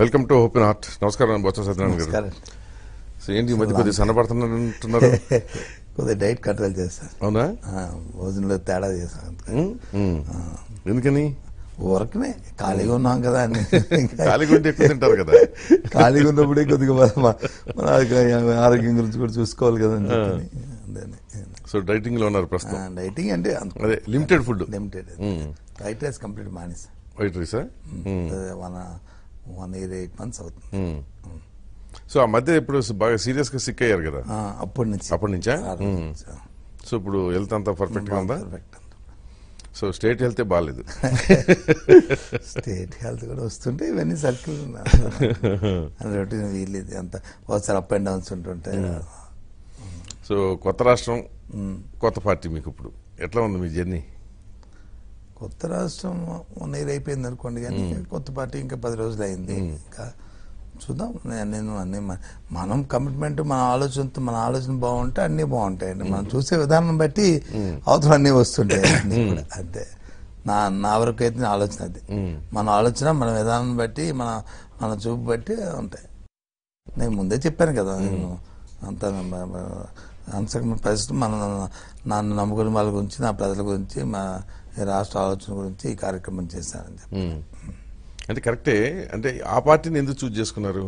Welcome to open heart నమస్కారం బొత్స సత్యనారాయణ గారు నమస్కారం సో ఏంటి ఈ మధ్య కొద్దిగా సన్నపడుతున్నారు అంటున్నారు కొద్దిగా డైట్ కంట్రోల్ చేస్తాను అవునా ఆ, భోజనంలో తేడా చేస్తాను అందుకని. ఉమ్, ఉమ్. ఎందుకని ఊరకనే ఖాళీగా ఉన్నాం కదా అని ఖాళీగా ఉంటే ఎక్కువ తింటారు కదా ఖాళీగా ఉన్నప్పుడే కొద్దిగా మన మన ఆరోగ్యం గురించి కూడా చూసుకోవాలి కదా అని చెప్పని. అందుకని. సో డైటింగ్ లో ఉన్నారు ప్రస్తుతం ఆ, డైటింగ్ అంటే అదే limited food limited white rice complete మానేసి వైట్ రైసా one one year eight months అవుతుంది సో ఆ మధ్య ఇప్పుడు బాగా సీరియస్ గా సిక్ అయ్యారు కదా ఆ, అప్పటి నుంచి అప్పటి నుంచా ఆ రోజు నుంచి. సో ఇప్పుడు హెల్త్ అంతా పర్ఫెక్ట్ గా ఉందా Perfect. సో స్టేట్ హెల్తే బాగాలేదు స్టేట్ హెల్త్ కూడా వస్తుంటే ఇవన్నీ సర్కిల్ రొటీన్ వీలేదు అంత ఒకసారి అప్ అండ్ డౌన్స్ ఉంటుంటే సో కొత్త రాష్ట్రం కొత్త పార్టీ మీకు ఇప్పుడు ఎట్లా ఉంది మీ జర్నీ కొత్త రాష్ట్రం వన్ ఇయర్ అయిపోయింది అనుకోండి కానీ కొత్త పార్టీ ఇంకా పది రోజులు అయింది ఇంకా చూద్దాం నే- నేను అన్ని మ- మనం కమిట్మెంట్ మన ఆలోచనతో మన ఆలోచన బాగుంటే అన్ని బాగుంటాయండి మనం చూసే విధానం బట్టి అవతల అన్ని వస్తుంటాయి అన్ని కూడా అంతే నా నా వరకు అయితే నా ఆలోచన అది మన ఆలోచన మన విధానం బట్టి మన మన చూపు బట్టి ఉంటాయి నేను ముందే చెప్పాను కదా నేను అంత అంశం ప్రస్తుతం మన నన్ను నమ్ముకున్న వాళ్ళ గురించి నా ప్రజల గురించి మా ఈ రాష్ట్ర ఆలోచన గురించి ఈ కార్యక్రమం చేశానని చెప్పి ఉమ్. అంటే కరెక్టే అంటే ఆ పార్టీని ఎందుకు చూజ్ చేసుకున్నారు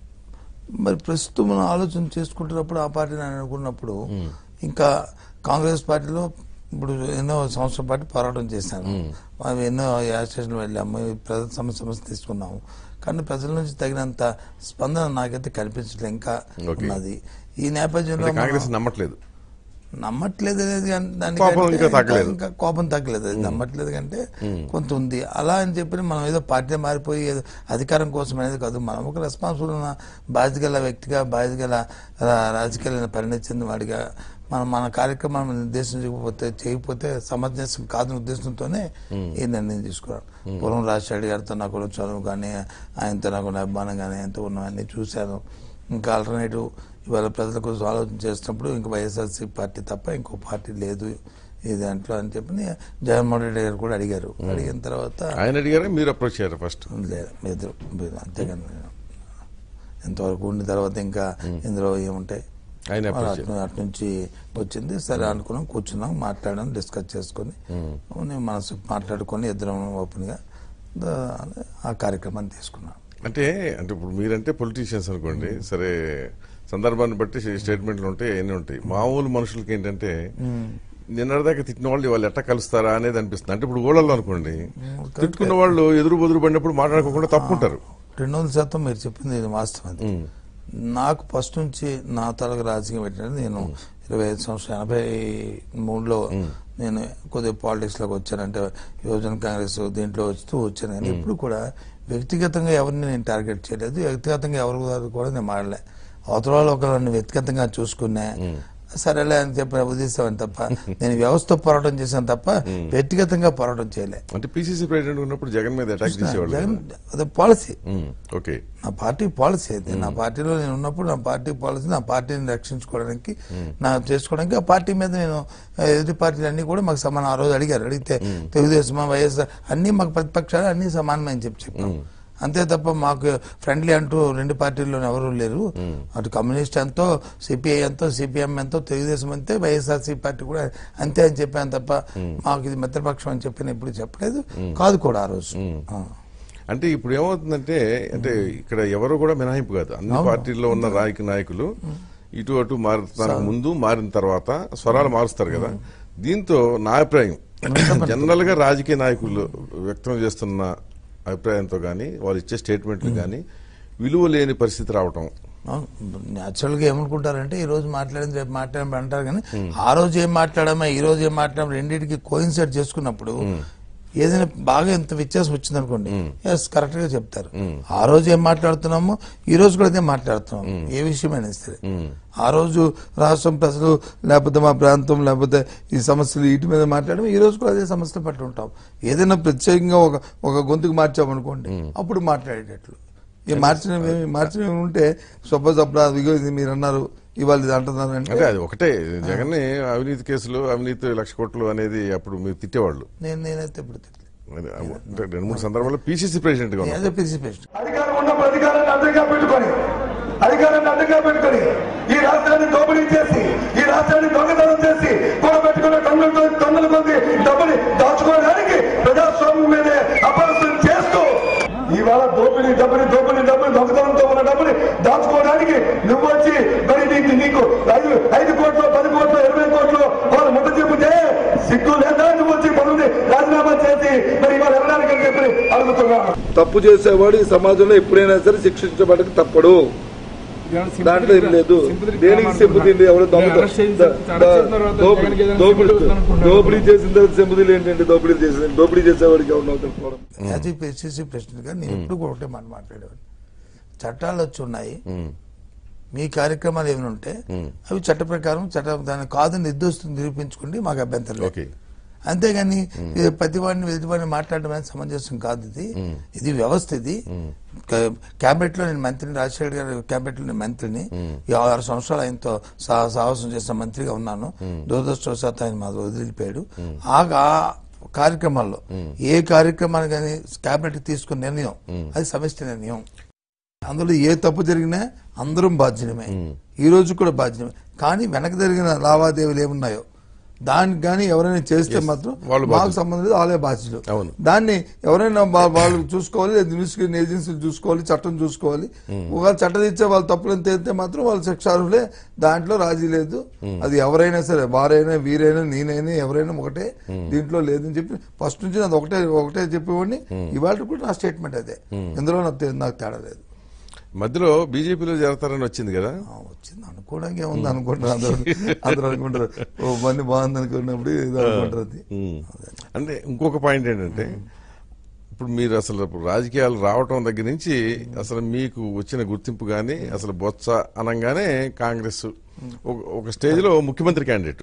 మరి ప్రస్తుతం మనం ఆలోచన చేసుకుంటున్నప్పుడు ఆ పార్టీని అని అనుకున్నప్పుడు ఇంకా కాంగ్రెస్ పార్టీలో ఇప్పుడు ఎన్నో సంవత్సరాల పాటు పోరాటం చేశాను అవి ఎన్నో స్టేషన్లు వెళ్ళాము ప్రజల సమస్య సమస్య తీసుకున్నాము కానీ ప్రజల నుంచి తగినంత స్పందన నాకైతే కనిపించలేదు ఇంకా Okay. ఉన్నది ఈ నేపథ్యంలో అంటే కాంగ్రెస్ మనం- నమ్మట్లేదు నమ్మట్లేదు అనేది కానీ దానికంటే కోపం ఇంకా తగ్గలేదు. ఇంకా కోపం తగ్గలేదు అది నమ్మట్లేదు కంటే కొంత ఉంది అలా అని చెప్పి మనం ఏదో పార్టీ మారిపోయి ఏదో అధికారం కోసం అనేది కాదు మనం ఒక రెస్పాన్సిబుల్ ఉన్న బాధ్యత గల వ్యక్తిగా బాధ్యత గల రా- రాజకీయాల పరిణతి చెందిన వాడిగా మనం మన కార్యక్రమం నిర్దేశించకపోతే చేయకపోతే సమంజసం కాదని ఉద్దేశంతోనే ఈ నిర్ణయం తీసుకున్నాను పూర్వం రాజశేఖర్ గారితో నాకు ఉన్న చదువు కానీ ఆయనతో నాకు ఉన్న అభిమానం కానీ ఆయనతో ఉన్నవన్నీ చూశాను ఇంకా ఆల్టర్నేటివ్ ఇవాళ ప్రజల కోసం ఆలోచన చేసినప్పుడు ఇంకా వైఎస్ఆర్సీ పార్టీ తప్ప ఇంకో పార్టీ లేదు ఈ దాంట్లో అని చెప్పి జగన్మోహన్ రెడ్డి గారు కూడా అడిగారు అడిగిన తర్వాత ఆయన అడిగారా మీరు అప్రోచ్ అయ్యారా ఫస్ట్ లేదు మీ ఇద్దరు మీరు అంతేగాని ఎంతవరకు ఉండిన తర్వాత ఇంకా ఇందులో ఏముంటాయి ఆయన వాళ్ళు అప్రోచ్ అటు అటు నుంచి వచ్చింది సరే అనుకున్నాం కూర్చున్నాం మాట్లాడాం డిస్కస్ చేసుకొని నేను మనసు మాట్లాడుకొని ఇద్దరం ఓపెన్గా దా- ఆ కార్యక్రమాన్ని తీసుకున్నాం అంటే అంటే ఇప్పుడు మీరంటే పొలిటీషియన్స్ అనుకోండి సరే సందర్భాన్ని బట్టి స్టేట్మెంట్లు ఉంటాయి అవన్నీ ఉంటాయి మామూలు మనుషులకి ఏంటంటే నిన్నటిదాకా తిట్టిన వాళ్ళు వాళ్ళు ఎట్లా కలుస్తారా అనేది అనిపిస్తుంది అంటే ఇప్పుడు ఊళ్ళల్లో అనుకోండి తిట్టుకున్న వాళ్ళు ఎదురు బదురు పడినప్పుడు మాట్లాడుకోకుండా తప్పుకుంటారు రెండు వందల శాతం మీరు చెప్పింది ఇది వాస్తవం అది నాకు ఫస్ట్ నుంచి నా తలకు రాజకీయం పెట్టినది నేను ఇరవై ఐదు సంవత్సరం ఎనభై మూడులో నేను కొద్దిగా పాలిటిక్స్ లోకి వచ్చానంటే యువజన కాంగ్రెస్ దీంట్లో వస్తూ వచ్చాను కానీ ఇప్పుడు కూడా వ్యక్తిగతంగా ఎవరిని నేను టార్గెట్ చేయలేదు వ్యక్తిగతంగా ఎవరి గురించి కూడా నేను మాడలే అవతల వాళ్ళు ఒకరిని వ్యక్తిగతంగా చూసుకున్నా సరేలే అని చెప్పి ఉద్దేశం తప్ప నేను వ్యవస్థ పోరాటం చేశాను తప్ప వ్యక్తిగతంగా పోరాటం చేయలే అంటే పిసిసి ప్రెసిడెంట్ ఉన్నప్పుడు జగన్ మీద అటాక్ చేసేవాళ్ళు జగన్ అదే పాలసీ ఉమ్, ఓకే నా పార్టీ పాలసీ అది నా పార్టీలో నేను ఉన్నప్పుడు నా పార్టీ పాలసీ నా పార్టీని రక్షించుకోవడానికి నా చేసుకోవడానికి ఆ పార్టీ మీద నేను ఆ, ఎదుటి పార్టీలు అన్ని కూడా మాకు సమానం ఆ రోజు అడిగారు అడిగితే తెలుగుదేశం వైఎస్ఆర్ అన్ని మాకు ప్రతిపక్షాలు అన్ని సమానమే అని చెప్పి చెప్పాం అంతే తప్ప మాకు ఫ్రెండ్లీ అంటూ రెండు పార్టీల్లో ఎవరు లేరు అటు కమ్యూనిస్ట్ ఎంతో సిపిఐ ఎంతో సిపిఎం ఎంతో తెలుగుదేశం అంతే వైఎస్ఆర్సీ పార్టీ కూడా అంతే అని చెప్పాను తప్ప మాకు ఇది మిత్రపక్షం అని చెప్పి నేను ఎప్పుడు చెప్పలేదు కాదు కూడా ఆ రోజు ఆ. అంటే ఇప్పుడు ఏమవుతుందంటే అంటే ఇక్కడ ఎవరు కూడా మినహాయింపు కాదు అన్ని పార్టీల్లో ఉన్న రాజకీయ నాయకులు ఇటు అటు మారుతానికి ముందు మారిన తర్వాత స్వరాలు మారుస్తారు కదా దీంతో నా అభిప్రాయం జనరల్ గా రాజకీయ నాయకులు వ్యక్తం చేస్తున్న అభిప్రాయంతో కానీ వాళ్ళు ఇచ్చే స్టేట్మెంట్లు కానీ విలువ లేని పరిస్థితి రావటం న్యాచురల్ గా ఏమనుకుంటారంటే ఈ రోజు మాట్లాడింది రేపు మాట్లాడడం అంటారు కానీ ఆ రోజు ఏం మాట్లాడామా ఈ రోజు ఏం మాట్లాడామా రెండింటికి కోయిన్సైడ్ చేసుకున్నప్పుడు ఏదైనా బాగా ఎంత వ్యత్యాసం వచ్చింది అనుకోండి ఎస్ కరెక్ట్ గా చెప్తారు ఆ రోజు ఏం మాట్లాడుతున్నామో ఈ రోజు కూడా అదే మాట్లాడుతున్నాము ఏ విషయమైనా సరే ఆ రోజు రాష్ట్రం ప్రజలు లేకపోతే మా ప్రాంతం లేకపోతే ఈ సమస్యలు వీటి మీద మాట్లాడడం ఈ రోజు కూడా అదే సమస్యలు పట్టి ఉంటాం ఏదైనా ప్రత్యేకంగా ఒక ఒక గొంతుకు మార్చామనుకోండి అప్పుడు మాట్లాడేటట్లు ఈ మార్చిన మార్చిన ఉంటే సపోజ్ అప్పుడు అదిగో ఇది మీరు అన్నారు ఇవాళ ఇది అంటున్నారు అంటే అంటే అది ఒకటే జగన్ అవినీతి కేసులు అవినీతి లక్ష కోట్లు అనేది అప్పుడు మీరు తిట్టేవాళ్ళు నేను నేనైతే ఇప్పుడు తిట్టలేదు అది అంటే రెండు మూడు సందర్భాల్లో పిసిసి ప్రెసిడెంట్ గా ఉన్నారు ఏదో పిలిచిపెట్టు అధికారం ఉన్నప్పుడు అధికారాన్ని అడ్డంగా పెట్టుకొని అధికారాన్ని అడ్డంగా పెట్టుకొని ఈ రాష్ట్రాన్ని దోపిడీ చేసి ఈ రాష్ట్రాన్ని దొంగతనం చేసి కూడబెట్టుకున్న కన్నులతో కన్నుల కొద్ది డబ్బుని దాచుకోవడానికి ప్రజాస్వామ్యం మీదే అపరిస్థితి చేస్తూ ఇవాళ దోపిడీ డబ్బుని దోపిడీ డబ్బుని దొంగతనంతో ఉన్న డబ్బుని దాచుకోవడానికి నువ్వు వచ్చి మరి నీకు నీకు ఐదు ఐదు కోట్లు పది కోట్లు ఇరవై కోట్లు వాళ్ళు ముట్ట చెబితే సిగ్గు లేదా నువ్వు వచ్చి పనుని రాజీనామా చేసి మరి ఇవాళ వెళ్ళడానికి అని చెప్పి అడుగుతున్నాను తప్పు చేసేవాడు ఈ సమాజంలో ఎప్పుడైనా సరే శిక్షించబడక తప్పడు దాంట్లో ఏం లేదు దేనికి సింపతి ఎవరు దొంగ దోపిడీ దోపిడీ దోపిడీ చేసిన తర్వాత సింపతిలు ఏంటంటే దోపిడీ చేసిన దోపిడీ చేసేవాడికి ఎవరు తెలుసుకోవడం యాజ్ పిసిసి ప్రెసిడెంట్ గా నేను ఎప్పుడు కూడా ఒకటే మాట మాట్లాడేవాడిని చట్టాలు వచ్చి ఉన్నాయి మీ కార్యక్రమాలు ఏమైనా ఉంటే అవి చట్ట ప్రకారం చట్ట దాన్ని కాదు నిర్దోషం నిరూపించుకోండి మాకు అభ్యంతరం లేదు ఓకే అంతేగాని ఇది ప్రతి వాడిని ఎదుటి వాడిని మాట్లాడడం అనేది సమంజసం కాదు ఇది ఇది వ్యవస్థ ఇది క్యాబినెట్ లో నేను మంత్రిని రాజశేఖర్ గారి క్యాబినెట్ లో నేను మంత్రిని ఈ ఆరు సంవత్సరాలు ఆయనతో సహ సాహసం చేసిన మంత్రిగా ఉన్నాను దురదృష్టవశాత్తు ఆయన మాది వదిలిపోయాడు ఆ ఆ కార్యక్రమాల్లో ఏ కార్యక్రమాన్ని కానీ క్యాబినెట్ తీసుకున్న నిర్ణయం అది సమిష్టి నిర్ణయం అందులో ఏ తప్పు జరిగినా అందరం బాధ్యులమే ఈ రోజు కూడా బాధ్యమే కానీ వెనక జరిగిన లావాదేవీలు ఏమున్నాయో దానికి కానీ ఎవరైనా చేస్తే మాత్రం వాళ్ళు మాకు బాధ్యులు. సంబంధం లేదు వాళ్ళే బాధ్యులు అవును. దాన్ని ఎవరైనా వా- వాళ్ళు చూసుకోవాలి లేదా ఇన్వెస్టిగేషన్ ఏజెన్సీలు చూసుకోవాలి చట్టం చూసుకోవాలి ఒకవేళ చట్టం ఇచ్చే వాళ్ళు తప్పులను తేలితే మాత్రం వాళ్ళు శిక్షార్హులే దాంట్లో రాజీ లేదు అది ఎవరైనా సరే వారైనా వీరైనా నేనైనా ఎవరైనా ఒకటే దీంట్లో లేదని చెప్పి ఫస్ట్ నుంచి అది ఒకటే ఒకటే చెప్పేవాడిని ఇవాళ కూడా నా స్టేట్మెంట్ అదే ఇందులో నాకు తే- నాకు తేడా లేదు మధ్యలో బీజేపీలో చేరతారని వచ్చింది కదా ఆ, వచ్చింది అనుకోవడానికి ఏముంది అనుకుంటారు అందరూ అందరూ అనుకుంటారు ఓ పని బాగుంది అనుకున్నప్పుడు ఇది అనుకుంటారు అది ఉమ్. అంటే ఇంకొక పాయింట్ ఏంటంటే ఇప్పుడు మీరు అసలు రాజకీయాలు రావటం దగ్గర నుంచి అసలు మీకు వచ్చిన గుర్తింపు కానీ అసలు బొత్స అనగానే కాంగ్రెస్ ఒక- ఒక స్టేజ్ లో ముఖ్యమంత్రి క్యాండిడేట్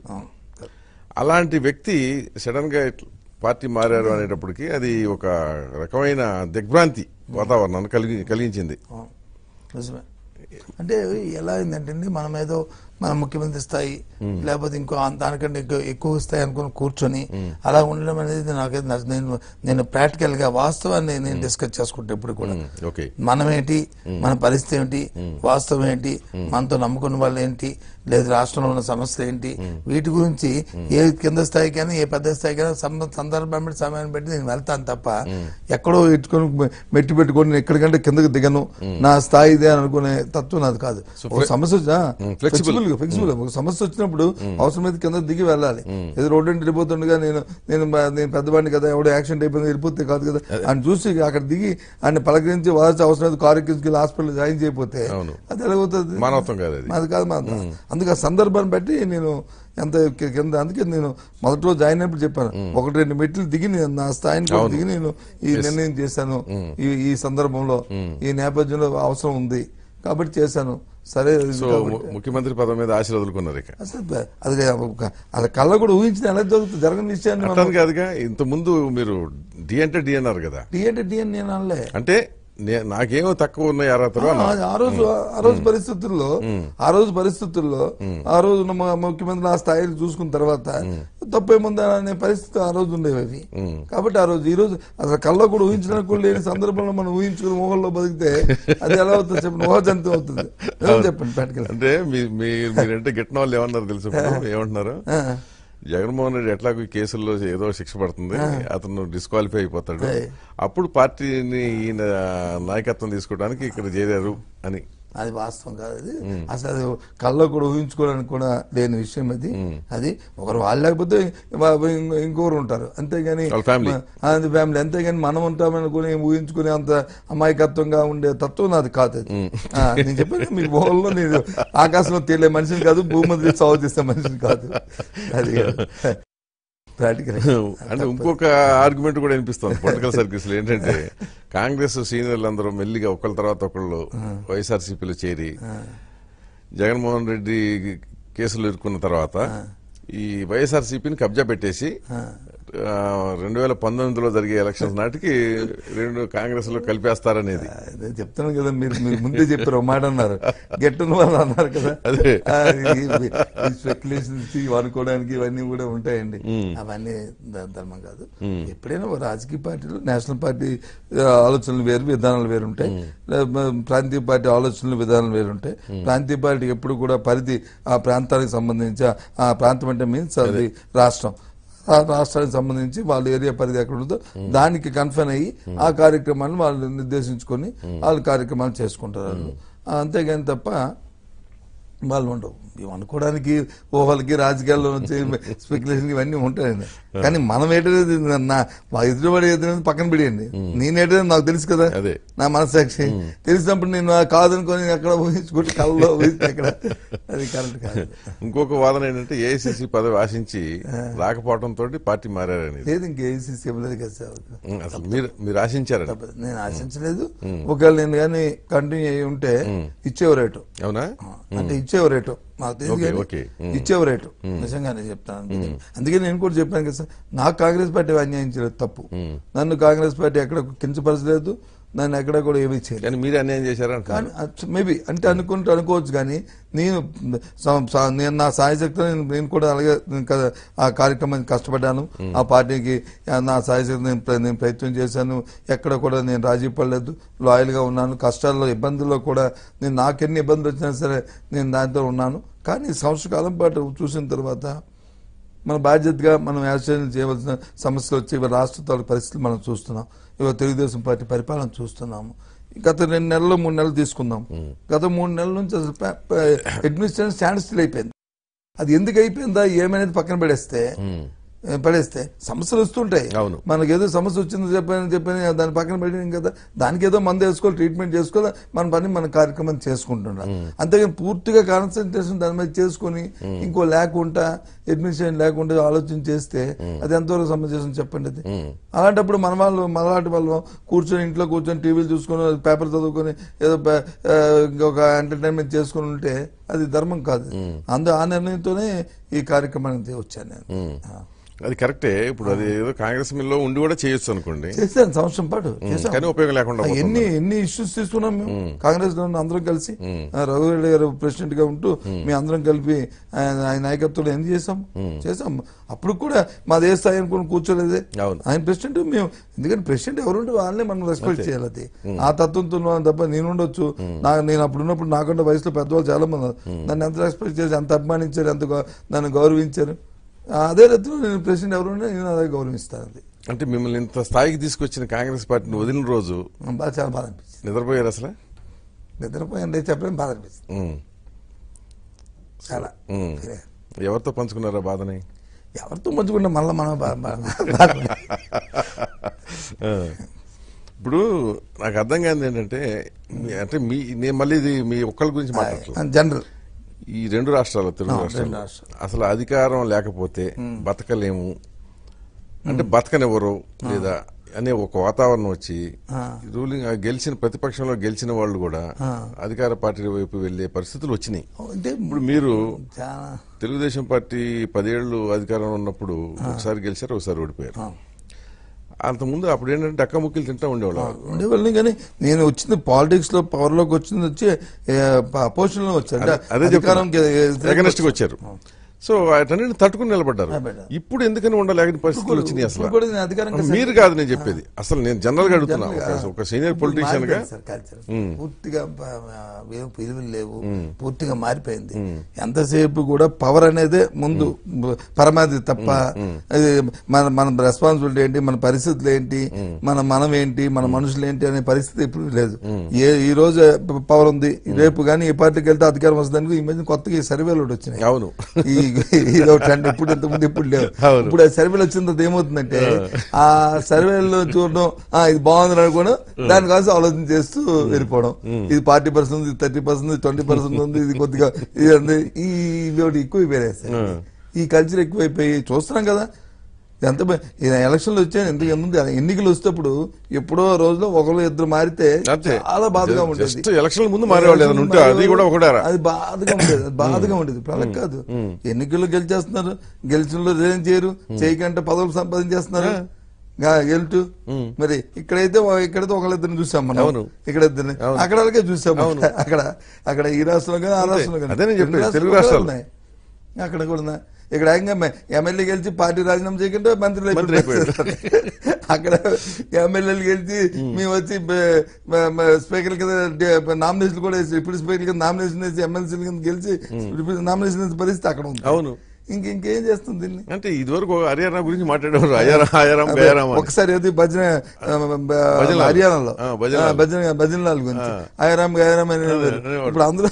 అలాంటి వ్యక్తి సడన్ గా ఇట్ల- పార్టీ మారారు అనేటప్పటికి అది ఒక రకమైన దిగ్భ్రాంతి వాతావరణాన్ని కలిగి కలిగించింది అవును. నిజమే అంటే ఎలా అయిందంటే అండి మనం ఏదో మన ముఖ్యమంత్రి స్థాయి లేకపోతే ఇంకో అంత- దానికంటే ఎక్కువ ఎక్కువ స్థాయి అనుకుని కూర్చొని అలా ఉండడం అనేది నాకైతే నచ్చ- నేను నేను ప్రాక్టికల్ గా వాస్తవాన్ని నేను డిస్కస్ చేసుకుంటే ఇప్పుడు కూడా ఓకే మనం ఏంటి మన పరిస్థితి ఏంటి వాస్తవం ఏంటి మనతో నమ్ముకున్న వాళ్ళు ఏంటి లేదు రాష్ట్రంలో ఉన్న సమస్యలు ఏంటి వీటి గురించి ఏ కింద స్థాయికైనా ఏ పెద్ద స్థాయికైనా సంద- సందర్భం బట్టి సమయాన్ని బట్టి నేను వెళ్తాను తప్ప ఎక్కడో ఇట్టుకొని మె- మెట్టి పెట్టుకొని నేను ఎక్కడికంటే కిందకి దిగను నా స్థాయి ఇదే అని అనుకునే తత్వం నాది కాదు ఒక సమస్య వచ్చినా flexible. ఫ్లెక్సిబుల్ ఫ్లెక్సిబుల్ ఒక సమస్య వచ్చినప్పుడు అవసరమైతే కింద దిగి వెళ్ళాలి ఏదో రోడ్డు అంటే వెళ్ళిపోతుండగా నేను నేను బ- నేను పెద్దవాడిని కదా ఎవడో యాక్సిడెంట్ అయిపోయింది వెళ్ళిపోతే కాదు కదా అని చూసి అక్కడ దిగి ఆయన పలకరించి వాదాల్సిన అవసరం లేదు కారు ఎక్కించుకెళ్ళి హాస్పిటల్ జాయిన్ చేయకపోతే అవును. అది ఎలాగవుతుంది మానవత్వం కాదు అది. అది కాదు మన అందుకే ఆ సందర్భాన్ని బట్టి నేను ఎంత కి- కింద అందుకే నేను మొదటి రోజు జాయిన్ అయినప్పుడు చెప్పాను ఒకటి రెండు మెట్లు దిగి నేను నా స్థాయిని కూడా అవును. దిగి నేను ఈ నిర్ణయం చేశాను ఈ ఈ సందర్భంలో ఈ నేపథ్యంలో అవసరం ఉంది కాబట్టి చేశాను సరే ఇది సో కాబట్టి- ము- ముఖ్యమంత్రి పదం మీద ఆశలు వదులుకున్నారు ఇక అసలు బ- అది ఒక- అది కళ్ళ కూడా ఊహించిన ఎలా జరుగుతుంది జరగని విషయాన్ని మనం అట్టాను కాదుగా ఇంత ముందు మీరు డి అంటే డి అన్నారు కదా డి అంటే డి అని నేను అనలే అంటే నే- నాకేమో తక్కువ ఉన్నాయి అర్హతలు ఆ, అన్నారు ఆ రోజు ఆ రోజు పరిస్థితుల్లో ఆ రోజు పరిస్థితుల్లో ఆ రోజు ఉన్న ము- ముఖ్యమంత్రి ఆ స్థాయిని చూసుకున్న తర్వాత తప్పేముందా అనే పరిస్థితి ఆ రోజు ఉండేవి అవి కాబట్టి ఆ రోజు ఈ రోజు అసలు కళ్ళ కూడా ఊహించడానికి కూడా లేని సందర్భంలో మనం ఊహించుకుని ఊహల్లో బతికితే అది ఎలా అవుతుంది చెప్పండి ఊహజంతం అవుతుంది ఏమని చెప్పండి ప్రాక్టికల్ అంటే మీ- మీరు మీరంటే గిట్టిన వాళ్ళు ఏమన్నారు తెలుసు ఇప్పుడు? ఏమంటున్నారు జగన్మోహన్ రెడ్డి ఎట్లాగో ఈ కేసుల్లో ఏదో శిక్ష పడుతుంది అతను డిస్క్వాలిఫై అయిపోతాడు Hey. అప్పుడు పార్టీని ఈయన నాయకత్వం తీసుకోవడానికి ఇక్కడ చేరారు అని అది వాస్తవం కాదు అది అసలు అది కళ్ళలో కూడా ఊహించుకోవడానికి కూడా లేని విషయం అది అది ఒకరు వాళ్ళు లేకపోతే వా- ఇంకో- ఇంకొకరు ఉంటారు అంతేగాని వాళ్ళ family. ఆ, అది ఫ్యామిలీ అంతేగాని మనం ఉంటామనుకుని ఊహించుకునే అంత అమాయకత్వంగా ఉండే తత్వం నాది కాదు అది ఆ, నేను చెప్పాను మీ ఊహల్లో నేను ఆకాశంలో తేలే మనిషిని కాదు భూమి మీద సాగు చేసే మనిషిని కాదు అది ప్రాక్టికల్ అంటే ఇంకొక ఆర్గ్యుమెంట్ కూడా వినిపిస్తుంది పొలిటికల్ సర్కిల్స్ లో ఏంటంటే కాంగ్రెస్ సీనియర్లు అందరూ మెల్లిగా ఒకళ్ళ తర్వాత ఒకళ్ళు వైఎస్ఆర్సీపీలో చేరి జగన్మోహన్ రెడ్డి కేసులు ఇరుక్కున్న తర్వాత ఈ వైఎస్ఆర్సీపీని కబ్జా పెట్టేసి రెండు వేల పంతొమ్మిదిలో జరిగే ఎలక్షన్స్ నాటికి రెండు కాంగ్రెస్ లో కలిపేస్తారనేది అదే చెప్తాను కదా మీరు మీరు ముందే చెప్పారు ఒక మాట అన్నారు గెట్టున్న వాళ్ళు అన్నారు కదా అదే. స్పెక్యులేషన్స్ అనుకోవడానికి ఇవన్నీ కూడా ఉంటాయండి అవన్నీ ధ- ధర్మం కాదు ఎప్పుడైనా ఒక రాజకీయ పార్టీలు నేషనల్ పార్టీ ఆ, ఆలోచనలు వేరు విధానాలు వేరు ఉంటాయి లే- మ- ప్రాంతీయ పార్టీ ఆలోచనలు విధానాలు వేరు ఉంటాయి ప్రాంతీయ పార్టీ ఎప్పుడు కూడా పరిధి ఆ ప్రాంతానికి సంబంధించి ఆ- ఆ ప్రాంతం అంటే మీన్స్ అది రాష్ట్రం ఆ రాష్ట్రానికి సంబంధించి వాళ్ళ ఏరియా పరిధి ఎక్కడ ఉందో దానికి కన్ఫర్మ్ అయ్యి ఆ కార్యక్రమాన్ని వాళ్ళు నిర్దేశించుకొని వాళ్ళు కార్యక్రమాలు చేసుకుంటారు వాళ్ళు అంతేగాని తప్ప వాళ్ళు ఉండవు ఇవి అనుకోవడానికి ఊహలకి రాజకీయాల్లో వచ్చే స్పెక్యులేషన్ ఇవన్నీ ఉంటాయండి కానీ మనం ఏంటనేది నా మా ఎదురుబడి ఎదురు పక్కన పెడియండి నేనేటనేది నాకు తెలుసు కదా అదే. నా మనసాక్షి తెలిసినప్పుడు నేను ఆ కాదనుకొని ఎక్కడ ఊహించుకుంటే కళ్ళలో ఊహిస్తే ఎక్కడ అది కరెక్ట్ కాదు ఇంకొక వాదన ఏంటంటే ఏఐసిసి పదవి ఆశించి రాకపోవడంతో పార్టీ మారనేది లేదు ఇంక ఏసీసీ ఇవ్వలేదు కదా సార్ ఉం, అసలు మీరు మీరు ఆశించారని తప్పదు. నేను ఆశించలేదు ఒకవేళ నేను కానీ కంటిన్యూ అయ్యి ఉంటే ఇచ్చేవ రేటు అవునా అంటే ఇచ్చేవ రేటు మాకు తెలియదు ఓకే, కానీ ఓకే. ఇచ్చేవ రేటు నిజంగానే చెప్తాను అందుకే. అందుకే నేను కూడా చెప్పాను కదా సార్ నాకు కాంగ్రెస్ పార్టీ అన్యాయం చేయలేదు తప్పు నన్ను కాంగ్రెస్ పార్టీ ఎక్కడ కించపరచలేదు నన్ను ఎక్కడ కూడా ఏమీ చేయలేదు కానీ మీరే అన్యాయం చేశారంట కానీ మేబీ అంటే అనుకుంటూ అనుకోవచ్చు కానీ నేను స- స- నేను నా సాయశక్తి నేను నేను కూడా అలాగే నేను కదా ఆ కార్యక్రమానికి కష్టపడ్డాను ఆ పార్టీకి ఆ, నా సాయశక్తి నేను ప్ర- నేను ప్రయత్నం చేశాను ఎక్కడ కూడా నేను రాజీ పడలేదు లాయల్గా ఉన్నాను కష్టాల్లో ఇబ్బందుల్లో కూడా నేను నాకెన్ని ఇబ్బందులు వచ్చినా సరే నేను దాంతో ఉన్నాను కానీ సంవత్సర కాలం పాటు చూసిన తర్వాత మన బాధ్యతగా మనం యాక్షన్ చేయవలసిన సమస్యలు వచ్చి ఇవాళ రాష్ట్ర తాలూకు పరిస్థితులు మనం చూస్తున్నాం ఇవాళ తెలుగుదేశం పార్టీ పరిపాలన చూస్తున్నాము గత రెండు నెలలు మూడు నెలలు తీసుకుందాం గత మూడు నెలల నుంచి అసలు అడ్మినిస్ట్రేషన్ స్టాండ్ స్టిల్ అయిపోయింది అది ఎందుకు అయిపోయిందా ఏమనేది పక్కన పడేస్తే ఏ, పడేస్తే సమస్యలు వస్తుంటాయి అవును. మనకి ఏదో సమస్య వచ్చింది చెప్పని చెప్పని దాని పక్కన పెట్టిన కదా దానికి ఏదో మందు వేసుకోవాలి ట్రీట్మెంట్ చేసుకోవాలి మన పని మన కార్యక్రమం చేసుకుంటున్నాం అంతేగాని పూర్తిగా కాన్సన్ట్రేషన్ దాని మీద చేసుకుని ఇంకో లేకుండా అడ్మినిస్ట్రేషన్ లేకుండా ఆలోచన చేస్తే అది ఎంతవరకు సమంజసం చెప్పండి అది అలాంటప్పుడు మన వాళ్ళు మనలాంటి వాళ్ళు కూర్చొని ఇంట్లో కూర్చొని టీవీలు చూసుకొని పేపర్ చదువుకొని ఏదో పే- ఆ, ఇంకొక ఎంటర్టైన్మెంట్ చేసుకుని ఉంటే అది ధర్మం కాదు అందు ఆ నిర్ణయంతోనే ఈ కార్యక్రమానికి వచ్చాను నేను ఆ. అది కరెక్టే ఇప్పుడు అది ఏదో కాంగ్రెస్ మిల్లో ఉండి కూడా చేయొచ్చు అనుకోండి చేశాను సంవత్సరం పాటు చేశాం. కానీ ఉపయోగం లేకుండా ఆ, పోతుంది. ఎన్ని ఎన్ని ఇష్యూస్ తీసుకున్నాం మేము కాంగ్రెస్ లో ఉన్న అందరం కలిసి ఆ, రఘురెడ్డి గారు ప్రెసిడెంట్ గా ఉంటూ మీ అందరం కలిపి ఆయన ఆయన నాయకత్వంలో ఏం చేసాం చేసాం అప్పుడు కూడా మా దేశ స్థాయి అనుకుని కూర్చోలేదే అవును. ఆయన ప్రెసిడెంట్ మేము ఎందుకంటే ప్రెసిడెంట్ ఎవరుంటే వాళ్ళనే మనం రెస్పెక్ట్ చేయాలి అది ఆ తత్వంతో ఉన్నాను తప్ప నేను ఉండొచ్చు నా నేను అప్పుడు ఉన్నప్పుడు నాకంటే వయసులో పెద్దవాళ్ళు చాలా మంది ఉన్నారు. నన్ను ఎంత రెస్పెక్ట్ చేసి ఎంత అభిమానించారు ఎంత గౌ- నన్ను గౌరవించారు ఆ, అదే రీతిలో నేను ప్రెసిడెంట్ ఎవరుంటే నేను అదే గౌరవిస్తాను అది అంటే మిమ్మల్ని ఇంత స్థాయికి తీసుకొచ్చిన కాంగ్రెస్ పార్టీని వదిలిన రోజు బాగా చాలా బాధ అనిపించింది నిద్రపోయారు అసలు నిద్రపోయింది చెప్పడం బాధ అనిపిస్తుంది ఉమ్. చాలా ఉమ్. సరే. ఎవరితో పంచుకున్నారా బాధని ఎవరితో మంచుకుంటే మళ్ళీ మనం బా- బా- బాధపడాలి. ఆ. ఇప్పుడు నాకు అర్థం కాదు ఏంటంటే మీ- అంటే మీ నేను మళ్ళీ ఇది మీ ఒక్కరి గురించి మాట్లాడలేదు జనరల్ ఈ రెండు రాష్ట్రాలు తెలుగు ఆ, రెండు రాష్ట్రాలు రాష్ట్రాలు. అసలు అధికారం లేకపోతే బతకలేము అంటే బతకనివ్వరు లేదా అనే ఒక వాతావరణం వచ్చి రూలింగ్ ఆ గెలిచిన ప్రతిపక్షంలో గెలిచిన వాళ్ళు కూడా అధికార పార్టీ వైపు వెళ్లే పరిస్థితులు వచ్చినాయి అంటే ఇప్పుడు మీరు చాలా తెలుగుదేశం పార్టీ పదేళ్లు అధికారంలో ఉన్నప్పుడు ఒకసారి గెలిచారు ఒకసారి ఓడిపోయారు ఆ. అంతకుముందు అప్పుడు ఏంటంటే డక్క ముక్కలు తింటా ఉండేవాళ్ళు ఉండేవాళ్ళని కానీ నేను వచ్చింది పాలిటిక్స్ లో పవర్ లోకి వచ్చింది వచ్చి అపోజిషన్ లో వచ్చాను అంటే అదే అధికారంకి వ్యతిరేకంగా ఎగనెస్ట్ గా వచ్చారు సో వాటన్నిటిని తట్టుకుని నిలబడ్డారు నిలబడ్డారు. ఇప్పుడు ఎందుకని ఉండలేని పరిస్థితులు వచ్చినాయి అసలు ఇప్పుడు కూడా నేను అధికారంగా మీరు కాదు నేను చెప్పేది అసలు నేను జనరల్ గా అడుగుతున్నా జనరల్గా ఒక- ఒక సీనియర్ పొలిటీషియన్ గా మారిపోయింది సార్ కల్చర్. పూర్తిగా ప- ఏం విలువలు లేవు పూర్తిగా మారిపోయింది ఎంతసేపు కూడా పవర్ అనేదే ముందు పరమాది తప్ప అది మన మన రెస్పాన్సిబిలిటీ ఏంటి మన పరిస్థితులు ఏంటి మన మనం ఏంటి మన మనుషులు ఏంటి అనే పరిస్థితి ఇప్పుడు లేదు ఏ ఈ రోజు పవర్ ఉంది రేపు కానీ ఏ పార్టీకి వెళ్తే అధికారం వస్తుంది ఈ మధ్య కొత్తగా ఈ సర్వేలు ఒకటి వచ్చినాయి అవును ఈ ఇదో ట్రెండ్ ఇప్పుడు ఇంత ముందు ఇప్పుడు లేవు అవును. ఇప్పుడు ఆ సర్వేలు వచ్చిన తర్వాత ఏమవుతుందంటే ఆ సర్వేలో చూడడం ఆ ఇది బాగుంది అనుకోవడం దానికోసం ఆలోచన చేస్తూ వెళ్ళిపోవడం ఇది ఫార్టీ పర్సెంట్ ఇది థర్టీ పర్సెంట్ ట్వంటీ పర్సెంట్ ఉంది ఇది కొద్దిగా ఇది ఉంది. ఈ ఇవి ఒకటి ఎక్కువ అయిపోయాయి సార్. ఈ కల్చర్ ఎక్కువైపోయి చూస్తున్నాం కదా ఎంత బ- ఈ ఎలక్షన్లు వచ్చాయి ఎందుకు ఎందుకు ఎన్నికలు వచ్చేటప్పుడు ఎప్పుడో రోజులో ఒకరు ఇద్దరు మారితే అంతే చాలా బాధగా ఉండేది జస్ట్ ఎలక్షన్ ముందు మారేవాళ్ళు ఏదైనా ఉంటే అది కూడా ఒకటారా అది బాధగా ఉండేది అది బాధగా ఉండేది ఇప్పుడు అలా కాదు ఎన్నికల్లో గెలిచేస్తున్నారు గెలిచిన రిజైన్ చేయరు చేయకంటే పదవులు సంపాదించేస్తున్నారు గా- గెలుటు మరి ఇక్కడైతే ఓ- ఇక్కడైతే ఒకళ్ళిద్దరిని చూసాం మనం అవును. ఇక్కడ ఇద్దరిని అక్కడ అలాగే చూసాం అక్కడ అక్కడ ఈ రాష్ట్రంలో కానీ ఆ రాష్ట్రంలో కానీ అదే నేను చెప్పేది, రెండు తెలుగు కూడా రాష్ట్రాలు. ఉన్నాయి. అక్కడ కూడా ఉన్నాయి ఇక్కడ ఏకంగా ఎమ్మెల్యే గెలిచి పార్టీ రాజీనామా చేయకుంటే మంత్రులు మంత్రి అయిపోయారు. అక్కడ ఎమ్మెల్యేలు గెలిచి మేము వచ్చి స్పీకర్ కింద నామినేషన్ కూడా వేసి ఇప్పుడు స్పీకర్ కింద నామినేషన్ వేసి ఎమ్మెల్సీ కింద గెలిచి నామినేషన్ వేసే పరిస్థితి అక్కడ ఉంది అవును. ఇంక ఇంకేం చేస్తుంది దీన్ని అంటే ఇదివరకు హర్యానా గురించి మాట్లాడేవారు హయారా హయారాం గయారాం అని. ఒకసారి ఏది భజన ఆ, బ- భజనలాల్. హర్యానాలో ఆ, భజనలాల్. ఆ, భజన భజనలాల్ గురించి ఆయరామ్ గయరామ్ అని అనేవారు. అనేవాడు. ఇప్పుడు అందరూ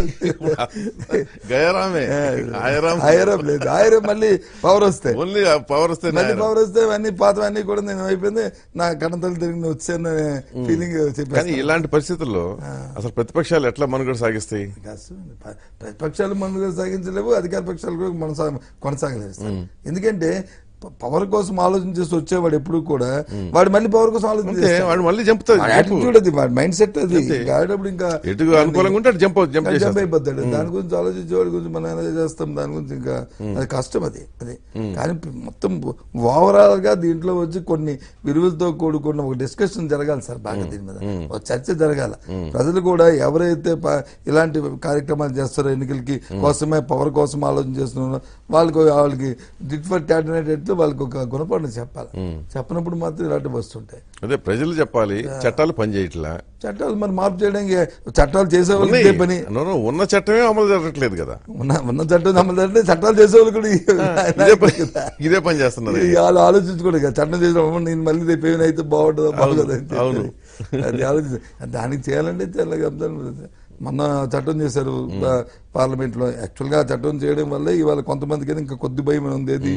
గయారామే హయారాం ఆయరామ్ లేదు ఆయరామ్ మళ్ళీ పవర్ వస్తాయి ఓన్లీ పవర్ వస్తే మళ్ళీ పవర్ వస్తే అన్ని పాతవన్నీ కూడా నేను అయిపోయింది నా కన్నతలు తిరిగి వచ్చాను ఫీలింగ్ కానీ చెప్పాను ఇలాంటి పరిస్థితుల్లో అసలు ప్రతిపక్షాలు ఎట్లా మనుగడ సాగిస్తాయి ప్రతిపక్షాలు మనుగడ సాగించలేవు అధికార పక్షాలు కూడా కొనసా కొనసాగలేవు సార్. ఎందుకంటే ప- పవర్ కోసం ఆలోచన చేసి వచ్చేవాడు ఎప్పుడు కూడా వాడు మళ్ళీ పవర్ కోసం ఆలోచన అంతే చేస్తాడు. వాడు మళ్ళీ చంపుతాడు వాడి యాటిట్యూడ్ అది వాడి మైండ్ సెట్ అది ఇంకా ఆడేటప్పుడు ఇంకా ఎటు అనుకూలంగా ఉంటే అటు జంప్ జంప్ జంప్ చేసేస్తాడు అయిపోతాడు దాని గురించి ఆలోచించేవాడి గురించి మనం ఎలా చేస్తాం దాని గురించి ఇంకా అది కష్టం అది అది కానీ మొత్తం ఓవరాల్ గా దీంట్లో వచ్చి కొన్ని విలువలతో కూడుకున్న ఒక డిస్కషన్ జరగాలి సార్ బాగా దీని మీద ఒక చర్చ జరగాల ప్రజలు కూడా ఎవరైతే ప- ఇలాంటి కార్యక్రమాలు చేస్తారో ఎన్నికలకి కోసమే పవర్ కోసం ఆలోచన చేస్తున్నారో వాళ్ళకి వాళ్ళకి డిట్ ఫర్ టాట్ అనేటట్టు వాళ్ళకి ఒక గుణపాఠం చెప్పాలి చెప్పినప్పుడు మాత్రం ఇలాంటివి వస్తుంటాయి అదే ప్రజలు చెప్పాలి చట్టాలు పనిచేయట్లా చట్టాలు మరి మార్పు చేయడానికి చట్టాలు చేసే వాళ్ళకి ఉన్నాయి. ఇదే పని No, no, ఉన్న చట్టమే అమలు జరగట్లేదు కదా ఉన్న ఉన్న చట్టం అమలు చట్టాలు చేసేవాళ్ళు కూడా ఇదే పని ఇదే పని చేస్తున్నారు ఈ వాళ్ళు ఆలోచించుకోడు కదా చట్టం చేసిన నేను మళ్ళీ రేపు ఏమైనా అయితే బాగుంటుందో బాగుంటుంది అని చెప్పి. అవును. అది ఆలోచించ దానికి చేయాలంటే చాలా గంటలు మొన్న చట్టం చేశారు పార్లమెంట్ లో యాక్చువల్ గా ఆ చట్టం చేయడం వల్ల ఇవాళ కొంతమందికి ఇంకా కొద్ది భయం ఉంది అది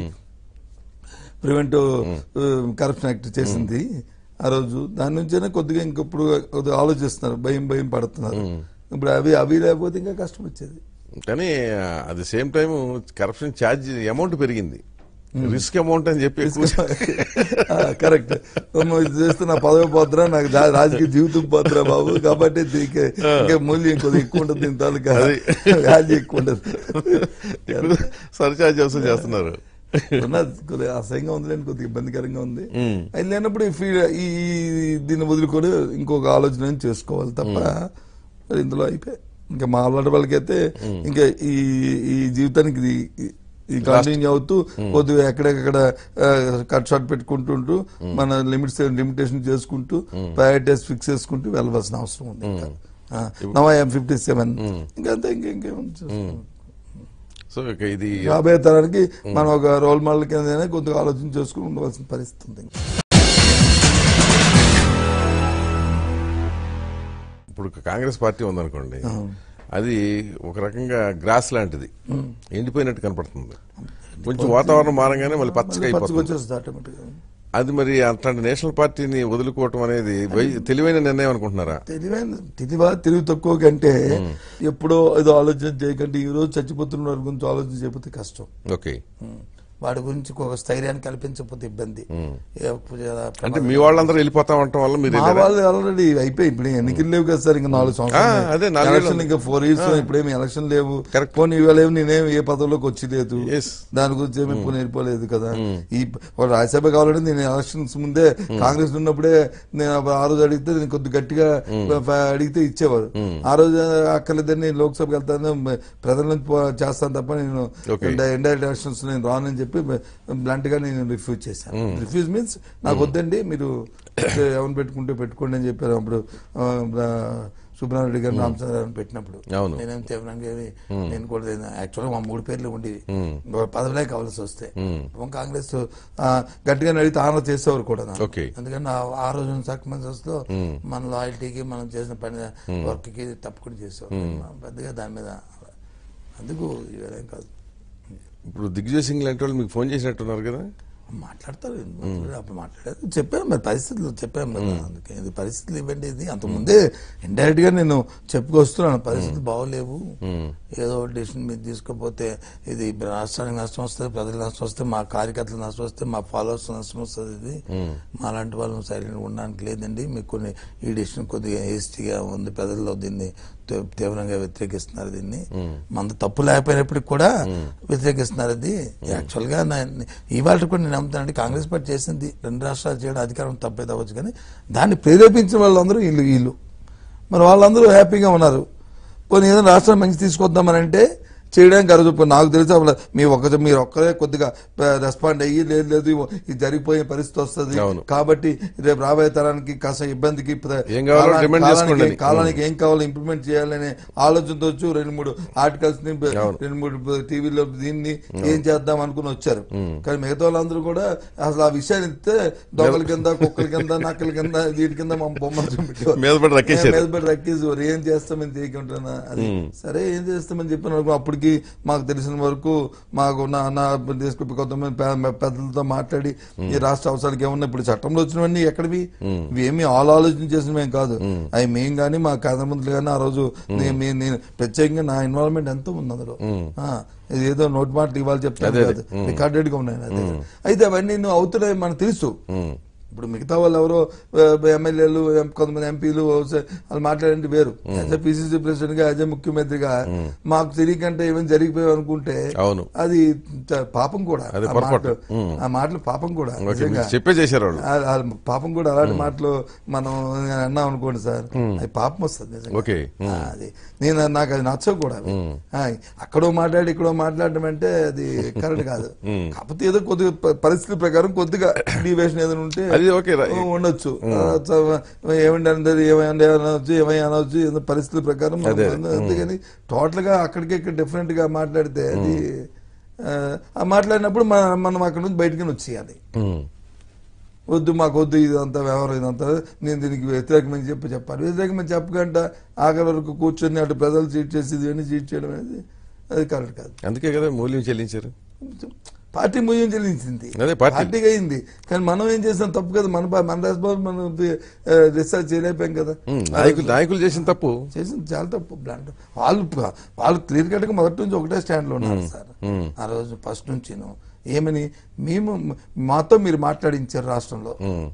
ప్రివెంట్ కరప్షన్ యాక్ట్ చేసింది ఆ రోజు దాని నుంచైనా కొద్దిగా ఇంకప్పుడు కొద్దిగా ఆలోచిస్తున్నారు భయం భయం పడుతున్నారు ఇప్పుడు అవి అవి లేకపోతే ఇంకా కష్టం వచ్చేది కానీ at the same time corruption charge amount పెరిగింది రిస్క్ అమౌంట్ అని చెప్పి ఎక్కువ కరెక్ట్ ఇది చేస్తే నా పదవి పోతురా నాకు రా- రాజకీయ జీవితం పోతురా బాబు కాబట్టి దీనికి ఇంకా మూల్యం కొద్దిగా ఎక్కువ ఉంటుంది దీని తాలూకా అది. వాల్యూ ఎక్కువ ఉంటుంది ఇప్పుడు సర్చార్జ్ వసూలు చేస్తున్నారు ఉన్నది కొద్దిగా అసహ్యంగా ఉందిలేండి కొద్దిగా ఇబ్బందికరంగా ఉంది అది లేనప్పుడు ఈ ఫీ- ఈ ఈ- దీన్ని వదులుకొని ఇంకొక ఆలోచన ఏం చేసుకోవాలి తప్ప మరి ఇందులో అయిపోయి ఇంకా మా అలవాటు వాళ్ళకైతే ఇంకా ఈ ఈ జీవితానికి ఇది ఈ కంటిన్యూ అవుతూ కొద్దిగా ఎక్కడెక్కడ కట్ షాట్ పెట్టుకుంటుంటూ మన లిమిట్స్ లిమిటేషన్ చేసుకుంటూ ప్రయారిటైజ్ ఫిక్స్ చేసుకుంటూ వెళ్ళవలసిన అవసరం ఉంది ఇంకా నవ ఐఎమ్ ఫిఫ్టీ సెవెన్ ఇంకా అంతే ఇంకా ఇంకేముంది చూసుకోండి. సో ఇక ఇది రాబోయే తరానికి మనం ఒక రోల్ మోడల్ కింద కొద్దిగా ఆలోచన చేసుకుని ఉండవలసిన పరిస్థితి ఉంది ఇప్పుడు కాంగ్రెస్ పార్టీ ఉందనుకోండి అది ఒక రకంగా గ్రాస్ లాంటిది ఎండిపోయినట్టు కనపడుతుంది కొంచెం వాతావరణం మారంగానే మళ్ళీ పచ్చగా పచ్చగా అయిపోతుంది వచ్చేస్తుంది ఆటోమేటిక్గా అది మరి అట్లాంటి నేషనల్ పార్టీని వదులుకోవటం అనేది వై- తెలివైన నిర్ణయం అనుకుంటున్నారా తెలివైన తెలివా తెలివి తక్కువ కంటే ఎప్పుడో ఏదో ఆలోచన చేయకంటే ఈ రోజు చచ్చిపోతున్న వారి గురించి ఆలోచన చేయకపోతే కష్టం ఓకే వాడి గురించి ఒక స్థైర్యాన్ని కల్పించకపోతే ఇబ్బంది ఏ అంటే మీ వాళ్ళందరూ వెళ్ళిపోతా ఉండటం వల్ల మీరు మా వెళ్ళారా? వాళ్ళు ఆల్రెడీ అయిపోయి ఇప్పుడు ఎన్నికలు లేవు కదా సార్ ఇంకా నాలుగు ఆ, అదే సంవత్సరాలు నాలుగేళ్ళు ఎలక్షన్ ఇంకా ఫోర్ ఇయర్స్ ఇప్పుడేమి ఎలక్షన్ లేవు Correct. పోనీ ఇవాళ ఏమి నేనేం ఏ పదవిలోకి వచ్చి లేదు Yes. దాని గురించి ఏమి పోనీ వెళ్ళిపోలేదు కదా ఈ వాళ్ళు రాజ్యసభ కావాలంటే నేను ఎలక్షన్స్ ముందే కాంగ్రెస్ ఉన్నప్పుడే నేను ఆ రోజు అడిగితే నేను కొద్ది గట్టిగా ఫ- అడిగితే ఇచ్చేవారు ఆ రోజు అక్కర్లేదని నేను లోక్సభకి వెళ్తాను ప్రజల నుంచి పో- చేస్తాను తప్ప నేను Okay. ఇండైరెక్ట్ ఎలక్షన్స్ నేను రానని చెప్పి బ్లంట్ గా నేను రిఫ్యూజ్ చేశాను రిఫ్యూజ్ మీన్స్ నాకు వద్దండి మీరు ఎవరిని పెట్టుకుంటే పెట్టుకోండి అని చెప్పారు అప్పుడు ఆ, ఆ, సుబ్రహ్మణ్య గారు రామచంద్రరావు పెట్టినప్పుడు అవును. నేనేం తీవ్రంగా ఏమి నేను కూడా యాక్చువల్గా మా మూడు పేర్లు ఉండేవి ఒక పదవిలే కావాల్సి వస్తే పాపం కాంగ్రెస్ ఆ, గట్టిగా అడిగితే ఆనర్ చేసేవారు కూడా నాకు. Okay. ఎందుకంటే ఆ- ఆ రోజు సర్కమెన్సెస్ లో మన లాయల్టీకి మనం చేసిన పని వర్క్ కి తప్పకుండా చేసేవారు మనం పెద్దగా దాని మీద అందుకు ఇవేం కాదు ఇప్పుడు దిగ్విజయ్ సింగ్ లాంటి వాళ్ళు మీకు ఫోన్ చేసినట్టున్నారు కదా మాట్లాడతారు అప్పుడు మాట్లాడారు చెప్పాను మరి పరిస్థితులు చెప్పాను కదా అందుకే ఇది పరిస్థితులు ఇవ్వండి ఇది అంత ముందే ఇండైరెక్ట్ గా నేను చెప్పుకొస్తున్నాను పరిస్థితులు బాగోలేవు ఏదో ఒక డిసిషన్ మీరు తీసుకోపోతే ఇది రాష్ట్రానికి నష్టం వస్తుంది ప్రజలకు నష్టం వస్తే మా కార్యకర్తలకు నష్టం వస్తే మా ఫాలోవర్స్ నష్టం వస్తుంది ఇది మా లాంటి వాళ్ళు సైలెంట్ ఉండడానికి లేదండి మీకు కొన్ని ఈ డిసిషన్ కొద్దిగా ఏస్టీగా ఉంది ప్రజల్లో దీన్ని తీ- తీవ్రంగా వ్యతిరేకిస్తున్నారు దీన్ని మన తప్పు లేకపోయినప్పటికి కూడా వ్యతిరేకిస్తున్నారు అది యాక్చువల్ గా నా- ఇవాళ కూడా నేను నమ్ముతానండి కాంగ్రెస్ పార్టీ చేసింది రెండు రాష్ట్రాలు చేయడం అధికారం తప్పేది అవ్వచ్చు కానీ దాన్ని ప్రేరేపించిన వాళ్ళందరూ వీళ్ళు వీళ్ళు మరి వాళ్ళందరూ హ్యాపీగా ఉన్నారు కొన్ని ఏదైనా రాష్ట్రం మంచి తీసుకొద్దామని అంటే చేయడానికి అరదు నాకు తెలిసి అసలు మీ ఒక్క మీరు ఒక్కరే కొద్దిగా రెస్పాండ్ అయ్యి లేదు లేదు ఇది జరిగిపోయే పరిస్థితి వస్తుంది అవును. కాబట్టి రేపు రాబోయే తరానికి కాస్త ఇబ్బందికి ప్ర- ఏం కావాలో కాలానికి- demand కాలానికి- చేసుకోండి అని. కాలానికి ఏం కావాలో ఇంప్లిమెంట్ చేయాలనే ఆలోచనతో వచ్చు రెండు మూడు ఆర్టికల్స్ ని బ- అవును. రెండు మూడు టీవీలో దీన్ని ఏం చేద్దాం అనుకుని వచ్చారు కానీ మిగతా వాళ్ళందరూ కూడా అసలు ఆ విషయాన్ని ఇస్తే దొంగల కింద కుక్కల కింద నక్కల కింద వీటి కింద మా బొమ్మలు చూపెట్టేవారు. మీద పడి రక్కేశారు. మీద పడి రక్కేసేవారు ఏం చేస్తామని తెలియకుంటున్నా అది సరే ఏం చేస్తామని చెప్పిన వరకు అప్పటికి మాకు తెలిసిన వరకు మాకు నా నా తీసుకు కొంతమంది పె- పెద్దలతో మాట్లాడి ఈ రాష్ట్ర అవసరాలకి ఏమన్నా ఇప్పుడు చట్టంలో వచ్చినవన్నీ ఎక్కడివి ఇవేమి ఆల్ ఆలోచన చేసినవేం కాదు అవి మేం కానీ మా కేంద్రమంత్రులు కానీ ఆ రోజు నే- నే- నేను ప్రత్యేకంగా నా ఇన్వాల్వ్మెంట్ ఎంతో ఉంది అందులో ఆ, ఇది ఏదో నోట్ మాటలు ఇవాళ చెప్తాను అదే, కాదు రికార్డెడ్ గా ఉన్నాయి నా దగ్గర. అయితే అవన్నీ నువ్వు అవుతున్నాయి మనకు తెలుసు ఇప్పుడు మిగతా వాళ్ళు ఎవరో ఎమ్మెల్యేలు కొంతమంది ఎంపీలు వాళ్ళు మాట్లాడండి వేరు యాజ్ ఎ పిసిసి ప్రెసిడెంట్ గా యాజ్ ఎ ముఖ్యమంత్రిగా మాకు తెలియకంటే ఏమైనా జరిగిపోయాం అనుకుంటే అవును. అది చ- పాపం కూడా అది ఆ పొరపాటు. మాటలు- ఆ మాటలు పాపం కూడా ఓకే నిజంగా. మీకు చెప్పే చేశారు వాళ్ళు ఆ- ఆ పాపం కూడా అలాంటి మాటలు మనం అన్నాం అనుకోండి సార్ అది పాపం వస్తుంది నిజంగా. ఓకే. ఆ, అది నేను నాకు అది నచ్చవు కూడా అవి. ఆ, అక్కడో మాట్లాడి ఇక్కడో మాట్లాడడం అంటే అది కరెక్ట్ కాదు కాకపోతే ఏదో కొద్దిగా ప- పరిస్థితుల ప్రకారం కొద్దిగా డివేషన్ ఏదైనా ఉంటే అది ఓకే రా- ఉండొచ్చు ఆ, చ- ఏమంటే అందరు ఏమైనా అనవచ్చు ఏమై అనవచ్చు ఏదో పరిస్థితుల ప్రకారం మనం అదే. అంతేగాని టోటల్ గా అక్కడికి ఇక్కడ డిఫరెంట్ గా మాట్లాడితే అది ఆ, ఆ మాట్లాడినప్పుడు మన- మనం అక్కడ నుంచి బయటకి వచ్చేయాలి ఉమ్. వద్దు మాకు వద్దు ఇదంతా వ్యవహారం ఇదంతా నేను దీనికి వ్యతిరేకమని చెప్పి చెప్పాలి వ్యతిరేకమని చెప్పకుండా ఆఖరి వరకు కూర్చొని అటు ప్రజలు చీట్ చేసి ఇవన్నీ చీట్ చేయడం అనేది అది కరెక్ట్ కాదు అందుకే కదా మూల్యం చెల్లించారు పార్టీ మూల్యం చెల్లించింది అదే పార్టీ. పార్టీగా అయింది కానీ మనం ఏం చేసాం తప్పు కదా మన ప- మన రెస్పాన్స్ మనం రీసెర్చ్ చేయలేకపోయాం కదా ఉమ్, నాయకులు నాయకులు చేసిన తప్పు చేసింది చాలా తప్పు బ్లాండ్ వాళ్ళు వాళ్ళు క్లియర్ కట్ గా మొదటి నుంచి ఒకటే స్టాండ్ లో ఉన్నారు సార్ ఆ రోజు ఫస్ట్ నుంచి ఏమని మేము మాతో మీరు మాట్లాడించారు రాష్ట్రంలో ఉమ్,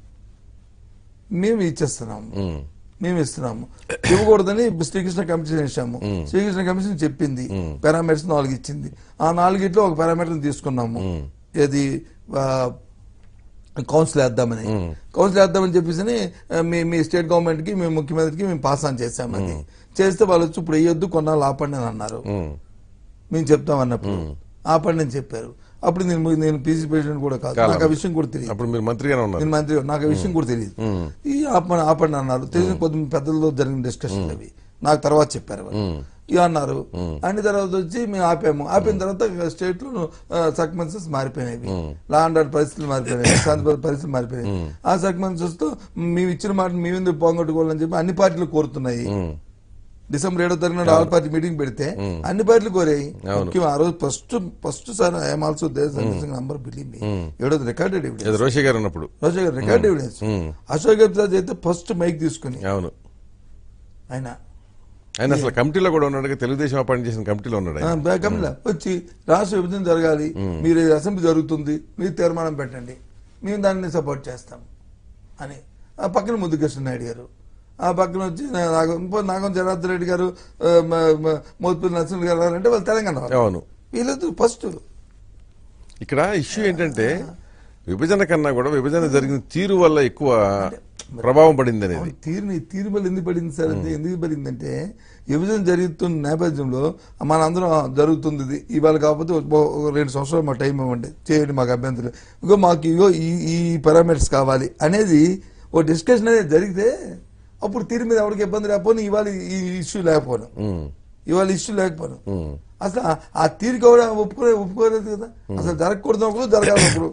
మేము ఇచ్చేస్తున్నాము ఉమ్, మేము ఇస్తున్నాము ఇవ్వకూడదని శ్రీకృష్ణ కమిషన్ ఇచ్చాము శ్రీకృష్ణ కమిషన్ చెప్పింది పారామీటర్స్ నాలుగు ఇచ్చింది ఆ నాలుగిట్లో ఒక పారామీటర్ తీసుకున్నాము ఏది ఆ, కౌన్సిల్ వేద్దామని కౌన్సిల్ వేద్దామని చెప్పేసి మీ మీ స్టేట్ గవర్నమెంట్ కి మేము ముఖ్యమంత్రికి మేము పాస్ ఆన్ చేసాము అది చేస్తే వాళ్ళు వచ్చి ఇప్పుడు వేయొద్దు కొన్నాళ్ళు ఆపండి అని అన్నారు ఉమ్. మేము చెప్తాం అన్నప్పుడు ఆపండి అని చెప్పారు అప్పుడు నేను నేను పీసీ ప్రెసిడెంట్ కూడా కాదు నాకు ఆ విషయం కూడా తెలియదు అప్పుడు మీరు మంత్రిగానే ఉన్నారు నేను మంత్రి నాకు ఆ విషయం కూడా తెలియదు ఈ ఆపండి ఆపండి అన్నారు తెలిసిన కొద్ది పెద్దలతో జరిగిన డిస్కషన్ అవి నాకు తర్వాత చెప్పారు వాళ్ళు ఇక అన్నారు అన్ని తర్వాత వచ్చి మేము ఆపాము ఆపిన తర్వాత స్టేట్ లో సర్కమెన్సెస్ మారిపోయినాయి లా అండ్ ఆర్డర్ పరిస్థితులు మారిపోయినాయి శాంతి పరిస్థితులు మారిపోయినాయి ఆ సర్కమెన్సెస్ తో మేము ఇచ్చిన మాట మేము ఎందుకు పోగొట్టుకోవాలని చెప్పి అన్ని పార్టీలు కోరుతున్నాయి ఉమ్, డిసెంబర్ ఏడో తారీఖున ఆల్ పార్టీ మీటింగ్ పెడితే అన్ని పార్టీలు కోరాయి అవును. ముఖ్యం ఆ రోజు first first sir I'm also there number believe me ఏడో రికార్డెడ్ ఎవిడెన్స్ అది రోషి గారు ఉన్నప్పుడు రోజు గారు రికార్డ్ ఎవిడెన్స్ అశోక్ గెహ్లోట్ అయితే ఫస్ట్ మైక్ తీసుకుని అవును ఆయన ఆయన అసలు కమిటీలో కూడా ఉన్నాడు తెలుగుదేశం అపాయింట్ చేసిన కమిటీలో ఉన్నాడు ఆయన. ఆ, కమల వచ్చి రాష్ట్ర విభజన జరగాలి మీరు ఈ అసెంబ్లీ జరుగుతుంది మీరు తీర్మానం పెట్టండి మేము దాన్ని సపోర్ట్ చేస్తాం అని ఆ పక్కన ముద్దుకృష్ణ నాయుడు గారు ఆ పక్కన వచ్చి నా- నాగం ఇంకో నాగం జనార్దన్ రెడ్డి గారు ఆ, మ- మ- మోత్పూరి నరసింహ గారు అంటే వాళ్ళు తెలంగాణ వాళ్ళు. అవును వీళ్ళిద్దరు ఫస్ట్ ఇక్కడ ఇష్యూ ఏంటంటే విభజన కన్నా కూడా విభజన జరిగిన తీరు వల్ల ఎక్కువ ప్రభావం పడింది అనేది తీరుని తీరు వల్ల ఎందుకు పడింది సార్ అంటే ఎందుకు పడిందంటే విభజన జరుగుతున్న నేపథ్యంలో మనందరం జరుగుతుంది ఇది ఇవాళ కాకపోతే ఒక- ఒక రెండు సంవత్సరాలు మా టైం ఇవ్వండి చేయండి మాకు అభ్యంతరం ఇగో మాకు ఇగో ఈ ఈ పారామీటర్స్ కావాలి అనేది ఓ డిస్కషన్ అనేది జరిగితే అప్పుడు తీరు మీద ఎవరికి ఇబ్బంది లేకపోను ఇవాళ ఈ ఇష్యూ లేకపోను ఉమ్, ఇవాళ ఇష్యూ లేకపోను ఉమ్. అసలు ఆ- ఆ తీరు కూడా ఒప్పుకోలే ఒప్పుకోలేదు కదా అసలు జరగకూడదు ఒకరు జరగాలి ఒకరు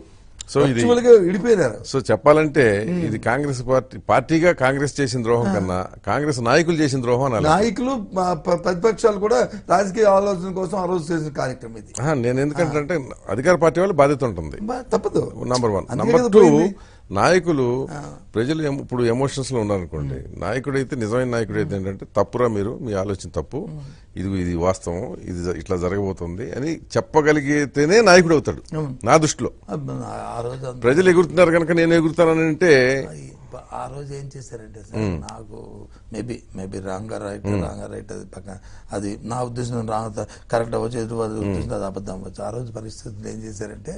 సో ఇది Virtual గా విడిపోయినారు సో చెప్పాలంటే ఇది కాంగ్రెస్ పార్టీ పార్టీగా కాంగ్రెస్ చేసిన ద్రోహం కన్నా కాంగ్రెస్ నాయకులు చేసిన ద్రోహం అనాలి నాయకులు మా ప- ప్రతిపక్షాలు కూడా రాజకీయ ఆలోచన కోసం ఆ రోజు చేసిన కార్యక్రమం ఇది ఆహా, నేను ఎందుకంటే అంటే అధికార పార్టీ వాళ్ళు బాధ్యత ఉంటుంది బా- తప్పదు నంబర్ వన్ అందుకే నంబర్ కదా టూ పోయింది. నాయకులు ప్రజలు ఎం- ఇప్పుడు ఎమోషన్స్ లో ఉన్నారనుకోండి నాయకుడు అయితే నిజమైన నాయకుడు అయితే ఏంటంటే తప్పురా మీరు మీ ఆలోచన తప్పు ఇది ఇది వాస్తవం ఇది జ- ఇట్లా జరగబోతుంది అని చెప్పగలిగితేనే నాయకుడు అవుతాడు నా దృష్టిలో అబ్బ, ఆ రోజు అంత- ప్రజలు ఎగురుతున్నారు కనుక నేను ఎగురుతానని అంటే ఈ- ఆ రోజు ఏం చేశారంటే సార్ నాకు maybe maybe wrong right wrong right అది పక్కన అది నా ఉద్దేశం రాంగ్ కరెక్ట్ అవ్వచ్చు ఎదురు వాళ్ళ ఉద్దేశం అది అబద్ధం అవ్వచ్చు ఆ రోజు పరిస్థితులు ఏం చేశారంటే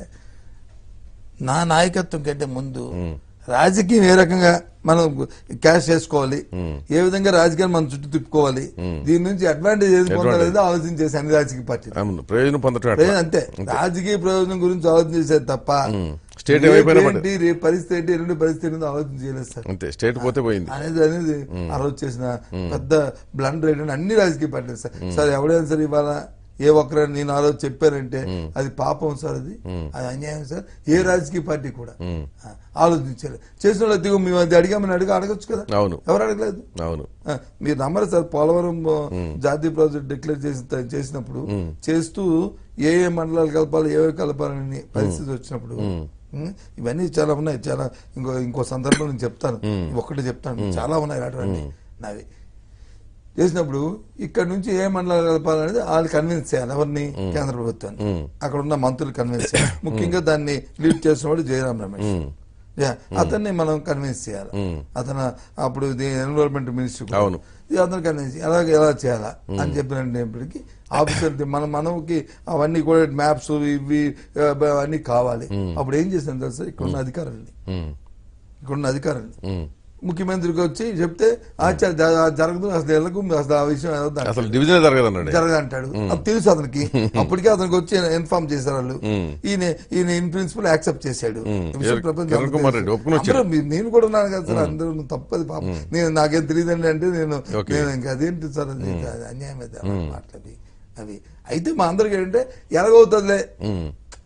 నా నాయకత్వం కంటే ముందు రాజకీయం ఏ రకంగా మనం క్యాష్ చేసుకోవాలి ఏ విధంగా రాజకీయాన్ని మనం చుట్టూ తిప్పుకోవాలి దీని నుంచి అడ్వాంటేజ్ ఏది పొందాలి ఆలోచన చేసి అన్ని రాజకీయ పార్టీలు అవును ప్రయోజనం పొందటం అట్లా. ప్రయోజనం అంతే రాజకీయ ప్రయోజనం గురించి ఆలోచన చేసేది తప్ప స్టేట్ రేపు ఏమైపోయినా ఏంటి, రేపు పరిస్థితి ఏంటి ఎల్లుండి పరిస్థితి ఏంటి ఆలోచన చేయలేదు సార్ అంతే స్టేట్ పోతే పోయింది అనేది అనేది ఆ రోజు చేసిన పెద్ద బ్లండర్ ఏంటంటే అన్ని రాజకీయ పార్టీలు సార్ సార్ ఎవడైనా సరే ఇవాళ ఏ ఒక్కరైనా నేను ఆ రోజు చెప్పానంటే అది పాపం సార్ అది అది అన్యాయం సార్ ఏ రాజకీయ పార్టీ కూడా ఆ, ఆలోచించారు చేసిన వాళ్ళు దిగు మేము అది అడిగామని అడిగి అడగచ్చు కదా అవును ఎవరు అడగలేదు అవును ఆ, మీరు నమ్మరు సార్ పోలవరం ఆ, జాతీయ ప్రాజెక్ట్ డిక్లేర్ చేసిన చేసినప్పుడు చేస్తూ ఏ ఏ మండలాలు కలపాలి ఏవే కలపాలని పరిస్థితి వచ్చినప్పుడు ఉమ్, ఇవన్నీ చాలా ఉన్నాయి చాలా ఇంకో ఇంకో సందర్భం నేను చెప్తాను ఒక్కటి చెప్తాను చాలా ఉన్నాయి అటువంటి నావి చేసినప్పుడు ఇక్కడ నుంచి ఏ మండలాలు కలపాలనేది వాళ్ళు కన్విన్స్ చేయాలి ఎవరిని కేంద్ర ప్రభుత్వాన్ని అక్కడ ఉన్న మంత్రులు కన్విన్స్ చేయాలి ముఖ్యంగా దాన్ని లీడ్ చేసినవాడు జయరాం రమేష్ యా, అతన్ని మనం కన్విన్స్ చేయాలి అతను అప్పుడు ఎన్విరాన్మెంట్ మినిస్టర్ అవును. అందరూ కన్విన్స్ అలాగే ఎలా చేయాలా అని చెప్పినప్పటికీ ఆఫీసర్ మన మనకి అవన్నీ కూడా మ్యాప్స్ ఇవి ఆ, అవన్నీ కావాలి అప్పుడు ఏం చేశాను తెలుసా ఇక్కడ ఉన్న అధికారుల్ని ఉమ్, ఇక్కడ ఉన్న అధికారుల్ని ఉమ్. ముఖ్యమంత్రికి వచ్చి చెప్తే "ఆచా, జ- జరగదు అసలు ఎళ్ళకు అసలు ఆ విషయం ఏదో అసలు డివిజన్ జరగదు అన్నాడు జరగదు అంటాడు అది తెలుసు అతనికి అప్పటికే అతనికి వచ్చి ఇన్ఫార్మ్ చేశారు వాళ్ళు ఈయన ఈయన ఇన్ ప్రిన్సిపల్ యాక్సెప్ట్ చేశాడు ఈ విషయం ఎవరు? ప్రపంచం కిరణ్ కుమార్ తెలుసు. రెడ్డి ఒప్పుకొని వచ్చాడు. అందరూ మీ- నేను కూడా ఉన్నాను కదా సార్ అందరూ నువ్వు తప్పది పాపం నేను నాకేం తెలియదండి అంటే నేను Okay. నేను ఇంకా అదేంటి సార్ అది అది అన్యాయం అయితే అలా మాటలు అవి అయితే మా అందరికి ఏంటంటే ఎలాగవుతుందిలే ఉమ్.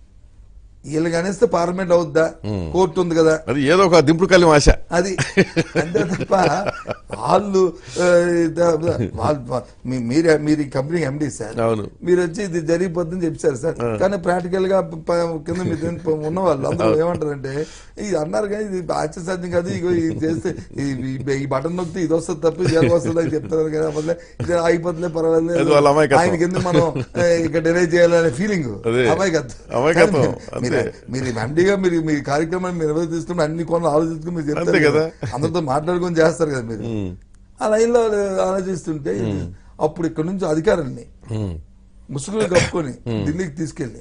వీళ్ళు కనిస్తే పార్లమెంట్ అవుద్దా కోర్టు ఉంది కదా అది ఏదో ఒక దింపుడు కలి ఆశ అది అంతే తప్ప వాళ్ళు ఆ, ద- ద- వాళ్ళు మీ- మీరే మీరు ఈ కంపెనీ ఎండి సార్ అవును. మీరు వచ్చి ఇది జరిగిపోతుందని చెప్పారు సార్ కానీ ప్రాక్టికల్ గా ప- కింద మీ దీని ఉన్న వాళ్ళు అందరూ ఏమంటారంటే ఇది అన్నారు కానీ ఇది ఆశ్చర్యం కాదు ఇగో ఇది చేస్తే ఈ- ఈ- ఈ బటన్ నొక్కితే ఇది వస్తుంది తప్ప ఇది ఎలా వస్తుంది అని చెప్తారు కానీ అవ్వదులే, ఇది అయిపోతుందిలే అది పర్వాలేదు వాళ్ళ అమాయకత్వం. ఆయనకి ఎందుకు మనం ఆ, ఇక్కడ డిలే చేయాలనే ఫీలింగ్ అదే. అమాయకత్వం అమాయకత్వం, కానీ మీరు- అంతే. మీరు- మీరు ఎండిగా మీరు మీ కార్యక్రమాన్ని నిర్వహిస్తున్నప్పుడు అన్ని కొనలు ఆలోచించుకుని మీరు అంతే చెప్తారు కదా. కదా అందరితో మాట్లాడుకొని చేస్తారు కదా మీరు ఆ లైన్ లో ఆలోచిస్తుంటే అప్పుడు ఇక్కడ నుంచి అధికారుల్ని ఉమ్, ముసుగులు కప్పుకొని ఢిల్లీకి తీసుకెళ్లి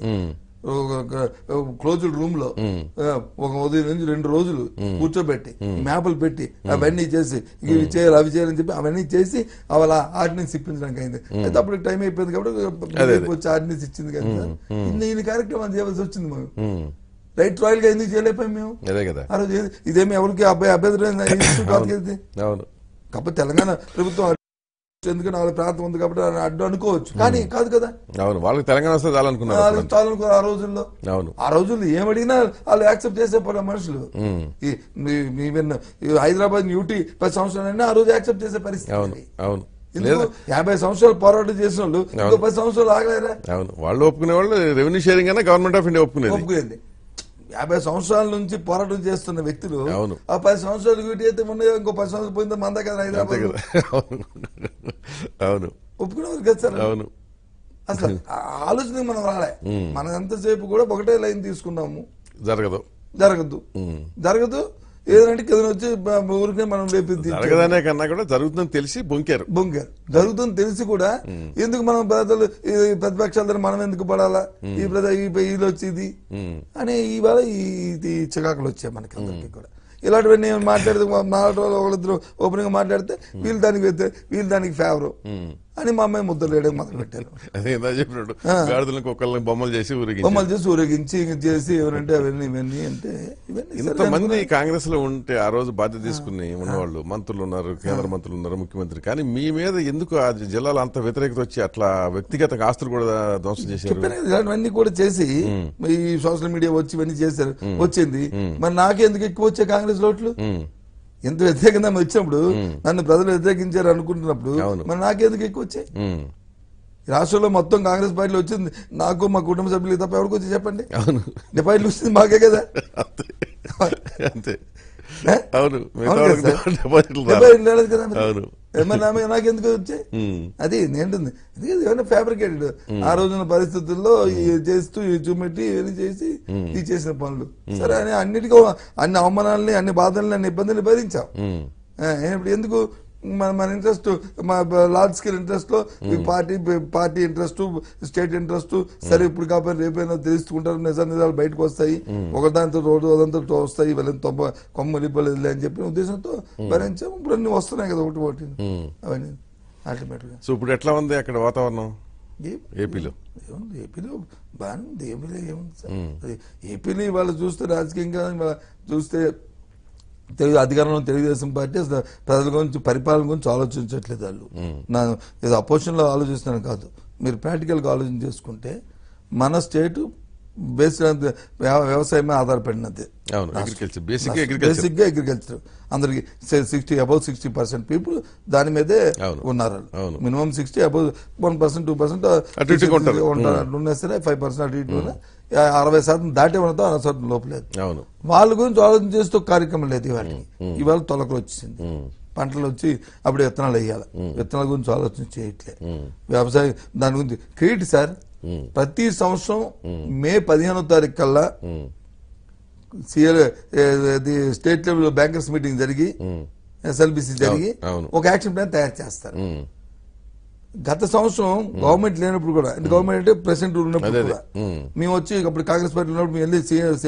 క్లోజ్డ్ రూమ్ లో ఆ, ఒక ఉదయం నుంచి రెండు రోజులు కూర్చోబెట్టి మ్యాపులు పెట్టి అవన్నీ చేసి ఇవి చేయాలి అవి చేయాలని చెప్పి అవన్నీ చేసి వాళ్ళ ఆర్డినెన్స్ ఇప్పించడానికి అయింది అయితే అప్పుడు టైం అయిపోయింది కాబట్టి ఢిల్లీకి వచ్చి ఆర్డినెన్స్ ఇచ్చింది కదా ఇన్ని ఇన్ని కార్యక్రమాలు చేయవలసి వచ్చింది మేము ఉమ్. రైట్ రాయల్ గా ఎందుకు చేయలేకపోయాం మేము అదే కదా ఆ రోజు ఏది- ఇదేమి ఎవరికి అబ్బాయి అభ్యర్థులు కాదు కదా ఇది. అవును కాకపోతే తెలంగాణ ప్రభుత్వం ఎందుకంటే వాళ్ళ ప్రాంతం ఉంది కాబట్టి అని అడ్డు అనుకోవచ్చు కానీ కాదు కదా అవును వాళ్ళకి తెలంగాణ వస్తే చాలనుకున్నారు వాళ్ళు అప్పుడు. చాలనుకో ఆ రోజుల్లో అవును ఆ రోజుల్లో ఏమడిగినా వాళ్ళు యాక్సెప్ట్ చేసే పడ మనుషులు ఉమ్. ఈ మీ- మీ విన్న- ఈ హైదరాబాద్ యూటీ పది సంవత్సరాలైనా ఆ రోజు యాక్సెప్ట్ చేసే పరిస్థితి అవును అది. అవును ఎందుకు లేదా యాభై సంవత్సరాలు పోరాటం చేసిన వాళ్ళు ఇంకో పది సంవత్సరాలు ఆగలేరా అవును వాళ్ళు ఒప్పుకునే వాళ్ళు రెవెన్యూ షేరింగ్ అయినా గవర్నమెంట్ ఆఫ్ ఇండియా ఒప్పుకునేది ఒప్పుకునేది యాభై సంవత్సరాల నుంచి పోరాటం చేస్తున్న వ్యక్తులు అవును. ఆ పది సంవత్సరాలు వీటి అయితే ఉన్నాయో ఇంకో పది సంవత్సరాలు పోయిందో మంద కదా అంతే హైదరాబాద్ కదా అవును అవును ఒప్పుకునేవారు కదా సార్ అవును అసలు ఆ ఆలోచన మనం రాలే మనం ఎంతసేపు కూడా ఒకటే లైన్ తీసుకున్నాము జరగదు జరగదు జరగదు ఏదంటే కింద వచ్చి బ- ఊరికే మనం లేపి జరగదనే కన్నా కూడా జరుగుతుందని తెలిసి బొంకారు బొంగారు జరుగుతుంది తెలిసి కూడా ఎందుకు మనం పెద్దలు ఈ ప్రతిపక్షాల దగ్గర మనం ఎందుకు పడాలా ఈ ప్రజ ఈ వీళ్ళు వచ్చి ఇది ఉమ్. అని ఇవాళ ఈ ఈ చికాకులు వచ్చాయి మనకి అందరికీ కూడా ఇలాంటివన్నీ ఏమైనా మాట్లాడితే మా నాలుగు రోజులు ఒకళ్ళిద్దరు ఓపెనింగ్ మాట్లాడితే వీళ్ళు దానికి వ్యతిరే- వీళ్ళు దానికి ఫేవరు అని మా అమ్మాయి ముద్దలు వేయడం మొదలు పెట్టారు అదే ఇందా చెప్పినట్టు గాడిదలకు ఒకళ్ళని బొమ్మలు చేసి ఊరికి బొమ్మలు చేసి ఊరేగించి ఇంక చేసి ఎవరంటే అవన్నీ ఇవన్నీ అంటే ఇవన్నీ సరే ఇంతమంది కాంగ్రెస్ లో ఉంటే ఆ రోజు బాధ్యత తీసుకుని ఉన్నవాళ్ళు మంత్రులు ఉన్నారు కేంద్ర మంత్రులు ఉన్నారు ముఖ్యమంత్రి కానీ మీ మీద ఎందుకు ఆ జిల్లాలో అంత వ్యతిరేకత వచ్చి అట్లా వ్యక్తిగత ఆస్తులు కూడా ధ్వంసం చేశారు చెప్పాను కదా, ఇలాంటివన్నీ కూడా చేసి ఈ సోషల్ మీడియా వచ్చి ఇవన్నీ చేశారు వచ్చింది మరి నాకెందుకు ఎక్కువ వచ్చాయి కాంగ్రెస్ ఓట్లు ఉమ్, ఎంత వ్యతిరేకంగా వచ్చినప్పుడు నన్ను ప్రజలు వ్యతిరేకించారు అనుకుంటున్నప్పుడు అవును. మరి నాకెందుకు ఎక్కువ వచ్చాయి ఉమ్, ఈ రాష్ట్రంలో మొత్తం కాంగ్రెస్ పార్టీలో వచ్చింది నాకు మా కుటుంబ సభ్యులకి తప్ప ఎవరికి వచ్చి చెప్పండి అవును డిపాజిట్లు వచ్చింది మాకే కదా అంతే అంతే ఏ? అవును మిగతా అవును వాళ్ళకి కదా సార్? డిపాజిట్లు రాలేదు. డిపాజిట్లు రాలేదు కదా మరి. అవును. ఏ మరి నా మీద నాకెందుకు వచ్చాయి ఉమ్, అది నేంటుంది ఏమైనా ఫ్యాబ్రికేటెడ్ ఆ రోజున పరిస్థితుల్లో ఈ చేస్తూ ఈ చూపెట్టి ఇవన్నీ చేసి ఈ చేసిన పనులు సరే అని అన్నిటికీ అన్ని అవమానాలని అన్ని బాధల్ని అన్ని ఇబ్బందులు భరించాం ఉమ్, ఆ, ఇప్పుడు ఎందుకు మన మన ఇంట్రెస్ట్ మా లార్జ్ స్కేల్ ఇంట్రెస్ట్ లో ఈ party party interest state interest సరే ఇప్పుడు కాకపోతే రేపైనా తెలుసుకుంటారు నిజా నిజాలు బయటకు వస్తాయి ఒకదాంతో రోడ్డు అదంతా వస్తాయి వీళ్ళని తొంభ కొమ్మ వెళ్ళిపోలేదు అని చెప్పిన ఉద్దేశంతో భరించాం ఇప్పుడు అన్ని వస్తున్నాయి కదా ఒకటి ఒకటి ఉమ్. అవన్నీ అల్టిమేట్ గా సో ఇప్పుడు ఎట్లా ఉంది అక్కడ వాతావరణం ఏ- ఏపీలో ఏముంది ఏపీలో బాగానే ఉంది ఏపీలో ఏముంది సార్ అది ఏపీలో వాళ్ళు చూస్తే రాజకీయంగా ఇవాళ చూస్తే తెలుగు అధికారంలో తెలుగుదేశం పార్టీ అసలు ప్రజల గురించి పరిపాలన గురించి ఆలోచించట్లేదు వాళ్ళు నా ఏదో అపోజిషన్ లో ఆలోచిస్తున్నాను కాదు మీరు ప్రాక్టికల్ గా ఆలోచన చేసుకుంటే మన స్టేట్ బేస్డ్ వ్యవసాయమే ఆధారపడినది అవును అగ్రికల్చర్ బేసిక్ అగ్రికల్చర్ బేసిక్ గా అగ్రికల్చర్ అందరికి sixty above sixty percent people దాని మీదే అవును. ఉన్నారు అవును. Minimum sixty above one percent two percent అటు ఇటుగా ఉంటారు. ఉంటారు అట్లా ఉన్నా సరే ఫైవ్ పర్సెంట్ అటు ఇటు ఉన్నా, అరవై శాతం దాటే ఉండదు అరవై శాతం లోపలేదు అవును వాళ్ళ గురించి ఆలోచన చేస్తూ కార్యక్రమం లేదు ఇవాళకి ఇవాళ తొలకలు వచ్చింది ఉమ్, పంటలు వచ్చి అప్పుడు విత్తనాలు వేయాలి విత్తనాల గురించి ఆలోచన చేయట్లే వ్యవసాయం దాని గురించి క్రెడిట్ సార్ ప్రతి సంవత్సరం మే పదిహేనో తారీఖు కల్లా ఉమ్, సిఎల్ అది స్టేట్ లెవెల్ బ్యాంకర్స్ మీటింగ్ జరిగి ఎస్ఎల్బిసి జరిగి అవును. ఒక యాక్షన్ ప్లాన్ తయారు చేస్తారు ఉమ్, గత సంవత్సరం గవర్నమెంట్ లేనప్పుడు కూడా అంటే గవర్నమెంట్ అంటే ప్రెసిడెంట్ ఉన్నప్పుడు అదే, అదే. కూడా ఉమ్. మేము వచ్చి అప్పుడు కాంగ్రెస్ పార్టీ ఉన్నప్పుడు మేము వెళ్ళి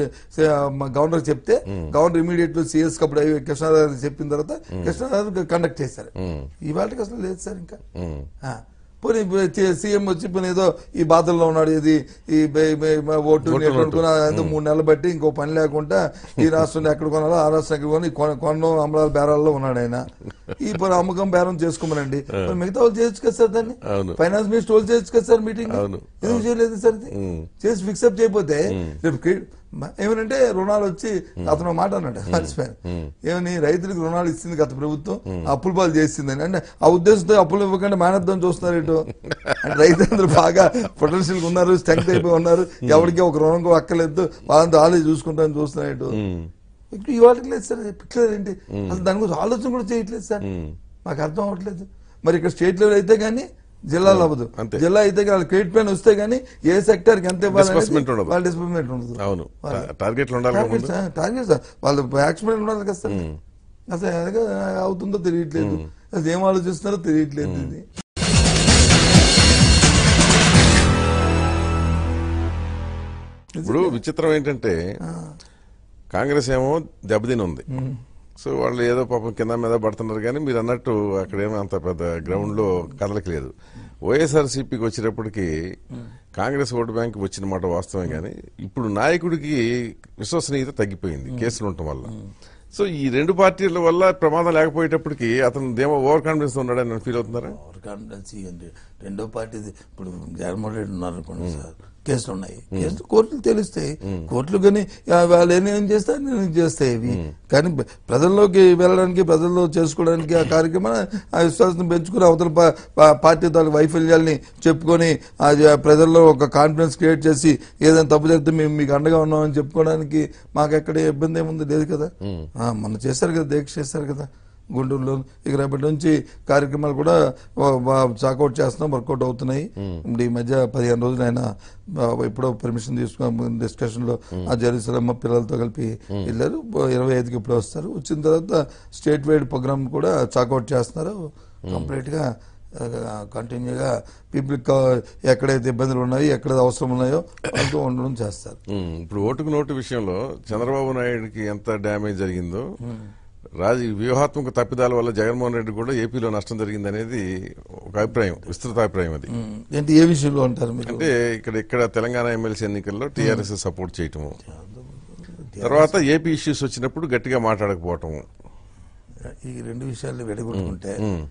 గవర్నర్ చెప్తే గవర్నర్ ఇమీడియట్ సిఎస్ అప్పుడు అయ్యి కృష్ణారావు చెప్పిన తర్వాత కృష్ణారావు కండక్ట్ చేశారు ఉమ్, ఇవాళకి అసలు లేదు సార్ ఇంకా ఉమ్, ఆ. పోనీ సీఎం వచ్చి పోనీ ఏదో ఈ బాధల్లో ఉన్నాడు ఇది ఈ బే- బే- మా ఓటు ఓటు, నేను ఓటు. అనుకున్నా, ఏదో మూడు నెలలు బట్టి ఇంకో పని లేకుండా ఈ రాష్ట్రం ఎక్కడ కొనాలో ఆ రాష్ట్రం ఎక్కడ కొని కొన- కొనడం అమరాల బేరాల్లో ఉన్నాడు ఆయన ఈ పని అమ్మకం బేరం చేసుకోమనండి మరి మిగతా వాళ్ళు చేయొచ్చు కదా సార్ దాన్ని అవును. ఫైనాన్స్ మినిస్టర్ వాళ్ళు చేయొచ్చు కదా సార్ మీటింగ్ అవును. ఎందుకు చేయలేదు సార్ ఇది ఉమ్. చేసి ఫిక్సప్ చేయకపోతే రేపు క్రె- మ- ఏమనంటే రుణాలు వచ్చి అతను ఒక మాట అన్నాడు మర్చిపోయాను ఏమని రైతులకు రుణాలు ఇచ్చింది గత ప్రభుత్వం అప్పుల పాలు చేసిందని అంటే ఆ ఉద్దేశంతో అప్పులు ఇవ్వకుండా మేనర్థం చూస్తున్నారు ఇటు అంటే రైతులందరూ బాగా పొటెన్షియల్ ఉన్నారు స్ట్రెంగ్త్ అయిపోయి ఉన్నారు ఎవరికి ఒక రుణం కూడా అక్కర్లేదు వాళ్ళంతా ఆలోచి చూసుకుంటారని చూస్తున్నారు ఇటు ఉమ్, ఇప్పుడు ఇవాళకి లేదు సార్ పిక్చర్ ఏంటి అసలు దాని గురించి ఆలోచన కూడా చేయట్లేదు సార్ ఉమ్. మాకు అర్థం అవ్వట్లేదు మరి ఇక్కడ స్టేట్ లెవెల్ అయితే గానీ జిల్లాలో అవ్వదు అంతే. జిల్లా అయితే వాళ్ళ క్రెడిట్ ప్లాన్ వస్తే గానీ ఏ సెక్టర్ కి ఎంత ఇవ్వాలి Disbursement ఉండదు. వాళ్ళ డిస్బర్స్మెంట్ ఉండదు అవును వాళ్ళ- టా- టార్గెట్లు ఉండాలి కదా టార్గెట్ ముందు సార్, టార్గెట్ సార్ వాళ్ళు యాక్సిడెంట్ ఉండాలి కదా సార్ అసలు ఎలాగ అవుతుందో తెలియట్లేదు అసలు ఏం ఆలోచిస్తున్నారో తెలియట్లేదు ఇది ఇప్పుడు విచిత్రం ఏంటంటే కాంగ్రెస్ ఏమో దెబ్బతిని ఉంది సో వాళ్ళు ఏదో పాపం కింద మీద పడుతున్నారు కానీ మీరు అన్నట్టు అక్కడేమో అంత పెద్ద గ్రౌండ్ లో కదలకి లేదు వైఎస్ఆర్సీపీకి వచ్చేటప్పటికి కాంగ్రెస్ ఓటు బ్యాంక్ వచ్చిన మాట వాస్తవం కానీ ఇప్పుడు నాయకుడికి విశ్వసనీయత తగ్గిపోయింది కేసులు ఉండటం వల్ల సో ఈ రెండు పార్టీల వల్ల ప్రమాదం లేకపోయేటప్పటికి అతను దేమో ఓవర్ కాన్ఫిడెన్స్ ఉన్నాడని ఫీల్ అవుతున్నారా ఓవర్ కాన్ఫిడెన్స్ ఇవ్వండి రెండో పార్టీ ఇప్పుడు జగన్మోహన్ రెడ్డి ఉన్నారు అనుకోండి సార్ కేసులు ఉన్నాయి కేసులు కోర్టులు తెలుస్తాయి కోర్టులు కానీ ఆ, వాళ్ళు ఏం ఏం చేస్తారు నేను ఇది చేస్తాయి ఇవి కానీ ప్ర- ప్రజల్లోకి వెళ్ళడానికి ప్రజల్లో చేసుకోవడానికి ఆ కార్యక్రమాన్ని ఆ విశ్వాసం పెంచుకుని అవతల పా- పా- పార్టీ తాలూకు వైఫల్యాల్ని చెప్పుకొని ఆ జ- ప్రజల్లో ఒక కాన్ఫిడెన్స్ క్రియేట్ చేసి ఏదైనా తప్పు జరిగితే మేము మీకు అండగా ఉన్నామని చెప్పుకోవడానికి మాకు ఎక్కడ ఇబ్బంది ఏముంది లేదు కదా ఆ, మొన్న చేశారు కదా దీక్ష చేశారు కదా గుంటూరులో ఇక రేపటి నుంచి కార్యక్రమాలు కూడా చాకౌట్ చేస్తున్నాం వర్కౌట్ అవుతున్నాయి ఇప్పుడు ఈ మధ్య పదిహేను రోజులు ఆయన ఆ, ఎప్పుడో పర్మిషన్ తీసుకున్న డిస్కషన్ లో ఆ జెరూసలమ్మ పిల్లలతో కలిపి వెళ్ళారు ఇరవై ఐదుకి ఇప్పుడు వస్తారు వచ్చిన తర్వాత స్టేట్ వైడ్ ప్రోగ్రామ్ కూడా చాకౌట్ చేస్తున్నారు కంప్లీట్ గా కంటిన్యూగా పీపుల్ ఎక్కడైతే ఇబ్బందులు ఉన్నాయో ఎక్కడ అవసరం ఉన్నాయో వాళ్ళతో ఉండడం చేస్తారు ఉమ్, ఇప్పుడు ఓటుకు నోటు విషయంలో చంద్రబాబు నాయుడుకి ఎంత డ్యామేజ్ జరిగిందో రాజ వ్యూహాత్మక తప్పిదాల వల్ల జగన్మోహన్ రెడ్డి కూడా ఏపీలో నష్టం జరిగింది అనేది ఒక అభిప్రాయం విస్తృత అభిప్రాయం అది ఉమ్, ఏంటి ఏ విషయంలో అంటారు మీరు అంటే ఇక్కడ ఇక్కడ తెలంగాణ ఎమ్మెల్సీ ఎన్నికల్లో టీఆర్ఎస్ సపోర్ట్ చేయటము తర్వాత ఏపీ ఇష్యూస్ వచ్చినప్పుడు గట్టిగా మాట్లాడకపోవటము ఈ రెండు విషయాలు విడగొట్టుకుంటే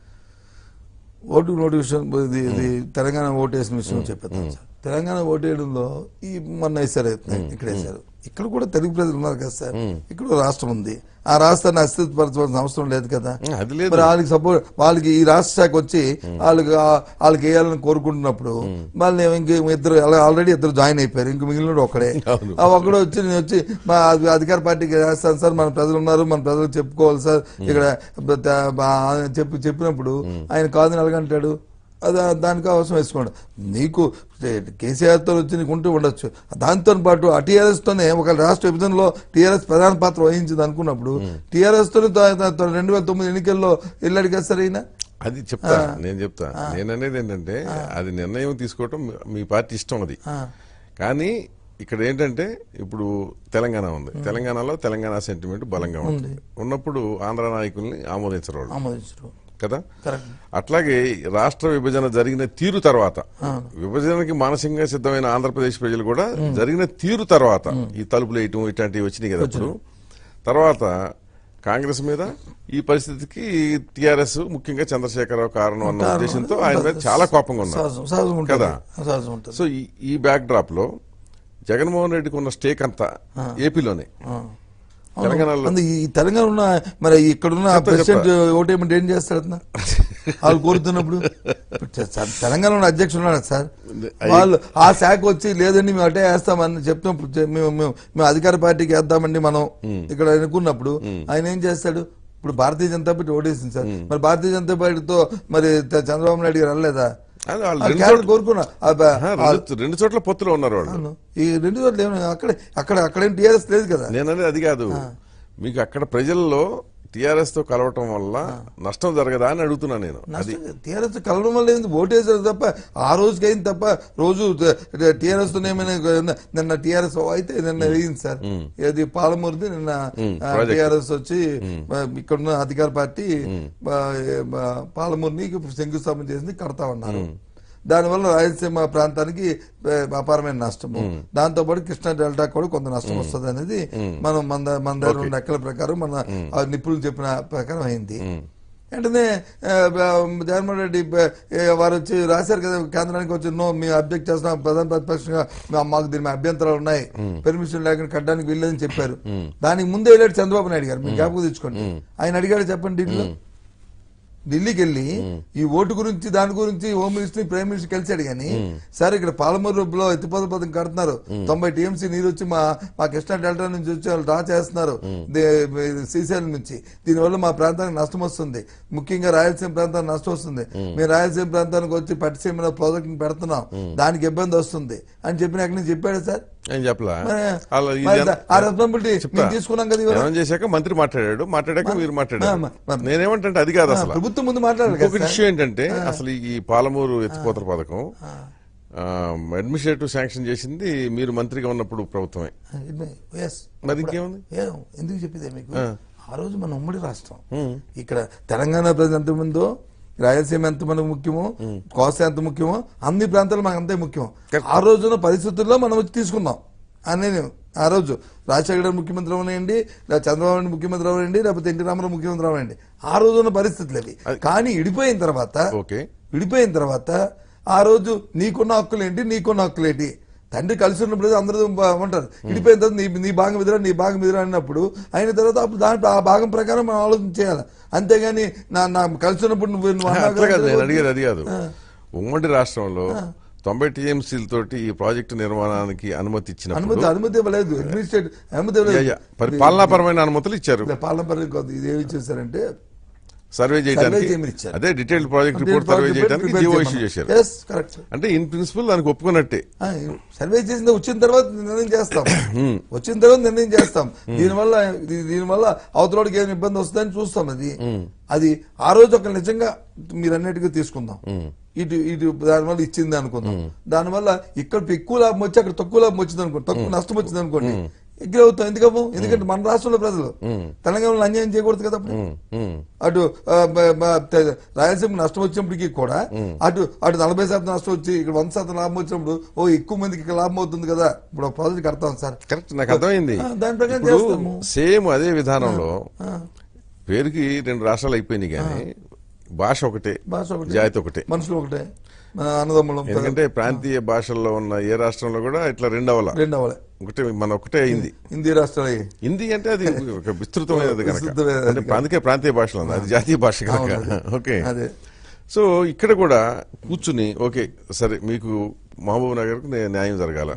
ఓటు నోటిఫికేషన్ ఇది ఇది తెలంగాణ ఓటు వేసిన విషయం చెప్పేద్దాం సార్ తెలంగాణ ఓటు వేయడంలో ఈ మొన్న వేశారు ఇక్కడ వేశారు ఇక్కడ కూడా తెలుగు ప్రజలు ఉన్నారు కదా సార్ ఇక్కడ ఒక రాష్ట్రం ఉంది ఆ రాష్ట్రాన్ని అస్తిత్వపరచవలసిన అవసరం లేదు కదా అది లేదు. మరి వాళ్ళకి సపోర్ట్ వాళ్ళకి ఈ రాష్ట్ర శాఖ వచ్చి వాళ్ళకి ఆ- వాళ్ళకి వేయాలని కోరుకుంటున్నప్పుడు వాళ్ళు ఇంక ఇద్దరు ఆల్రెడీ ఇద్దరు జాయిన్ అయిపోయారు ఇంక మిగిలిన ఒక్కడే అవును. ఆ ఒక్కడు వచ్చి నేను వచ్చి మా అధి- అధికార పార్టీకి రాస్తాను సార్ మన ప్రజలు ఉన్నారు మన ప్రజలకు చెప్పుకోవాలి సార్ ఇక్కడ బ- త- బా- చెప్పి చెప్పినప్పుడు ఆయన కాదని ఎలాగంటాడు అది ఆ- దానికి అవసరం వేసుకోండి నీకు కేసీఆర్ తో వచ్చి నీకు ఉంటూ ఉండొచ్చు దాంతో పాటు ఆ టీఆర్ఎస్ తోనే ఒక రాష్ట్ర విభజనలో టీఆర్ఎస్ ప్రధాన పాత్ర వహించింది అనుకున్నప్పుడు టీఆర్ఎస్ తో రెండు వేల తొమ్మిది ఎన్నికల్లో వెళ్ళాడు కదా సార్ ఈయన అది చెప్తా నేను చెప్తా నేను అనేది ఏంటంటే అది నిర్ణయం తీసుకోవటం మీ- మీ పార్టీ ఇష్టం అది కానీ ఇక్కడ ఏంటంటే ఇప్పుడు తెలంగాణ ఉంది తెలంగాణలో తెలంగాణ సెంటిమెంట్ బలంగా ఉంది ఉన్నప్పుడు ఆంధ్ర నాయకుల్ని ఆమోదించరు వాళ్ళు ఆమోదించరు కదా కరెక్ట్ అట్లాగే రాష్ట్ర విభజన జరిగిన తీరు తర్వాత విభజనకి మానసికంగా సిద్ధమైన ఆంధ్రప్రదేశ్ ప్రజలు కూడా జరిగిన తీరు తర్వాత ఈ తలుపులు వేయటం ఇట్లాంటివి వచ్చినాయి కదా అప్పుడు తర్వాత కాంగ్రెస్ మీద ఈ పరిస్థితికి టిఆర్ఎస్ ముఖ్యంగా చంద్రశేఖరరావు కారణం అన్న ఉద్దేశంతో ఆయన మీద చాలా కోపంగా ఉన్నారు సహజం సహజం ఉంటుంది కదా సహజం ఉంటుంది సో ఈ- ఈ బ్యాక్ డ్రాప్ లో జగన్మోహన్ రెడ్డికి ఉన్న స్టేక్ అంతా ఏపీలోనే తెలంగాణలో అందు ఈ తెలంగాణ ఉన్న మరి ఇక్కడున్న చెప్తా, ప్రెసిడెంట్ ఓటేమెంట్ ఏం చేస్తాడు అతను? వాళ్ళు కోరుతున్నప్పుడు ఇప్పుడు తె- తె- తెలంగాణ ఉన్న అధ్యక్షుడు ఉన్నాడు సార్ వాళ్ళు ఆ శాఖ వచ్చి లేదండి మేము అటే వేస్తామని చెప్తున్నప్పుడు చె- మేము మేము మేము అధికార పార్టీకి వేద్దామండి మనం ఇక్కడ అనుకున్నప్పుడు ఆయన ఏం చేస్తాడు ఇప్పుడు భారతీయ జనతా పార్టీ ఓటేసింది సార్ మరి భారతీయ జనతా పార్టీతో మరి త- చంద్రబాబు నాయుడు గారు వెళ్ళలేదా అది వాళ్ళు వాళ్ళు రెండు క్యారెట్ చోట్ల- కోరుకున్నా ఆ బ- ఆహా, రెండు- రెండు చోట్ల పొత్తులో ఉన్నారు వాళ్ళు అవును. ఈ రెండు చోట్ల ఏమైనా అక్కడ అక్కడ అక్కడేం టీఆర్ఎస్ లేదు కదా నేను అనేది అది కాదు మీకు అక్కడ ప్రజల్లో టిఆర్ఎస్ తో కలవటం వల్ల నష్టం జరగదా అని అడుగుతున్నా నేను అది టీఆర్ఎస్ కలవడం వల్ల ఏంది ఓటేసారు తప్ప ఆ రోజుకి అయింది తప్ప రోజు టీఆర్ఎస్ తో ఏమైనా నిన్న టీఆర్ఎస్ అయితే నిన్న వేయింది సార్ ఏది పాలమూరుది నిన్న project. టీఆర్ఎస్ వచ్చి ఆ, ఇక్కడున్న అధికార పార్టీ ఆ, ఏ, ఆ, పాలమూరుని శంకుస్థాపన చేసింది కడతా ఉన్నారు దానివల్ల రాయలసీమ ప్రాంతానికి ఆ, అపారమైన నష్టము దాంతో పాటు కృష్ణా డెల్టా కూడా కొంత నష్టం వస్తుంది అనేది మనం మన ద- మన దగ్గర ఉన్న లెక్కల ప్రకారం మన ఆ నిపుణులు చెప్పిన ప్రకారం అయింది వెంటనే ఆ, బ- జగన్మోహన్ రెడ్డి బ- ఏ, వారు వచ్చి రాశారు కదా కేంద్రానికి వచ్చి నో మేము అబ్జెక్ట్ చేస్తున్నాం ప్రధాన ప్రతిపక్షంగా మా- మాకు దీని మీద అభ్యంతరాలు ఉన్నాయి పెర్మిషన్ లేకుండా కట్టడానికి వీల్లేదని చెప్పారు దానికి ముందే వెళ్ళాడు చంద్రబాబు నాయుడు గారు మీరు జ్ఞాపకం తెచ్చుకోండి ఆయన అడిగాడు చెప్పండి ఢిల్లీలో ఢిల్లీకి వెళ్ళి ఈ ఓటు గురించి దాని గురించి హోమ్ మినిస్టర్ ప్రైమ్ మినిస్టర్ కలిసాడు కానీ సార్ ఇక్కడ పాలమూరులో ఎత్తిపోత పథకం కడుతున్నారు తొంభై టీఎంసీ నీరు వచ్చి మా మా కృష్ణా డెల్టా నుంచి వచ్చి వాళ్ళు డ్రా చేస్తున్నారు దే- శ్రీశైలం నుంచి దీనివల్ల మా ప్రాంతానికి నష్టం వస్తుంది ముఖ్యంగా రాయలసీమ ప్రాంతానికి నష్టం వస్తుంది మేము రాయలసీమ ప్రాంతానికి వచ్చి పట్టిసీమ ప్రాజెక్ట్ పెడుతున్నాం దానికి ఇబ్బంది వస్తుంది అని చెప్పిన అక్కడి నుంచి చెప్పాడు సార్ ఏం చెప్పలా మరి- అలా ఇది మరి ఎంత- ఆ రెస్పాన్సిబిలిటీ చెప్తా. మేము తీసుకున్నాం కదా ఇవాళ. జనం చేశాక మంత్రి మాట్లాడాడు మాట్లాడాక మీరు మాట్లాడారు మా- మా- నేనేమంటే అది కాదు అసలు ప్రభుత్వం ముందు మాట్లాడారు కదా ఇంకొక సార్. విషయం ఏంటంటే అసలు ఈ పాలమూరు ఎత్తిపోతల పథకం అడ్మినిస్ట్రేటివ్ శాంక్షన్ చేసింది మీరు మంత్రిగా ఉన్నప్పుడు ప్రభుత్వమే Yes. మరి ఇంకేముంది ఏ, ఎందుకు చెప్పేదే మీకు ఆ రోజు మన ఉమ్మడి రాష్ట్రం ఇక్కడ తెలంగాణ ప్రజలు ఎంత ముందో రాయలసీమ ఎంత మనకు ముఖ్యమో కోస్తా ఎంత ముఖ్యమో అన్ని ప్రాంతాలు మనకు అంతే ముఖ్యం ఆ రోజున పరిస్థితుల్లో మనం వచ్చి తీసుకున్నాం అని నేను ఆ రోజు రాజశేఖర గారు ముఖ్యమంత్రి అవనండి లేదా చంద్రబాబు నాయుడు ముఖ్యమంత్రి అవనండి లేకపోతే ఎన్టీ రామారావు ముఖ్యమంత్రి అవనండి ఆ రోజు ఉన్న పరిస్థితులు అవి కానీ ఇడిపోయిన తర్వాత ఓకే విడిపోయిన తర్వాత ఆ రోజు నీకున్న హక్కులేంటి నీకున్న హక్కులేంటి తండ్రి కలిసి ఉన్నప్పుడు అందరూ బా- ఉంటారు విడిపోయిన తర్వాత నీ నీ భాగం ఎదురా నీ భాగం ఎదురా అన్నప్పుడు అయిన తర్వాత అప్పుడు దాంట్లో ఆ భాగం ప్రకారం మనం ఆలోచన చేయాలి అంతేగాని నా నా కలిసి ఉన్నప్పుడు నువ్వు నువ్వు అన్నావు అట్లా కాదు నేను కదా, అడిగేది అది కాదు ఉమ్మడి రాష్ట్రంలో తొంభై టీఎంసీల తోటి ఈ ప్రాజెక్టు నిర్మాణానికి అనుమతి ఇచ్చినప్పుడు అనుమతి అనుమతి ఇవ్వలేదు అడ్మినిస్ట్రేట్ అనుమతి యా, యా. పరి- పాలనాపరమైన అనుమతులు ఇచ్చారు పాలనపల్లి ఇది ఏమి చేశారంటే సర్వే చేయడానికి చేయమని ఇచ్చారు. అదే డీటెయిల్ ప్రాజెక్ట్ రిపోర్ట్ సర్వే చేయడానికి జీవో ఇష్యూ చేశారు ఎస్ కరెక్ట్ అంటే ఇన్ ప్రిన్సిపల్ దానికి ఒప్పుకున్నట్టే ఆ, సర్వే చేసింది వచ్చిన తర్వాత నిర్ణయం చేస్తాం వచ్చిన తర్వాత నిర్ణయం చేస్తాం దీనివల్ల దీ- దీనివల్ల అవతలకి ఏమి ఇబ్బంది వస్తుందని చూస్తాం అది అది ఆ రోజు ఒక నిజంగా మీరు అన్నిటికీ తీసుకుందాం ఇటు ఇటు దానివల్ల ఇచ్చింది అనుకుందాం దానివల్ల ఇక్కడ ఎక్కువ లాభం వచ్చి అక్కడ తక్కువ లాభం వచ్చింది అనుకోండి తక్కువ నష్టం వచ్చింది అనుకోండి ఎగ్రీ అవుతాం ఎందుకము ఎందుకంటే మన రాష్ట్రంలో ప్రజలు తెలంగాణలో అన్యాయం చేయకూడదు కదా అప్పుడు ఉమ్, ఉమ్. అటు ఆ, బ- బ- తె- రాయలసీమ నష్టం వచ్చినప్పటికీ కూడా అటు అటు నలభై శాతం నష్టం వచ్చి ఇక్కడ వంద శాతం లాభం వచ్చినప్పుడు ఓ ఎక్కువ మందికి ఇక్కడ లాభం అవుతుంది కదా ఇప్పుడు ఒక ప్రాజెక్ట్ కడతాం సార్ కరెక్ట్ నాకు అర్థమైంది ఆ, దాని ప్రకారం ఇప్పుడు చేస్తాము. సేమ్ అదే విధానంలో ఆ, పేరుకి రెండు రాష్ట్రాలు అయిపోయినాయి కానీ భాష ఒకటే భాష ఒకటే. జాతి ఒకటే మనుషులు ఒకటే మన అన్నదమ్ములం ఎందుకంటే ప్రాంతీయ భాషల్లో ఉన్న ఏ రాష్ట్రంలో కూడా ఇట్లా రెండవల రెండు అవలే ఒకటే మన ఒకటే అయింది హిందీ రాష్ట్రాలు అయ్యి. హిందీ అంటే అది ఒక విస్తృతమైనది కనుక విస్తృతమైనది అంటే అందుకే ప్రాంతీయ భాషలు ఉంది అది జాతీయ భాష కనుక అవును. ఓకే అదే సో ఇక్కడ కూడా కూర్చుని ఓకే సరే మీకు మహబూబ్ నగర్కు న్యా- న్యాయం జరగాల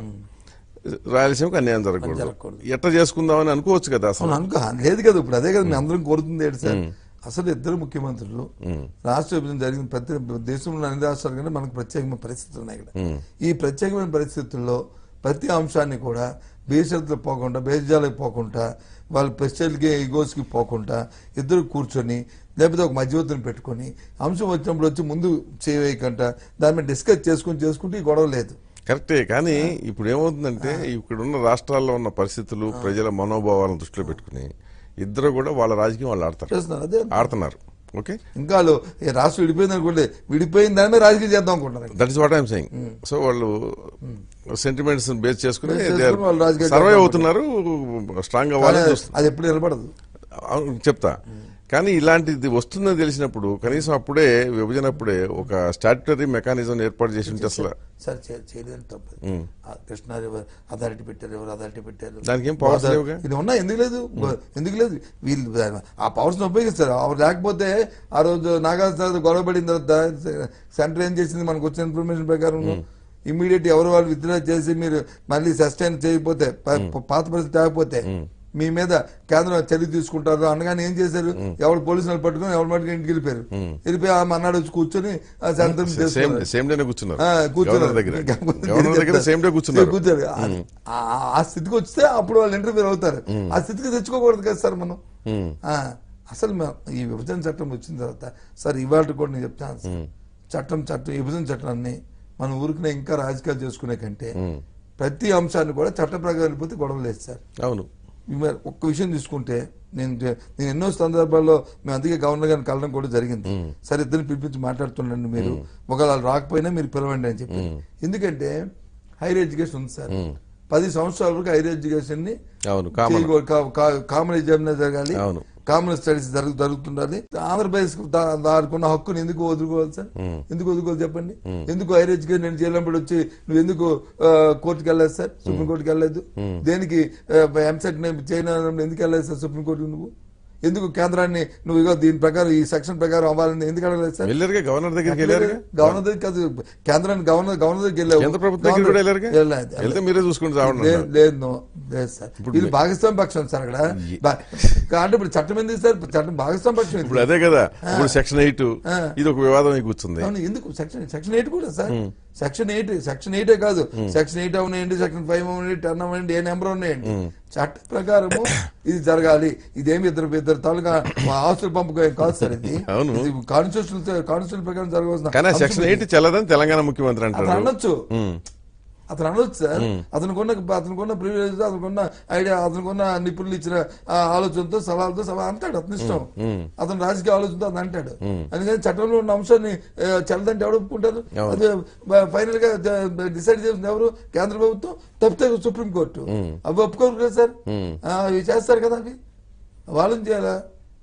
రాయలసీమకు అన్యాయం జరగకూడదు జరగకూడదు. ఎట్లా చేసుకుందామని అనుకోవచ్చు కదా అసలు అవును అనుకో లేదు కదా ఇప్పుడు అదే కదా మేము అందరం కోరుతుంది ఏంటి సార్ అసలు ఇద్దరు ముఖ్యమంత్రులు రాష్ట్ర విభజన జరిగిన ప్రతి దేశంలో అన్ని రాష్ట్రాల కంటే మనకు ప్రత్యేకమైన పరిస్థితులు ఉన్నాయి ఇక్కడ ఈ ప్రత్యేకమైన పరిస్థితుల్లో ప్రతి అంశాన్ని కూడా బేషరతులు పోకుండా బేజాలకు పోకుండా వాళ్ళ ప్రెస్టేజ్కి ఈగోస్కి పోకుండా ఇద్దరు కూర్చొని లేకపోతే ఒక మధ్యవర్తిని పెట్టుకొని అంశం వచ్చినప్పుడు వచ్చి ముందు చేయవేయకుండా దాని మీద డిస్కస్ చేసుకుని చేసుకుంటే ఈ గొడవ లేదు కరెక్టే కానీ ఇప్పుడు ఏమవుతుందంటే ఇక్కడ ఉన్న రాష్ట్రాల్లో ఉన్న పరిస్థితులు ప్రజల మనోభావాలను దృష్టిలో పెట్టుకుని ఇద్దరు కూడా వాళ్ళ రాజకీయం వాళ్ళు ఆడతారు చేస్తున్నారు అదే ఆడుతున్నారు ఓకే ఇంకా వాళ్ళు ఈ రాష్ట్రం విడిపోయింది అనుకోండి విడిపోయిన దాని మీద రాజకీయం చేద్దాం అనుకుంటున్నారు that is what I'm saying so వాళ్ళు సెంటిమెంట్స్ బేస్ చేసుకుని Base చేసుకుని వాళ్ళు రాజకీయాలు సర్వే చేద్దాం అవుతున్నారు స్ట్రాంగ్ కానీ అవ్వాలని చూస్తున్నారు అది ఎప్పుడు నిలబడదు అవును, చెప్తా కానీ ఇలాంటిది వస్తుందని తెలిసినప్పుడు కనీసం అప్పుడే విభజన అప్పుడే ఒక స్టాట్యుటరీ మెకానిజం ఏర్పాటు చేసి ఉంటే అసలు సార్ చే- చేయలేదని తప్పదు ఆ కృష్ణా రివర్ అథారిటీ పెట్టారు ఎవరు అథారిటీ పెట్టారు దానికి ఏం powers గోదావరి- లేవుగా? ఇది ఉన్నా ఎందుకు లేదు ఎందుకు లేదు వీళ్ళు దాని- ఆ పవర్స్ ఉపయోగిస్తారు అవి లేకపోతే ఆ రోజు నాగార్జున గొడవ పడిన తర్వాత సెంటర్ ఏం చేసింది మనకు వచ్చిన ఇన్ఫర్మేషన్ ప్రకారం ఇమీడియట్ ఎవరు వాళ్ళు విత్డ్రా చేసి మీరు మళ్ళీ సస్టైన్ చేయకపోతే ప- పాత పరిస్థితి ఆగిపోతే మీ మీద కేంద్రం చర్య తీసుకుంటారు అనగానే ఏం చేశారు ఎవరు పోలీసులు పట్టుకుని ఎవరి మటుకు ఇంటికి వెళ్ళిపోయారు వెళ్ళిపోయి ఆ మన్నాడు వచ్చి కూర్చొని ఆ సెంటర్ సేమ్ చేసుకున్నారు. సేమ్ డేనే కూర్చున్నారు ఆ, కూర్చున్నారు. గవర్నర్ దగ్గర గవర్నర్ దగ్గర సేమ్ డే కూర్చున్నారు కూర్చోరు ఆ- ఆ- ఆ స్థితికి వస్తే అప్పుడు వాళ్ళు ఇంటర్వ్యూ అవుతారు ఆ స్థితికి తెచ్చుకోకూడదు కదా సార్ మనం ఆ, అసలు మేము ఈ విభజన చట్టం వచ్చిన తర్వాత సార్ ఇవాళ కూడా నేను చెప్తాను సార్. చట్టం చట్టం విభజన చట్టాన్ని మన ఊరికి ఇంకా రాజకీయాలు చేసుకునే కంటే ప్రతి అంశాన్ని కూడా చట్ట ప్రకారం వెళ్ళిపోతే గొడవ లేదు సార్ అవును ఇవాళ ఒక్క విషయం తీసుకుంటే నేను నేను ఎన్నో సందర్భాల్లో మేము అందుకే గవర్నర్ గారిని కలవడం కూడా జరిగింది సరే ఇద్దరిని పిలిపించి మాట్లాడుతుండండి మీరు ఒకవేళ వాళ్ళు రాకపోయినా మీరు పిలవండి అని చెప్పి ఎందుకంటే హైయర్ ఎడ్యుకేషన్ ఉంది సార్ పది సంవత్సరాల వరకు హైయర్ ఎడ్యుకేషన్ ని అవును కామన్ చేయకూడదు. కా- కా- కామన్ ఎగ్జామినేషన్ జరగాలి అవును. కామన్ స్టడీస్ జరుగు జరుగుతుండాలి ఆంధ్రప్రదేశ్ దానికున్న హక్కుని ఎందుకు వదులుకోవాలి సార్ ఎందుకు వదులుకోవాలి చెప్పండి ఎందుకు హైయర్ ఎడ్యుకేషన్ నేను చేయాలప్పుడు వచ్చి నువ్వు ఎందుకు ఆ, కోర్టుకి వెళ్ళలేదు సార్ సుప్రీం కోర్టుకి వెళ్ళలేదు దేనికి ఎంసెట్ చేయను ఎందుకు వెళ్ళలేదు సార్ సుప్రీం కోర్టుకి నువ్వు ఎందుకు కేంద్రాన్ని నువ్వు ఇగో దీని ప్రకారం ఈ సెక్షన్ ప్రకారం అవ్వాలని ఎందుకు అడగలేదు సార్ వెళ్ళారుగా గవర్నర్ దగ్గరికి వెళ్ళారుగా గవర్నర్ దగ్గర కాదు కేంద్రాన్ని గవర్నర్ గవర్నర్ దగ్గరికి వెళ్ళావు కేంద్ర ప్రభుత్వం దగ్గర కూడా వెళ్ళారుగా వెళ్ళలేదు. వెళ్తే మీరే చూసుకుని రావండి లేదు లేదు నో లేదు సార్ ఇది భాగస్వామి పక్షం సార్ అక్కడ బా- అంటే ఇప్పుడు చట్టం ఎందుకు సార్ చట్టం భాగస్వామి పక్షం ఎందుకు? ఇప్పుడు అదే కదా ఇప్పుడు సెక్షన్ ఎయిట్ ఇది ఒక వివాదం అయి కూర్చుంది అవును ఎందుకు సెక్షన్ సెక్షన్ ఎయిట్ కూడా సార్ సెక్షన్ ఎయిట్ సెక్షన్ ఎయిటే కాదు సెక్షన్ ఎయిట్ అవనాయండి సెక్షన్ ఫైవ్ అవనండి టెన్ అవనండి ఏ నెంబర్ ఉన్నాయండి చట్ట ప్రకారము ఇది జరగాలి ఇదేమి ఇద్దరు ఇద్దరు తాలూకా ఆస్తులు పంపకం కాదు సార్ ఇది అవును. కాన్స్టిట్యూషన్ కాన్స్టిట్యూషన్ ప్రకారం జరగవలసిన కానీ ఆ అంశం సెక్షన్ ఇది. ఎయిట్ చెల్లదని తెలంగాణ ముఖ్యమంత్రి అతను అంటారు అనొచ్చు ఉమ్. అతను అనొచ్చు సార్ అతనుకున్న అతనుకున్న ప్రివిలేజ్ అతనుకున్న ఐడియా అతనుకున్న నిపుణులు ఇచ్చిన ఆ ఆలోచనతో సలహాలతో సలహా అంటాడు అతని ఇష్టం అతను రాజకీయ ఆలోచనతో అది అంటాడు అందుకని చట్టంలో ఉన్న అంశాన్ని ఆ, చెల్లదంటే ఎవరు ఒప్పుకుంటారు అది ఫైనల్ గా డిసైడ్ చేసింది ఎవరు కేంద్ర ప్రభుత్వం తప్పితే సుప్రీం కోర్టు అవి ఒప్పుకోరు కదా సార్ ఆ, అవి చేస్తారు కదా అవి వాళ్ళని చేయాలా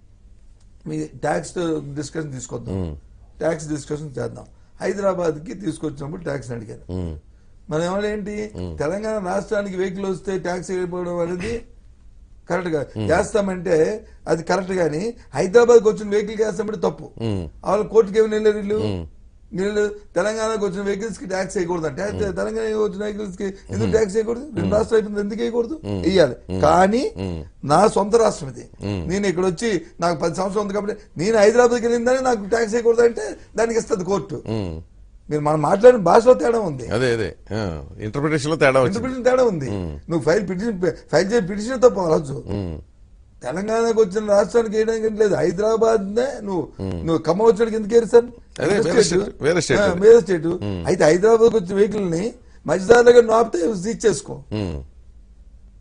మీ ట్యాక్స్ డిస్కషన్ తీసుకొద్దాం ట్యాక్స్ డిస్కషన్ చేద్దాం హైదరాబాద్ కి తీసుకొచ్చినప్పుడు ట్యాక్స్ అడిగారు మన ఏమన్నా ఏంటి తెలంగాణ రాష్ట్రానికి వెహికల్ వస్తే ట్యాక్స్ వెళ్ళిపోవడం అనేది కరెక్ట్ గా చేస్తామంటే అది కరెక్ట్ గాని హైదరాబాద్ కి వచ్చిన వెహికల్ చేస్తామంటే తప్పు వాళ్ళు కోర్టుకి ఏమైనా వెళ్ళారు వీళ్ళు వీళ్ళు తెలంగాణకు వచ్చిన వెహికల్స్ కి ట్యాక్స్ వేయకూడదు అంటే తెలంగాణ వచ్చిన వెహికల్స్ కి ఎందుకు ట్యాక్స్ వేయకూడదు రెండు రాష్ట్రాలు అయిపోయింది ఎందుకు వేయకూడదు వేయాలి కానీ నా సొంత రాష్ట్రం ఇది నేను ఇక్కడ వచ్చి నాకు పది సంవత్సరం ఉంది కాబట్టి నేను హైదరాబాద్కి వెళ్ళిందని నాకు ట్యాక్స్ వేయకూడదు అంటే దానికి ఇస్తుంది కోర్టు ఉమ్. మీరు మనం మాట్లాడిన భాషలో తేడా ఉంది అదే అదే ఇంటర్ప్రిటేషన్ లో తేడా వచ్చింది ఇంటర్ప్రిటేషన్ తేడా ఉంది నువ్వు ఫైల్ పిటిషన్ ఫైల్ చేసి పిటిషన్ తప్ప రాజు తెలంగాణకు వచ్చిన రాష్ట్రానికి వేయడానికి లేదు హైదరాబాద్ నే నువ్వు నువ్వు ఖమ్మం వచ్చినకి ఎందుకు వేరు సార్ అదే, వేరే state, వేరే state అది. వేరే స్టేట్ అయితే హైదరాబాద్ వచ్చిన వెహికల్ ని మధ్యదారులుగా నువ్వు ఆపితే సీజ్ చేసుకో ఉమ్.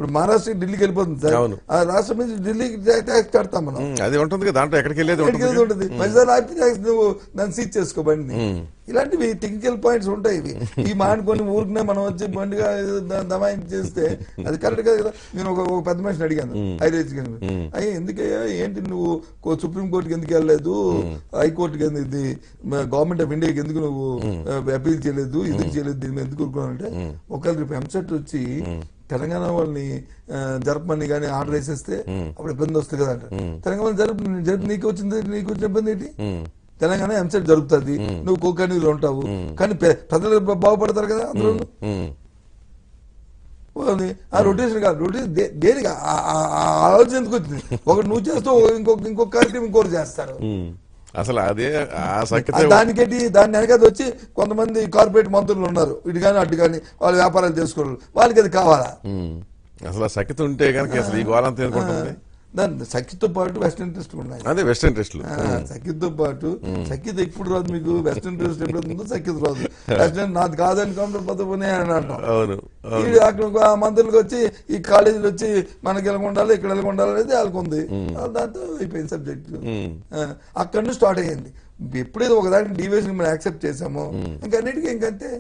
ఇప్పుడు మహారాష్ట్ర ఢిల్లీకి వెళ్ళిపోతుంది సార్ అవును. ఆ రాష్ట్రం నుంచి ఢిల్లీకి ట్యాక్స్ కడతాం మనం ఉమ్, అది ఉంటుంది కదా దాంట్లో ఎక్కడికి వెళ్ళేది ఎక్కడికి ఉంటుంది వెళ్తూ ఉంటుంది పైసలు ఆపి ట్యాక్స్ నువ్వు దాన్ని సీజ్ చేసుకో బండిని ఇలాంటివి టెక్నికల్ పాయింట్స్ ఉంటాయి ఇవి ఈ మానుకొని ఊరికనే మనం వచ్చి బండిగా ఏదో ద- దమాయించి చేస్తే అది కరెక్ట్ కాదు కదా నేను ఒక ఒక పెద్ద మనిషిని అడిగాను హైరేజ్ అయ్యా ఎందుకయ్యా ఏంటి నువ్వు కో- సుప్రీం కోర్టుకి ఎందుకు వెళ్ళలేదు హైకోర్టుకి ఎందుకు ఇది గవర్నమెంట్ ఆఫ్ ఇండియాకి ఎందుకు నువ్వు అపీల్ చేయలేదు ఎందుకు చేయలేదు దీని మీద ఎందుకు ఊరుకున్నావు అంటే ఒకవేళ రేపు ఎంసెట్ వచ్చి తెలంగాణ వాళ్ళని ఆ, జరపమని కానీ ఆర్డర్ వేసేస్తే అప్పుడు ఇబ్బంది వస్తుంది కదా అంట తెలంగాణ జరుపు జరుపు నీకు వచ్చింది నీకు వచ్చిన ఇబ్బంది ఏంటి తెలంగాణ ఎంసెట్ జరుగుతుంది నువ్వు కోకానీలో ఉంటావు కానీ పె- ప్రజలు బా- బాగుపడతారు కదా అందరూ ఉమ్, పోనీ. ఆ రొటేషన్ కాదు రొటేషన్ దే- దేనికి ఆ- ఆ- ఆ ఆలోచన ఎందుకు వచ్చింది ఒకటి నువ్వు చేస్తూ ఇంకొక ఇంకొక కార్యక్రమం ఇంకోటి చేస్తారు ఉమ్. అసలు అదే ఆ సఖ్యత ఆ దానికేంటి దాని వెనకాల వచ్చి కొంతమంది కార్పొరేట్ మంత్రులు ఉన్నారు ఇటు కానీ అటు కానీ వాళ్ళు వ్యాపారాలు చేసుకోవాలి వాళ్ళకి అది కావాలా ఉమ్. అసలు ఆ సఖ్యత ఉంటే కనుక అసలు ఈ గోళంతా ఎందుకుంటుంది దాని సఖితో పాటు వెస్ట్ ఇంట్రెస్ట్ ఉన్నాయి అదే వెస్ట్ ఇంట్రెస్ట్లు ఆ, సఖితో పాటు సఖిత ఎప్పుడు రాదు మీకు వెస్ట్ ఇంట్రెస్ట్ ఎప్పుడు వస్తుందో సఖిత రాదు వెస్ట్ నాది కాదని కౌంటర్ పదవునే అని అంటాం అవును అవును. ఈ అక్కడ ఆ మంత్రులకు వచ్చి ఈ కాలేజీలు వచ్చి మనకి ఎలా ఉండాలి ఇక్కడ ఎలా ఉండాలి అనేది వాళ్ళకు ఉంది దాంతో అయిపోయింది సబ్జెక్ట్ ఉమ్. అక్కడ నుంచి స్టార్ట్ అయ్యింది ఎప్పుడైతే ఒకదానికి డివిజన్ మనం యాక్సెప్ట్ చేసామో ఇంకా అన్నిటికీ ఇంకంతే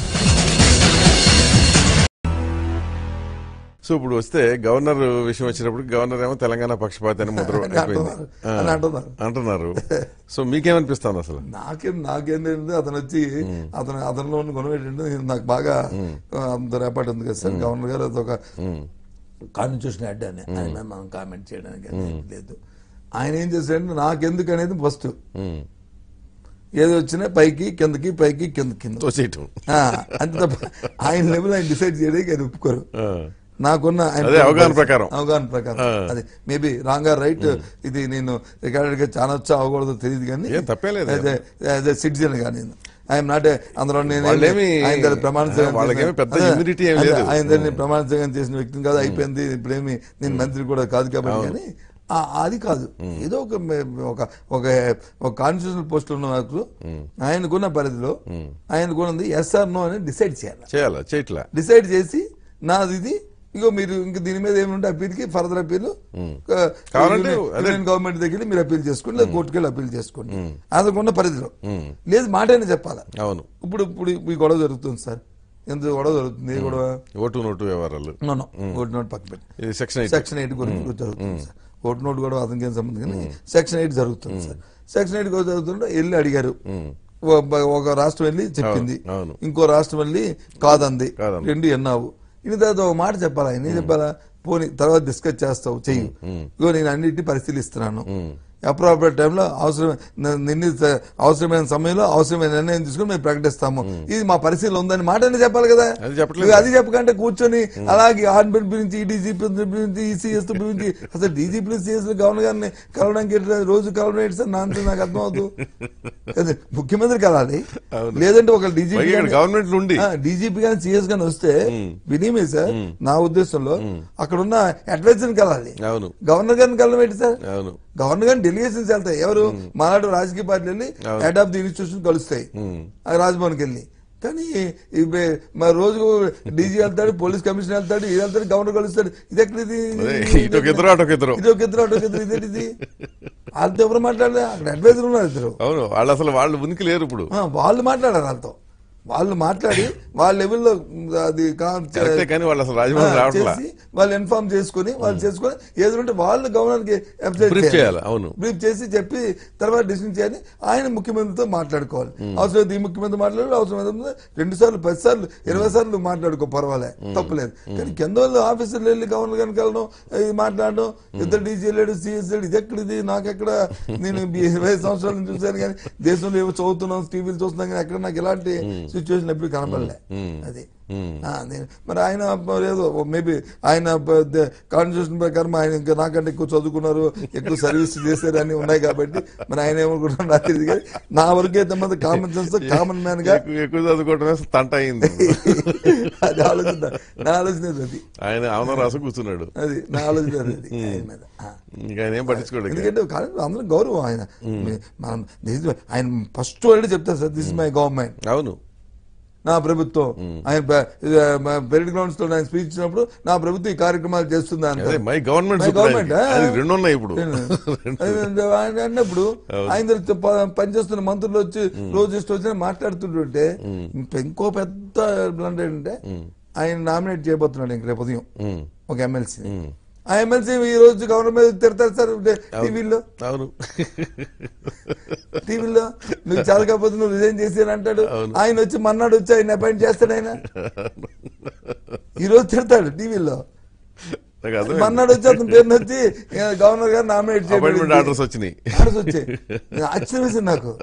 సో ఇప్పుడు వస్తే గవర్నర్ విషయం వచ్చినప్పుడు గవర్నర్ ఏమో తెలంగాణ పక్షపాతి అని ముద్ర అని అయిపోయింది అంటున్నారు. ఆ, అని అంటున్నారు. అంటున్నారు సో మీకేమనిపిస్తుంది అసలు నాకేం నాకేం తెలియదు అతను వచ్చి అతను అతనిలో ఉన్న గుణం ఏంటంటే నేను నాకు బాగా ఆ, అంత రేపటి ఉంది కదా సార్ గవర్నర్ గారు అదొక కాన్స్టిట్యూషన్ హెడ్ అని ఆయన మీద మనం కామెంట్ చేయడానికి అనేది లేదు ఆయన ఏం చేశాడంటే నాకెందుకు అనేది ఫస్ట్ ఉమ్. ఏది వచ్చినా పైకి కిందకి పైకి కింద కింద తోసేయటం ఆ, అంతే తప్ప ఆయన లెవెల్ ఆయన డిసైడ్ చేయడానికి ఆయన ఒప్పుకోరు ఆ. నాకున్న ఆయన అదే అవగాహన ప్రకారం. అవగాహన ప్రకారం ఆ. అది మేబీ రాంగ్ ఆర్ రైట్ ఇది నేను రికార్డెడ్ గా చాలా వచ్చా అవ్వకూడదు తెలియదు కానీ ఏం తప్పే లేదు. సిటిజన్ గా నేను ఐఎమ్ నాట్ అందులో నేను వాళ్ళేమి- ఆయన దగ్గర ప్రమాణ స్వీకారం వాళ్ళకేమి చేసిన- పెద్ద అదే, immunity ఏం అదే, లేదు. ఆయన దగ్గర నేను ప్రమాణ స్వీకారం చేసిన వ్యక్తిని కాదు అయిపోయింది ఇప్పుడేమి నేను మంత్రి కూడా కాదు కాబట్టి కానీ ఆ, అది కాదు ఏదో ఒక మే- ఒక ఒక ఒక కాన్స్టిట్యూషనల్ పోస్ట్ ఉన్న నాకు ఆయనకున్న పరిధిలో ఆయనకున్నది ఎస్ఆర్ నో అని డిసైడ్ చేయాలి చేయాలా చేయట్లా డిసైడ్ చేసి నాది ఇది ఇగో మీరు ఇంక దీని మీద ఏముంటే అప్పీల్కి ఫర్దర్ అప్పీల్ కావాలంటే అదే- యూనియన్ గవర్నమెంట్ దగ్గర మీరు అప్పీల్ చేసుకోండి లేదా కోర్టుకి వెళ్ళి అప్పీల్ చేసుకోండి అదకున్న పరిధిలో లేదు మాట అయినా చెప్పాలా అవును ఇప్పుడు ఇప్పుడు ఈ గొడవ జరుగుతుంది సార్ ఎంత గొడవ జరుగుతుంది ఏ గొడవ ఓటు నోటు వ్యవహారాలు నో నో ఓటు నోట్ పక్క పెట్టి ఇది సెక్షన్ ఎయిట్ సెక్షన్ ఎయిట్ గురించి జరుగుతుంది సార్ ఓటు నోట్ కూడా అతనికి ఏం సంబంధం కానీ సెక్షన్ ఎయిట్ జరుగుతుంది సార్ సెక్షన్ ఎయిట్ కూడా జరుగుతుంటే వెళ్ళి అడిగారు ఓ- ఒక రాష్ట్రం వెళ్ళి చెప్పింది అవును, అవును. ఇంకో రాష్ట్రం వెళ్ళి కాదంది కాదంది. రెండు ఎన్నావు ఇన్ని తర్వాత ఒక మాట చెప్పాలా ఆయన ఏం చెప్పాలా పోనీ తర్వాత డిస్కస్ చేస్తావు చెయ్యి ఇగో నేను అన్నిటిని పరిశీలిస్తున్నాను అప్రాపరేట్ టైంలో అవసరం నిర్ణీత అవసరమైన సమయంలో అవసరమైన నిర్ణయం తీసుకుని మేము ప్రకటిస్తాము ఇది మా పరిశీలన ఉందని మాట అని చెప్పాలి కదా అది చెప్పట్లేదు. ఇవి అది చెప్పకంటే కూర్చొని అలాగే ఆర్బిట్ గురించి డీజీపీ గురించి ఈసీఎస్ గురించి అసలు డీజీపీ సిఎస్ గవర్నర్ గారిని కలవడానికి ఏంటి? రోజు కలవడం ఏంటి సార్ నాకు నాకు అర్థం అవుతూ అదే, ముఖ్యమంత్రి కలాలి అవును. లేదంటే ఒక పైగా డీజీపీ ఇక్కడ గవర్నమెంట్ నుండి డీజీపీ గాని సిఎస్ గాని వస్తే వినిమే సార్ నా ఉద్దేశంలో అక్కడ ఉన్న అడ్వైజర్ కలాలి అవును గవర్నర్ గారిని కలవడం ఏంటి సార్ అవును గవర్నర్ గారిని డెలిగేషన్స్ వెళ్తాయి ఎవరు మాలాడు రాజకీయ పార్టీలు వెళ్ళి హెడ్ ఆఫ్ ది ఇన్స్టిట్యూషన్ కలుస్తాయి ఆ రాజ్భవన్కి వెళ్ళి కానీ ఇవి మరి రోజు డీజీ వెళ్తాడు పోలీస్ కమిషనర్ వెళ్తాడు ఇది వెళ్తాడు గవర్నర్ కలుస్తాడు ఇది ఎక్కడ ఇది అదే ఇటు ఒక ఇద్దరు అటు ఒక ఇద్దరు ఇది ఒక ఇద్దరు అటు ఒక ఇద్దరు ఇదేంటి ఇది వాళ్ళతో ఎవరు మాట్లాడలే అక్కడ అడ్వైజర్ ఉన్నారు ఇద్దరు అవును వాళ్ళు అసలు వాళ్ళు ఉనికి లేరు ఇప్పుడు ఆ, వాళ్ళు మాట్లాడారు వాళ్ళతో వాళ్ళు మాట్లాడి వాళ్ళ లెవెల్లో అది కా- కరెక్టే కానీ వాళ్ళు అసలు రాజభవన్ ఆ, రావట్లా చేసి వాళ్ళు ఇన్ఫార్మ్ చేసుకుని వాళ్ళు చేసుకుని ఏదంటే వాళ్ళు గవర్నర్ కి Brief చేయాలి, అవును. బ్రీఫ్ చేసి చెప్పి తర్వాత డిసిషన్ చేయాలి ఆయన ముఖ్యమంత్రితో మాట్లాడుకోవాలి అవసరం ఈ ముఖ్యమంత్రి మాట్లాడాలి అవసరం రెండు సార్లు పది సార్లు ఇరవై సార్లు మాట్లాడుకో పర్వాలే తప్పలేదు కానీ కింద వాళ్ళు ఆఫీసర్లు వెళ్ళి గవర్నర్ గారికి వెళ్ళడం ఇది మాట్లాడడం ఇద్దరు డీజీ వెళ్ళాడు సిఎస్ ఇది ఎక్కడ ఇది నాకెక్కడ నేను ఈ ఇరవై సంవత్సరాల నుంచి చూశాను కానీ దేశంలో ఏవో చదువుతున్నాం టీవీలు చూస్తున్నాం కానీ ఎక్కడ నాకు ఎలాంటి సిచ్యువేషన్ ఎప్పుడు కనపడలే అది ఆ, నేను- మరి ఆయన ఏదో మేబీ ఆయన కాన్స్టిట్యూషన్ ప్రకారం ఆయన ఇంకా నాకంటే ఎక్కువ చదువుకున్నారు ఎక్కువ సర్వీస్ చేశారు అని ఉన్నాయి కాబట్టి మరి ఆయన ఏమనుకుంటున్నారు నాకు తెలియదు కానీ నా వరకు అయితే మాత్రం కామన్ సెన్స్ కామన్ మ్యాన్ గా ఎక్కువ- ఎక్కువ చదువుకోవడమే తంట అయింది అది ఆలోచన నా ఆలోచన అది ఆయన ఆనందం రాసు కూర్చున్నాడు అది నా ఆలోచన అది ఆయన మీద ఆ. ఇంకా ఆయన ఏం పట్టించుకోడు ఇక. ఎందుకంటే కాలేజ్ అందరం గౌరవం ఆయన మనం this is my- ఆయన ఫస్ట్ వర్డ్ చెప్తారు sir this is my government అవును నా ప్రభుత్వం ఆయన పెరిడ్ గ్రౌండ్స్ లో ఆయన స్పీచ్ ఇచ్చినప్పుడు నా ప్రభుత్వం ఈ కార్యక్రమాలు చేస్తుంది అదే అంటారు మై గవర్నమెంట్ My government, ఆ? అది రెండు ఉన్నాయి ఇప్పుడు అది ఆయన అన్నప్పుడు ఆయన దగ్గర ప- పనిచేస్తున్న మంత్రులు వచ్చి రోజు ఇష్టం వచ్చిన మాట్లాడుతుంటుంటే ఇంక- ఇంకో పెద్ద బ్లండర్ ఏంటంటే ఆయన నామినేట్ చేయబోతున్నాడు ఇంక రేపు ఉదయం ఉమ్, ఒక ఎమ్మెల్సీ ఆ ఎమ్మెల్సీ ఈ రోజు గవర్నర్ మీద తిడతారు సార్ టీవీలో అవును టీవీలో నువ్వు చాలకపోతే నువ్వు రిజైన్ చేసి అని అంటాడు ఆయన వచ్చి మన్నాడు వచ్చి ఆయన అపాయింట్ చేస్తాడు ఆయన ఈ రోజు తిడతాడు టీవీలో నాకు అర్థం మన్నాడు వచ్చి అతని పేరుని వచ్చి "ఏ, గవర్నర్ గారు నామినేట్ అపాయింట్మెంట్ ఆర్డర్స్ వచ్చినాయి ఆర్డర్స్ వచ్చాయి నేను ఆశ్చర్యం వేసింది నాకు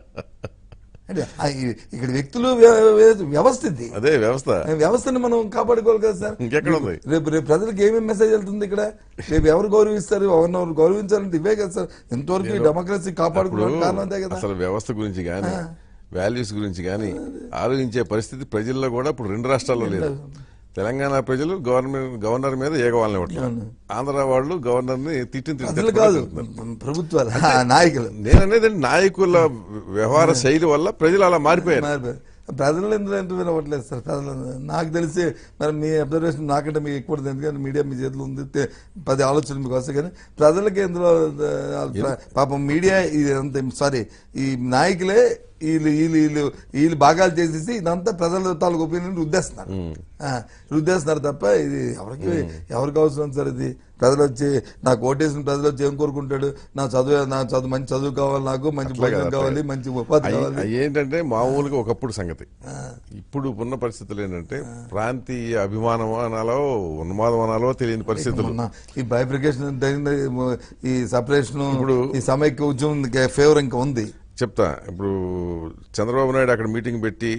అంటే ఆ ఈ- ఇక్కడ వ్యక్తులు వ్య- వ్య- వ్యవస్థ ఇది అదే వ్యవస్థ వ్యవస్థని మనం కాపాడుకోవాలి కదా సార్ ఇంకెక్కడ ఉంది? రేపు రేపు ప్రజలకు ఏమేమి మెసేజ్ వెళ్తుంది ఇక్కడ రేపు ఎవరు గౌరవిస్తారు ఎవరినెవరు గౌరవించాలంటే ఇవే కదా సార్ ఎంతవరకు ఈ డెమోక్రసీ ఇప్పుడు కాపాడుకోవడానికి కారణం అంతే కదా అసలు వ్యవస్థ గురించి కానీ వాల్యూస్ గురించి కానీ ఆలోచించే పరిస్థితి ప్రజల్లో కూడా ఇప్పుడు రెండు రాష్ట్రాల్లో లేదు తెలంగాణ ప్రజలు గవర్నమెంట్ గవర్నర్ మీద ఏగవాలని ఇవ్వట్లేదు ఆంధ్ర వాళ్ళు గవర్నర్ ని తిట్టిన తిట్టి అసలు కాదు ప్రభుత్వాలు ఆ, నాయకులు నేను అనేది నాయకుల వ్యవహార శైలి వల్ల ప్రజలు అలా మారిపోయారు మారిపోయారు. ప్రజలు ఎందులో ఎంత వినవట్లేదు సార్ ప్రజలు నాకు తెలిసి మరి మీ అబ్జర్వేషన్ నాకంటే మీకు ఎక్కువ ఉంటుంది ఎందుకంటే మీడియా మీ చేతిలో ఉంది తె- పది ఆలోచనలు మీకు వస్తాయి కానీ ప్రజలకి ఎందులో ఆ, ప్ర- పాపం మీడియా ఇది అంత సారీ ఈ నాయకులే వీళ్ళు వీళ్ళు వీళ్ళు వీళ్ళు భాగాలు చేసేసి ఇదంతా ప్రజల తాలూకు ఒపీనియన్ రుద్దేస్తున్నారు ఆ, రుద్దేస్తున్నారు తప్ప ఇది ఎవరికి ఎవరికి అవసరం సార్ ఇది ప్రజలు వచ్చి నాకు ఓటేసిన ప్రజలు వచ్చి ఏం కోరుకుంటాడు నా చదువు నా చదువు మంచి చదువు కావాలి నాకు మంచి అట్లా భోజనం కాదు, కావాలి అట్లా మంచి ఉపాధి అయ్యి- కావాలి అయ్యి ఏంటంటే మామూలుగా ఒకప్పుడు సంగతి ఇప్పుడు ఉన్న పరిస్థితులు ఏంటంటే ప్రాంతీయ అభిమానం అనాలో ఉన్మాదం అనాలో తెలియని పరిస్థితులు మొన్న ఈ బైఫికేషన్ జరిగింది ఈ సపరేషన్ ఇప్పుడు- ఈ సమైక్య ఉద్యమం ఫేవర్ ఇంకా ఉంది చెప్తా ఇప్పుడు చంద్రబాబు నాయుడు అక్కడ మీటింగ్ పెట్టి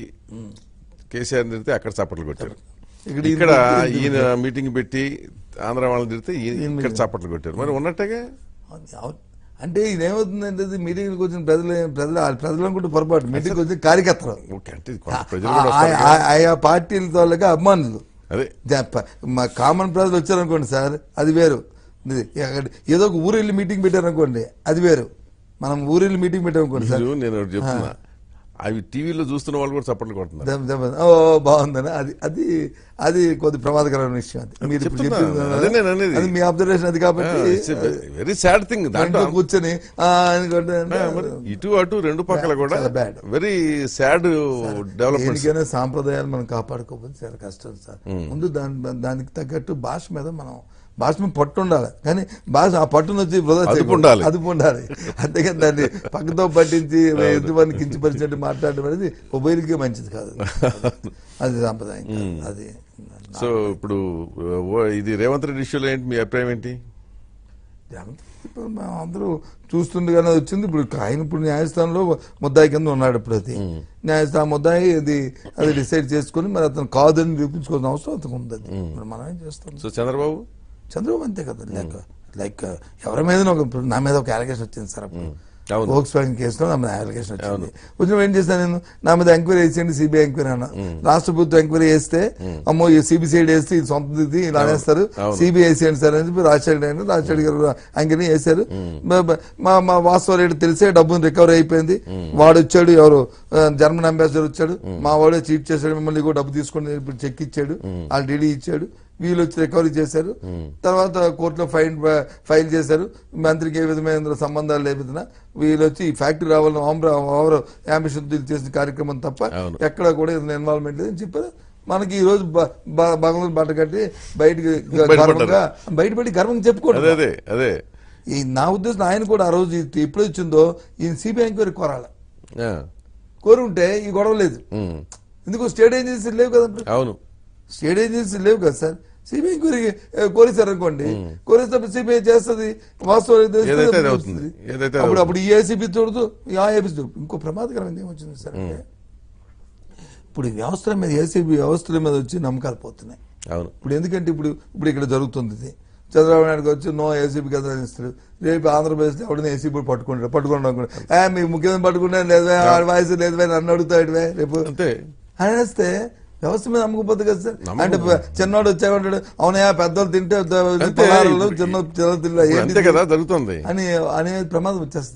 కేసీఆర్ తిడితే అక్కడ చప్పట్లు కొట్టారు ఇక్కడ ఇక్కడ ఈయన ఈయన మీటింగ్ పెట్టి ఆంధ్ర వాళ్ళని తిడితే ఈయన ఇక్కడ చప్పట్లు కొట్టారు మరి ఉన్నట్టుగా అవును. అంటే ఇదేమవుతుందంటే ఇది మీటింగ్కి వచ్చిన ప్రజలు ప్రజలు ఆ ప్రజలు అనుకుంటే పొరపాటు మీటింగ్కి వచ్చిన కార్యకర్తలు ఓకే అంటే కొంత ప్రజలు కూడా ఆ- వస్తారు ఆ- కదా. ఆయా పార్టీల తాలూకా అభిమానులు అదే జ- ప- మా కామన్ ప్రజలు వచ్చారనుకోండి సార్ అది వేరు ఇది ఎక్కడ- ఏదో ఒక ఊరు వెళ్ళి మీటింగ్ పెట్టారనుకోండి అది వేరు మనం ఊరు వెళ్ళి మీటింగ్ పెట్టామనుకోండి సార్ మీరు నేను ఒకటి చెప్తున్నా అవి టీవీలో చూస్తున్న వాళ్ళు కూడా చప్పట్లు కొడుతున్నారు దెబ్బ- దెబ్బ- ఓ బాగుందని అది అది అది కొద్ది ప్రమాదకరమైన విషయం అది మీరు ఇప్పుడు చెప్తున్నా. చెప్పింది కదా, అదే నేను అనేది. అది మీ అబ్జర్వేషన్ అది కాబట్టి వెరీ సాడ్ థింగ్ ఇంట్లో దాంట్లో కూర్చొని ఆ, అనుకుంటే ఆ, మరి ఇటు అటు రెండు పక్కల కూడా చాలా bad. వెరీ సాడ్ డెవలప్మెంట్స్ దేనికైనా సాంప్రదాయాలు మనం కాపాడుకోకపోతే చాలా కష్టం సార్ ముందు దాని దానికి తగ్గట్టు భాష మీద మనం భాష మీద పట్టు ఉండాలి కానీ భాష ఆ పట్టును వచ్చి వృధా అదుపు చేయకూడదు. ఉండాలి. అదుపు ఉండాలి అంతేగాని దాన్ని పక్కతో పట్టించి ఎదుటివాడిని కించపరిచినట్టు మాట్లాడడం అనేది ఉభయలకే మంచిది కాదు అది సాంప్రదాయం కాదు. అది సో ఇప్పుడు ఓ- ఇది రేవంత్ రెడ్డి ఇష్యూలో ఏంటి మీ అభిప్రాయం ఏంటి ఇప్పుడు మనం అందరూ చూస్తుండగానే వచ్చింది ఇప్పుడు ఆయన ఇప్పుడు న్యాయస్థానంలో ముద్దాయి కింద ఉన్నాడు ఇప్పుడు అది న్యాయస్థానం ముద్దాయి ఇది అది డిసైడ్ చేసుకుని మరి అతను కాదని నిరూపించుకోవాల్సిన అవసరం అతను ఉంది అది మరి మనం ఏం చేస్తాం సో చంద్రబాబు చంద్రబాబు అంతే కదా లైక్ లైక్ ఎవరి మీద ఒక ఇప్పుడు నా మీద ఒక అలిగేషన్ వచ్చింది సార్ అప్పుడు అవును. వోక్స్ వ్యాగన్ కేసులో నా మీద అలిగేషన్ వచ్చింది వచ్చిన ఏం చేశాను నేను నా మీద ఎంక్వైరీ వేసేయండి సిబిఐ ఎంక్వైరీ అన్న రాష్ట్ర ప్రభుత్వం ఎంక్వైరీ వేస్తే అమ్మో ఈ సిబిసిఐడి వేస్తే ఇది సొంతది ఇలా అనేస్తారు అవును. సిబిఐ వేసేయండి సార్ అని చెప్పి రాజశేఖర్ గారు రాజశేఖర్ గారు ఎంక్వైరీ వేశారు మా- మా మా వాస్తవ రేటు తెలిసే డబ్బును రికవర్ అయిపోయింది వాడు వచ్చాడు ఎవరు ఆ, జర్మన్ అంబాసిడర్ వచ్చాడు మా వాడే చీట్ చేశాడు మిమ్మల్ని కూడా డబ్బు తీసుకొని ఇప్పుడు చెక్ ఇచ్చాడు వాళ్ళు డీడీ ఇచ్చాడు వీళ్ళు వచ్చి రికవరీ చేశారు తర్వాత కోర్టులో ఫైన్ ఫైల్ చేశారు మంత్రికి ఏ విధమైన సంబంధాలు లేకపోతున్నా వీళ్ళు వచ్చి ఈ ఫ్యాక్టరీ రావాలని ఓవర్ ఓవర్ అంబిషన్ చేసిన కార్యక్రమం తప్ప అవును. ఎక్కడ కూడా ఇతను ఇన్వాల్వ్మెంట్ లేదని చెప్పారు మనకి ఈ రోజు బంగ్లాదేశ్ బట్ట కట్టి బయటికి బయటపడ్డారు. గర్వంగా బయటపడి గర్వంగా అదే చెప్పుకోవడం అదే అదే ఈ నా ఉద్దేశం ఆయన కూడా ఆ రోజు ఇది ఎప్పుడు వచ్చిందో ఈయన సిబిఐ ఎంక్వైరీ కోరాలి ఆ, కోరుంటే ఈ గొడవ లేదు ఉమ్, ఎందుకు స్టేట్ ఏజెన్సీ లేవు కదా అవును స్టేట్ ఏజెన్సీ లేవు కదా సార్ సిబిఐ ఎంక్వైరీ కోరేశారు అనుకోండి కోరేసినప్పుడు సిబిఐ చేస్తుంది వాస్తవం ఏదో తెలిస్తే ఏదైతే అది అప్పుడు అవుతుంది. వస్తుంది. ఏదైతే అది అప్పుడు అవుతుంది. అప్పుడు ఈ ఏసీబీ చూడదు ఈ ఆ ఏపీ చూడదు ఇంకో ప్రమాదకరమైనది ఏమొచ్చింది సార్ అంటే ఇప్పుడు ఈ వ్యవస్థల మీద ఏసీబీ వ్యవస్థల మీద వచ్చి నమ్మకాలు పోతున్నాయి అవును ఇప్పుడు ఎందుకంటే ఇప్పుడు ఇప్పుడు ఇక్కడ జరుగుతుంది ఇది చంద్రబాబు నాయుడు వచ్చి నో ఏసీబీ కదా అని ఇస్తాడు రేపు ఆంధ్రప్రదేశ్ ఎవడైనా ఏసీబీ పట్టుకుంటాడు పట్టుకుంటాడు అనుకుంటాడు ఏ మీ ముఖ్యమంత్రి పట్టుకుంటే లేదు వాయిస్ లేదు నన్ను అడుగుతాడు రేపు అంతే అని వేస్తే వ్యవస్థ మీద నమ్మకపోతే కదా సార్ నమ్మకం. అంటే ప- చిన్నవాడు వచ్చాడు అవునయా పెద్దలు తింటే ద- అంతే. పొలాలలో చిన్న చిన్న తింటే ఇప్పుడు ఏంటి అంతే కదా జరుగుతుంది అని అనే ప్రమాదం వచ్చేస్తుంది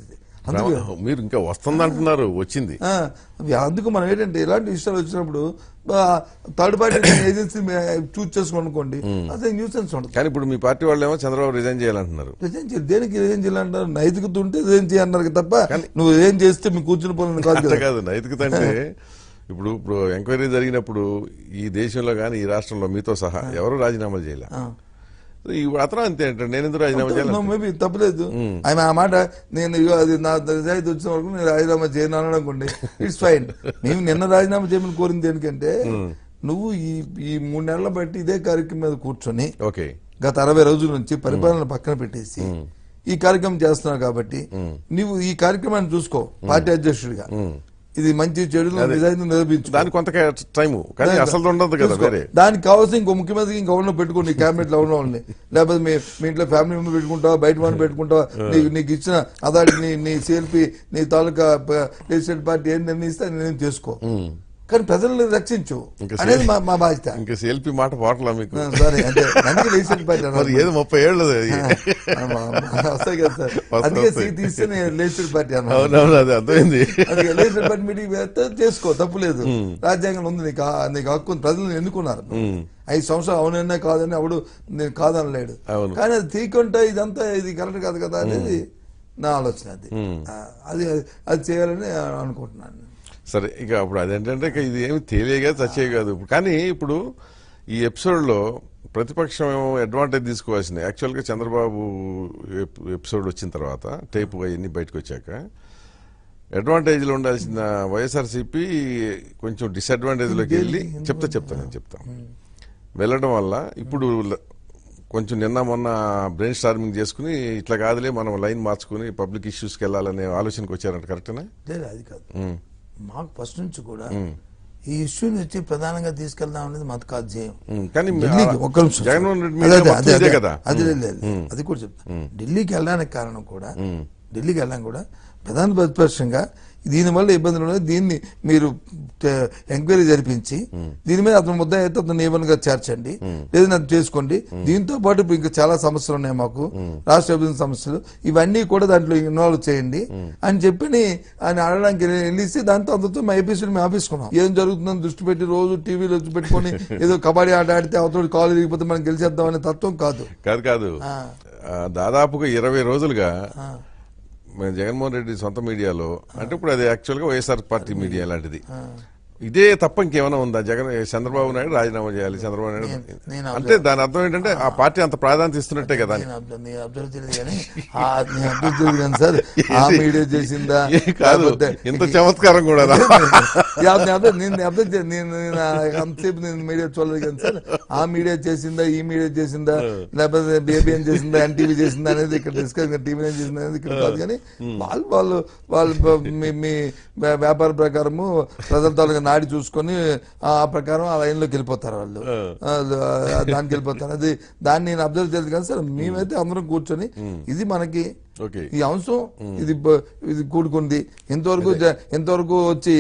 అందుకే మీరు ఇంకా వస్తుంది అంటున్నారు వచ్చింది ఆ, అవి అందుకు మనం ఏంటంటే ఇలాంటి విషయాలు వచ్చినప్పుడు థర్డ్ పార్టీ ఏజెన్సీ చూస్ చేసుకోనుకోండి అదే న్యూసెన్స్ ఉండదు కానీ ఇప్పుడు మీ పార్టీ వాళ్ళు ఏమో చంద్రబాబు రిజైన్ చేయాలంటున్నారు రిజైన్ చేయాలి దేనికి రిజైన్ చేయాలంటారు నైతికత ఉంటే రిజైన్ చేయన్నారు తప్ప నువ్వు ఏం చేస్తే మీ కూర్చుని పోలని కాదు అంత కదా కాదు నైతికత అంటే ఇప్పుడు ఇప్పుడు ఎంక్వైరీ జరిగినప్పుడు ఈ దేశంలో కానీ ఈ రాష్ట్రంలో మీతో సహా ఎవరు రాజీనామా చేయలే ఈ అతను అంతే అంటాడు నేను ఎందుకు రాజీనామా చేయాలి మేబీ తప్పలేదు ఆయన ఆ మాట నేను ఇగో అది నా నిజాయితీ వచ్చిన వరకు నేను రాజీనామా చేయను అని అనుకోండి ఇట్స్ ఫైన్ మేము నిన్న రాజీనామా చేయమని కోరింది దేనికంటే నువ్వు ఈ ఈ మూడు నెలల బట్టి ఇదే కార్యక్రమం మీద కూర్చొని ఓకే గత అరవై రోజుల నుంచి పరిపాలన పక్కన పెట్టేసి ఈ కార్యక్రమం చేస్తున్నావు కాబట్టి నువ్వు ఈ కార్యక్రమాన్ని చూసుకో పార్టీ అధ్యక్షుడిగా ఇది మంచి చెడులు నిజాయితీ నిరూపించు దానికి కొంత టైము కానీ అసలు ఉండదు కదా చూసుకో. వేరే దానికి కావాల్సిన ఇంకో ముఖ్యమంత్రి ఇంకో ఎవరినో పెట్టుకోండి క్యాబినెట్ లో ఉన్న వాళ్ళని లేకపోతే మీ మీ ఇంట్లో ఫ్యామిలీ మెంబర్ పెట్టుకుంటావా బయట వాళ్ళని పెట్టుకుంటావా నీకు నీకు ఇచ్చిన అదాటి నీ నీ సిఎల్పి నీ తాలూకా లెజిస్లేటివ్ పార్టీ ఏం నిర్ణయిస్తే అది నిర్ణయం చేసుకో కానీ ప్రజల్ని రక్షించు ఇంకా అనేది సే- మా మా బాధ్యత ఇంకా సెల్ఫీ మాట పోవట్లా మీకు సరే అంటే అందుకే లెజిస్లేటివ్ పార్టీ మరి ఏది ముప్పై ఏళ్ళు అది వస్తాయి కదా సార్ వస్తాయి, అందుకే వస్తాయి. సీట్ తీస్తే నేను లెజిస్లేటివ్ పార్టీ అన్నా అవునవును అది అర్థమైంది అందుకే లెజిస్లేటివ్ పార్టీ మీటింగ్ పెడితే చేసుకో తప్పు లేదు రాజ్యాంగం ఉంది నీకు ఆ- నీకు హక్కు ఉంది. ప్రజలు ఎన్నుకున్నారు ఐదు సంవత్సరాలు అవునన్నా కాదని అవడు నేను కాదనలేడు అవును. కానీ అది తీయకుంటే ఇదంతా ఇది కరెక్ట్ కాదు కదా అనేది నా ఆలోచన అది ఆ, అది అది చేయాలని అనుకుంటున్నాను సరే ఇక అప్పుడు అదేంటంటే ఇక ఇది ఏమి తేలియగా చచ్చే కాదు కానీ ఇప్పుడు ఈ ఎపిసోడ్లో ప్రతిపక్షం ఏమో అడ్వాంటేజ్ తీసుకోవాల్సింది యాక్చువల్గా చంద్రబాబు ఎప్- ఎపిసోడ్ వచ్చిన తర్వాత టేపు అవన్నీ బయటకు వచ్చాక అడ్వాంటేజ్లో ఉండాల్సిన వైఎస్ఆర్సీపీ కొంచెం డిసడ్వాంటేజ్లోకి వెళ్ళి చెప్తా చెప్తా నేను చెప్తాను వెళ్ళడం వల్ల ఇప్పుడు ల- కొంచెం నిన్న మొన్న బ్రెయిన్ స్టార్మింగ్ చేసుకుని ఇట్లా కాదులే మనం లైన్ మార్చుకుని పబ్లిక్ ఇష్యూస్కి వెళ్ళాలనే ఆలోచనకు వచ్చారంట కరెక్టేనా లేదు అది కాదు మాకు ఫస్ట్ నుంచి కూడా ఈ ఇష్యూని వచ్చి ప్రధానంగా తీసుకెళ్దాం అనేది మాకు కాదు చేయం ఉమ్, కానీ మీ- ఢిల్లీకి ఒక్క నిమిషం సార్. జగన్మోహన్ రెడ్డి అదే, మీడియా అదే, మొత్తం అదే, ఇదే అదే. కదా అది లేదు, లేదు, లేదు. అది కూడా చెప్తా ఢిల్లీకి వెళ్ళడానికి కారణం కూడా ఢిల్లీకి వెళ్ళడం కూడా ప్రధాన ప్రతిపక్షంగా దీనివల్ల ఇబ్బందులు ఉన్నాయి దీన్ని మీరు ఎంక్వైరీ జరిపించి దీని మీద అతను ముద్ద అయితే అతను నియమనంగా చేర్చండి లేదని అది చేసుకోండి దీంతో పాటు ఇప్పుడు ఇంకా చాలా సమస్యలు ఉన్నాయి మాకు రాష్ట్ర విభజన సమస్యలు ఇవన్నీ కూడా దాంట్లో ఇన్వాల్వ్ చేయండి అని చెప్పి ఆయన అడగడానికి వెళ్ళేసి దాంతో అంతతో మా ఏపీసీ మేము ఆపేసుకున్నాం ఏం జరుగుతుందని దృష్టి పెట్టి రోజు టీవీలో పెట్టుకొని ఏదో కబడ్డీ ఆట ఆడితే అవతోడు కాలు తిరిగిపోతే మనం గెలిచేద్దాం అనే తత్వం కాదు కాదు కాదు ఆ, దాదాపుగా ఇరవై రోజులుగా మన జగన్మోహన్ రెడ్డి సొంత మీడియాలో అంటే ఇప్పుడు అది యాక్చువల్ గా వైఎస్ఆర్ పార్టీ మీడియా లాంటిది ఇదే తప్ప ఇంకేమైనా ఉందా జగన్ చంద్రబాబు నాయుడు రాజీనామా చేయాలి చంద్రబాబు నాయుడు నేను అంటే దాని అర్థం ఏంటంటే ఆ పార్టీ అంత ప్రాధాన్యత ఇస్తున్నట్టే కదా అని. నేను అబ్జర్వ్ నేను అబ్జర్వ్ చేయలేదు కానీ ఆ నేను అబ్జర్వ్ చేయలేదు కానీ సార్ ఆ మీడియా చేసిందా ఏ కాదు లేకపోతే ఇంత చమత్కారం కూడా యా, నేను అబ్జర్వ్- నేను అబ్జర్వ్ చే- నేను నేను అంతసేపు నేను మీడియా చూడలేదు కానీ సార్ ఆ మీడియా చేసిందా ఈ మీడియా చేసిందా లేకపోతే బేబీఎన్ చేసిందా ఎన్టీవీ చేసిందా అనేది ఇక్కడ డిస్కస్ టీవీ చేసిందా అనేది ఇక్కడ కాదు కానీ వాళ్ళు వాళ్ళు వాళ్ళు బ- మీ మీ వ్యాపార వ్యాపార ప్రకారము ప్రజల తాలూకా నాడి చూసుకొని ఆ ప్రకారం ఆ లైన్ లోకి వెళ్ళిపోతారు వాళ్ళు ఆ, ఆ, దానికి వెళ్ళిపోతారు అది దాన్ని నేను అబ్జర్వ్ చేయలేదు కానీ సార్ మేమైతే అందరం కూర్చొని ఇది మనకి ఓకే ఈ అంశం ఇది బ- ఇది కూడుకుంది ఎంతవరకు జ- ఎంతవరకు వచ్చి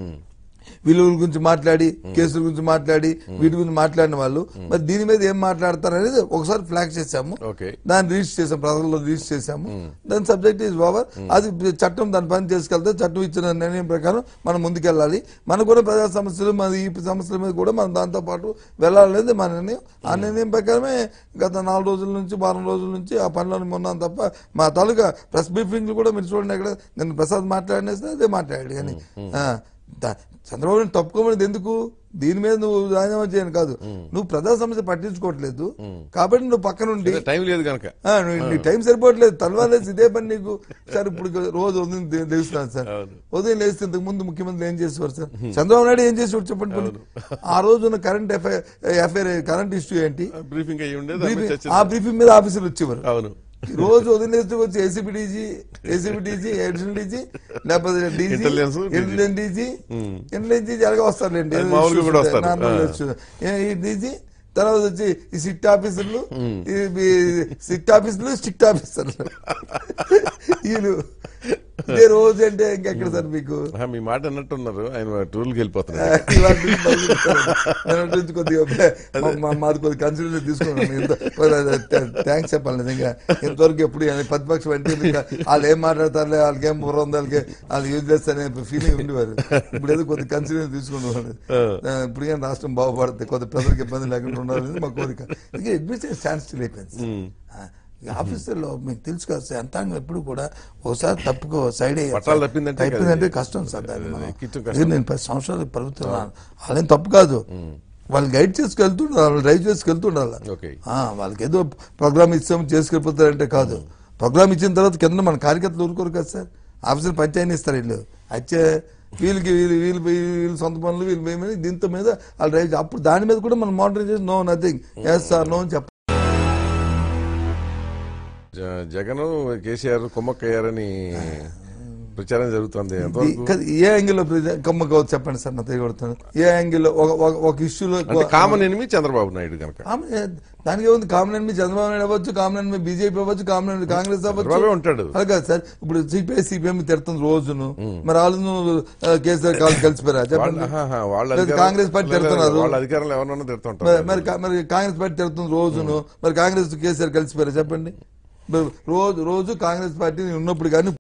విలువల గురించి మాట్లాడి కేసుల గురించి మాట్లాడి వీటి గురించి మాట్లాడిన వాళ్ళు మరి దీని మీద ఏం మాట్లాడతారు అనేది ఒకసారి ఫ్లాగ్ చేశాము ఓకే దాన్ని రీచ్ చేసాం ప్రజల్లో రీచ్ చేసాము దాని సబ్జెక్ట్ ఈజ్ ఓవర్ అది చట్టం దాని పని చేసుకెళ్తే చట్టం ఇచ్చిన నిర్ణయం ప్రకారం మనం ముందుకెళ్ళాలి మనకు కూడా ప్రజా సమస్యలు మన ఈ సమస్యల మీద కూడా మనం దాంతో పాటు వెళ్ళాలనేది మన నిర్ణయం ఆ నిర్ణయం ప్రకారమే గత నాలుగు రోజుల నుంచి వారం రోజుల నుంచి ఆ పనిలో ఉన్నాం తప్ప మా తాలూకా ప్రెస్ బ్రీఫింగ్లు కూడా మీరు చూడండి అక్కడ నేను ప్రసాద్ మాట్లాడినేస్తే అదే మాట్లాడాడు కానీ ఆ, దా- చంద్రబాబు నాయుడు తప్పుకోమనేది ఎందుకు దీని మీద నువ్వు రాజీనామా చేయను కాదు నువ్వు ప్రజా సమస్య పట్టించుకోవట్లేదు కాబట్టి నువ్వు పక్కనుండి టైం లేదు కనుక ఆ, నువ్వు- నీ టైం సరిపోవట్లేదు తలవాలేసి ఇదే పని నీకు సార్ ఇప్పుడు రోజు ఉదయం లే- లేస్తున్నాను సార్ ఉదయం లేస్తే ఇంతకు ముందు ముఖ్యమంత్రి ఏం చేసేవారు సార్ చంద్రబాబు నాయుడు ఏం చేసేవాడు చెప్పండి పోనీ. ఆ రోజు ఉన్న current FIR FIR current issue ఏంటి బ్రీఫింగ్ అయ్యి ఉండేది దాని మీద బ్రీఫింగ్- చర్చ- ఆ బ్రీఫింగ్ మీద ఆఫీసులు వచ్చేవారు అవును రోజు ఉదయం లేస్తే వచ్చి ACP DG ACP DG additional DG లేకపోతే DG Intelligence, DG. Intelligence DG intelligence DG అలాగే వస్తారులేండి అది మామూలుగా కూడా వస్తారు. నార్మల్ ఆ. వచ్చు. ఏ- ఈ డీజీ తర్వాత వచ్చి ఈ సిట్ ఆఫీసర్లు ఈ- ఈ సిట్ ఆఫీసర్లు స్ట్రిక్ట్ ఆఫీసర్లు వీళ్ళు ఇదే రోజు అంటే ఇంకెక్కడ సార్ మీకు ఆ, మీ మాట అన్నట్టున్నారు ఆయన టూర్కి వెళ్ళిపోతున్నారు ఇవాళ నుంచి మొదలు పెట్టారు. నేను అటు నుంచి కొద్దిగా మా- మా- మాది కొద్దిగా కన్సిడర్ తీసుకున్నాను ఇంత థ్యాంక్స్ చెప్పాలి నిజంగా ఇంతవరకు ఎప్పుడు ఆయన ప్రతిపక్షం అంటే ఇంకా వాళ్ళు ఏం మాట్లాడతారులే వాళ్ళకి ఏం బుర్ర ఉంది వాళ్ళకి వాళ్ళు యూజ్లెస్ అనే ఫీలింగ్ ఉండేవారు ఇప్పుడు ఏదో కొద్ది కన్సిడర్ తీసుకునేవారు ఇప్పుడు కానీ రాష్ట్రం బాగుపడుతుంది కొద్ది ప్రజలకు ఇబ్బంది లేకుండా ఉండాలనేది మా కోరిక ఇంకా అడ్మినిస్ట్రేషన్ స్టాండ్ స్టిల్ అయిపోయింది సార్. ఆ, ఈ ఆఫీసర్లో మీకు తెలుసు కదా సార్ యంత్రాంగం ఎప్పుడు కూడా ఒకసారి తప్పుకో సైడ్ అయ్యారు పట్టాలు సార్. తప్పిందంటే తప్పిందంటే కష్టం సార్ దాన్ని మనం. ఎక్కించడం కష్టం. ఇది నేను పది సంవత్సరాలు ప్రభుత్వం వాళ్ళేం తప్పు కాదు వాళ్ళు గైడ్ చేసుకెళ్తుండాలి వాళ్ళు డ్రైవ్ చేసుకెళ్తుండాలి ఓకే. ఆ, వాళ్ళకి ఏదో ప్రోగ్రామ్ ఇచ్చాము చేసుకెళ్ళిపోతారంటే కాదు ప్రోగ్రామ్ ఇచ్చిన తర్వాత కింద మన కార్యకర్తలు ఊరుకోరు కదా సార్ ఆఫీసర్ పంచాయతీ ఇస్తారు వీళ్ళు వచ్చే వీళ్ళకి వీళ్ళు వీళ్ళు వీళ్ళు సొంత పనులు వీళ్ళు మేమని దీంతో మీద వాళ్ళు డ్రైవ్ చే- అప్పుడు దాని మీద కూడా మనం మోడరేట్ చేసి no nothing yes sir no అని చెప్ప జ- జగన్ కేసీఆర్ కుమ్మక్కయ్యారని ప్రచారం జరుగుతుంది ఎంతవరకు కదా, ఏ యాంగిల్లో కమ్మ కావచ్చు చెప్పండి సార్ నా తెలియగలుగుతాను ఏ యాంగిల్లో ఒక ఒక- ఒక ఇష్యూలో అంటే కామన్ ఎనిమి చంద్రబాబు నాయుడు కనుక కామన్ దానికి ఏముంది కామన్ ఎనిమి చంద్రబాబు నాయుడు అవ్వచ్చు కామన్ ఎనిమి బీజేపీ అవ్వచ్చు కామన్ ఎనిమి కాంగ్రెస్ చంద్రబాబే అవ్వచ్చు ఉంటాడు అది కాదు సార్ ఇప్పుడు సిపిఐ సిపిఎం తిడుతుంది రోజును మరి వాళ్ళు ఆ, కేసీఆర్ కాళ్ళు కలిసిపోయారా వాళ్ళ చెప్పండి ఆహాహా, వాళ్ళ లేదు, అధికారం- కాంగ్రెస్ పార్టీ లేదు, లేదు, తిడుతున్నారు వాళ్ళ అధికారంలో ఎవరన్నా తిడుతుంటారు మరి- మరి కా- మరి కాంగ్రెస్ పార్టీ తిడుతుంది రోజును మరి కాంగ్రెస్ కేసీఆర్ కలిసిపోయారా చెప్పండి మరి రోజు రోజు కాంగ్రెస్ పార్టీ ఉన్నప్పుడు కానీ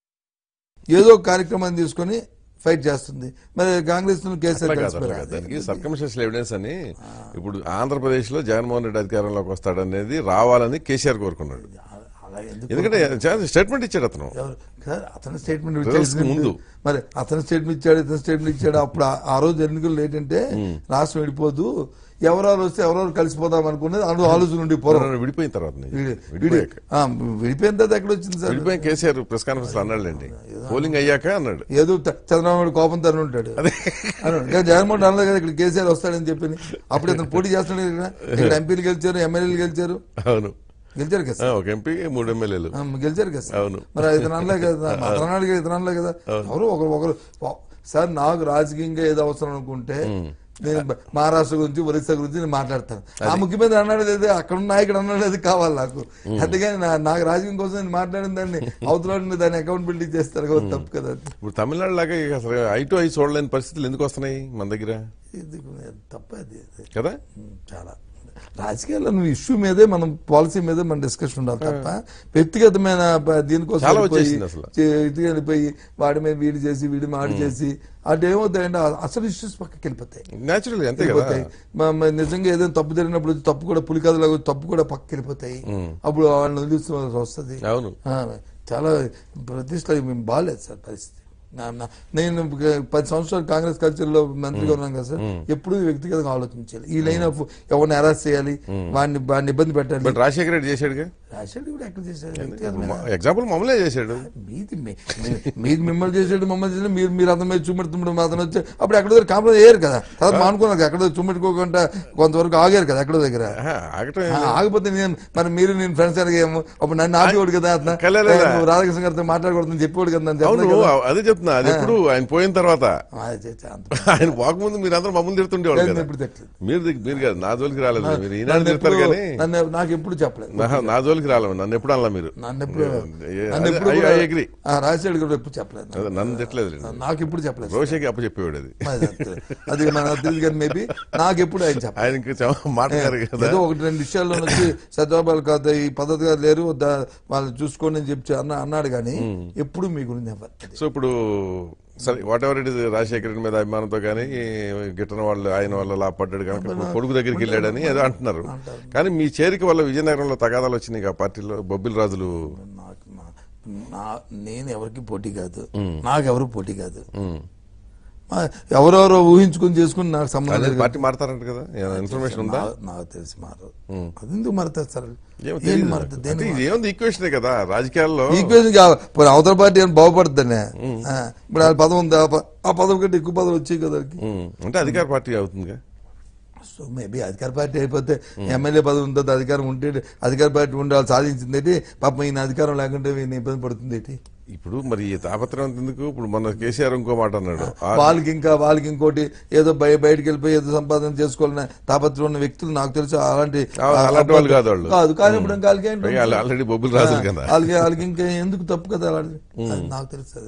ఏదో ఒక కార్యక్రమాన్ని తీసుకొని ఫైట్ చేస్తుంది మరి కాంగ్రెస్ ను కేసీఆర్ అట్లా కాదు, అట్లా కలిసిపోయారా కాదు. దానికి సర్కమిషన్స్ ఎవిడెన్స్ అని ఇప్పుడు ఆంధ్రప్రదేశ్ లో జగన్మోహన్ రెడ్డి అధికారంలోకి వస్తాడనేది రావాలని కేసీఆర్ కోరుకున్నాడు అలా ఎందుకు ఎందుకంటే స్టేట్మెంట్ ఇచ్చాడు అతను ఎవరు? సార్, అతని స్టేట్మెంట్ Results కి ముందు. మరి అతని స్టేట్మెంట్ ఇచ్చాడు ఇతని స్టేట్మెంట్ ఇచ్చాడు అప్పుడు ఆ- ఆ రోజు ఎన్నికలు ఏంటంటే రాష్ట్రం విడిపోదు ఎవరెవరు వస్తే ఎవరెవరు కలిసిపోదాం అనుకునేది అందులో ఆలోచన ఉండి పూర్వం విడిపోయిన తర్వాత నుంచి. విడి- విడి- విడిపోయాక ఆ, విడిపోయిన తర్వాత ఎక్కడ వచ్చింది సార్ విడిపోయిన కేసీఆర్ ప్రెస్ కాన్ఫరెన్స్ లో అన్నాడులేండి పోలింగ్ అయ్యాక అన్నాడు ఏదో త- చంద్రబాబు నాయుడు కోపం తను ఉంటాడు అన్నాడు. కానీ జగన్మోహన్ అనలేదు కదా ఇక్కడ కేసీఆర్ వస్తాడని చెప్పి అప్పుడు ఇతను పోటీ చేస్తున్నాడు ఇక్కడ ఇక్కడ ఎంపీలు గెలిచారు ఎమ్మెల్యేలు గెలిచారు అవును గెలిచారు కదా ఆ, సార్ ఒక ఎంపీ మూడు ఎమ్మెల్యేలు ఆ, గెలిచారు కదా సార్ అవును. మరి ఇతను అనలే కదా అతను అన్నాడు కదా ఇతను అనలే కదా ఎవరు ఒకరు ఒకరు వా- సార్ నాకు రాజకీయంగా ఏదో అవసరం అనుకుంటే నేను బ- మహారాష్ట్ర గురించి ఒరిస్సా గురించి నేను మాట్లాడతాను ఆ ముఖ్యమంత్రి అన్నాడు లేదు అక్కడ ఉన్న నాయకుడు అన్నాడు లేదు కావాలి నాకు అందుకని నా- నాకు రాజకీయం కోసం నేను మాట్లాడిన దాన్ని అవతల దాన్ని అకౌంటబిలిటీ చేస్తారు కదా తప్పు కదా అది. ఇప్పుడు తమిళనాడు లాగా ఇక అసలు ఐ టు ఐ చూడలేని పరిస్థితులు ఎందుకు వస్తున్నాయి మన దగ్గర ఇది తప్ప అది అది. కదా ఉమ్, చాలా రాజకీయాల్లో నువ్వు ఇష్యూ మీదే మనం పాలసీ మీదే మన డిస్కషన్ ఉండాలి తప్ప వ్యక్తిగతమైన ప- దీనికోసం చాలా వెళ్ళిపోయి, వచ్చేసింది అసలు. చే- ఇది వెళ్ళిపోయి వాడి మీద వీడి చేసి వీడి మాడి చేసి అటు ఏమవుతాయంటే ఆ- అసలు ఇష్యూస్ పక్కకి వెళ్ళిపోతాయి న్యాచురల్ అంతే కదా వెళ్ళిపోతాయి మ- మ- నిజంగా ఏదైనా తప్పు జరిగినప్పుడు తప్పు కూడా పులికథలాగా తప్పు కూడా పక్కకి వెళ్ళిపోతాయి అప్పుడు వాళ్ళని వదిలించవలసి వస్తుంది అవును ఆ, చాలా ప్రతిష్ట మేము బాగాలేదు సార్ పరిస్థితి నా- నా- నేను పది సంవత్సరాలు కాంగ్రెస్ కల్చర్ లో మంత్రిగా ఉన్నాను కదా సార్ ఎప్పుడు వ్యక్తిగతంగా ఆలోచించాలి ఈ లైన్ ఆఫ్ ఎవరిని అరెస్ట్ చేయాలి వాడిని వాడిని ఇబ్బంది పెట్టాలి బట్ రాజశేఖర రెడ్డి చేశాడుగా రాశాడు కూడా ఎక్కడ చేశాడు వ్యక్తిగతమైన ఎగ్జాంపుల్ మామూలే చేశాడు మీది మీ- మీ- మీరు మిమ్మల్ని చేసాడు మమ్మల్ని చేసాడు మీరు మీరు అతని మీద చూపెడుతున్నప్పుడు అతను వచ్చి అప్పుడు ఎక్కడ దగ్గర కాంప్రమైజ్ అయ్యారు కదా తర్వాత మానుకున్నారు ఎక్కడ చూపెట్టుకోకుండా కొంతవరకు ఆగారు కదా ఎక్కడో దగ్గర ఆహా, ఆగటం ఆ, ఆగిపోతే నేను మరి మీరు నేను ఫ్రెండ్స్ అడిగాము అప్పుడు నన్ను ఆపేవాడు కదా అతను కలే లేదా? నువ్వు రాధాకృష్ణ గారితో మాట్లాడకూడదని చెప్పేవాడు కదా నన్ను అవును చెప్పలేదు కదా. అదే చెప్తున్నా అది ఎప్పుడు ఆయన పోయిన తర్వాత ఆ, అది చేస్తే అంత ఆయన పోకముందు మీరు అందరూ మమ్మల్ని తిడుతుండేవాళ్ళు నన్ను కదా ఎప్పుడు తిట్టలేదు. మీరు దిగ్- మీరు కాదు నా జోలికి రాలేదు మీరు ఈనాడు నన్ను తిడతారు ఎప్పుడు- కానీ నన్ను నాకు ఎప్పుడు చెప్పలేదు నా- నా జోలికి రాలేదు నన్ను ఎప్పుడు అనలా మీరు నన్ను ఎప్పుడు ఏ- నన్ను అదే- ఎప్పుడు I- కూడా- I agree. ఆ, రాజశేఖర్ కూడా ఎప్పుడు చెప్పలేదు అదే, నన్ను తిట్టలేదు నాకు ఎప్పుడు చెప్పలేదు రోషకి అప్పు చెప్పేవాడు అది అది అంతే. అది మన తెలియదు కానీ మేబీ నాకు ఎప్పుడు ఆయన చెప్పలేదు ఆయనకి చ- మాట గారు కదా ఏదో ఒకటి రెండు విషయాల్లో నుంచి సత్యబాబు కాదు ఈ పద్ధతి గారు లేరు దా- వాళ్ళు చూసుకోండి అని చెప్పి అన్న అన్నాడు కానీ ఎప్పుడు మీ గురించి ఎవరు సో ఇప్పుడు సరే whatever it is Rajasekhara Reddy మీద అభిమానంతో కానీ గిట్టన వాళ్ళు ఆయన వల్ల లాభపడ్డాడు కనుక ఇప్పుడు కొడుకు దగ్గరికి వెళ్ళాడని ఏదో అంటున్నారు కానీ మీ చేరిక వల్ల విజయనగరంలో తగాదాలు వచ్చినాయి ఆ పార్టీలో బొబ్బిల్ రాజులు నాకు మా- నా నేను ఎవరికి పోటీ కాదు నాకు ఎవరు పోటీ కాదు మా- ఎవరెవరో ఊహించుకుని చేసుకుని నాకు సంబంధం అదే లేదు పార్టీ మారతారంట కదా ఏమైనా ఇన్ఫర్మేషన్ ఉందా నా- నాకు తెలిసి మారు అది ఎందుకు మారుతారు సార్ ఏమో ఏం తెలియదు మారుతుంది నాకు. దేనికి అంటే ఇది ఏముంది ఈక్వేషనే కదా రాజకీయాల్లో ఈక్వేషన్ పోనీ అవతల పార్టీ ఏమైనా బాగుపడుతుందనే ఆ, ఇప్పుడు ఆ పదం ఉంది ఆ ప- ఆ పదం కంటే ఎక్కువ పదం వచ్చాయి కదా వాళ్ళకి. ఉమ్, అంటే అధికార పార్టీ అవుతుందిగా సో మేబీ అధికార పార్టీ అయిపోతే ఎమ్మెల్యే పదవి ఉంటుంది అధికారం ఉంటే అధికార పార్టీ ఉండి వాళ్ళు సాధించింది ఏంటి పాపం ఈయన అధికారం లేకుంటే ఈయన ఇబ్బంది పడుతుంది ఏంటి ఇప్పుడు మరి ఈ తాపత్రయం ఎందుకు ఇప్పుడు మన కేసీఆర్ ఇంకో మాట అన్నాడు ఆ- వాళ్ళకి ఇంకా వాళ్ళకి ఇంకోటి ఏదో బయ బయటకు వెళ్ళిపోయి ఏదో సంపాదన చేసుకోవాలనే తాపత్రం ఉన్న వ్యక్తులు నాకు తెలుసు అలాంటి ఆ, అలాంటి వాళ్ళు కాదు వాళ్ళు. కాదు కానీ ఇప్పుడు ఇంకా వాళ్ళకి ఏంటి? పైగా వాళ్ళు ఆల్రెడీ బొబ్బులు రాజులు కదా వాళ్ళకి వాళ్ళకి ఇంకా ఎందుకు తప్పు కదా అలాంటిది అది నాకు తెలుసు అది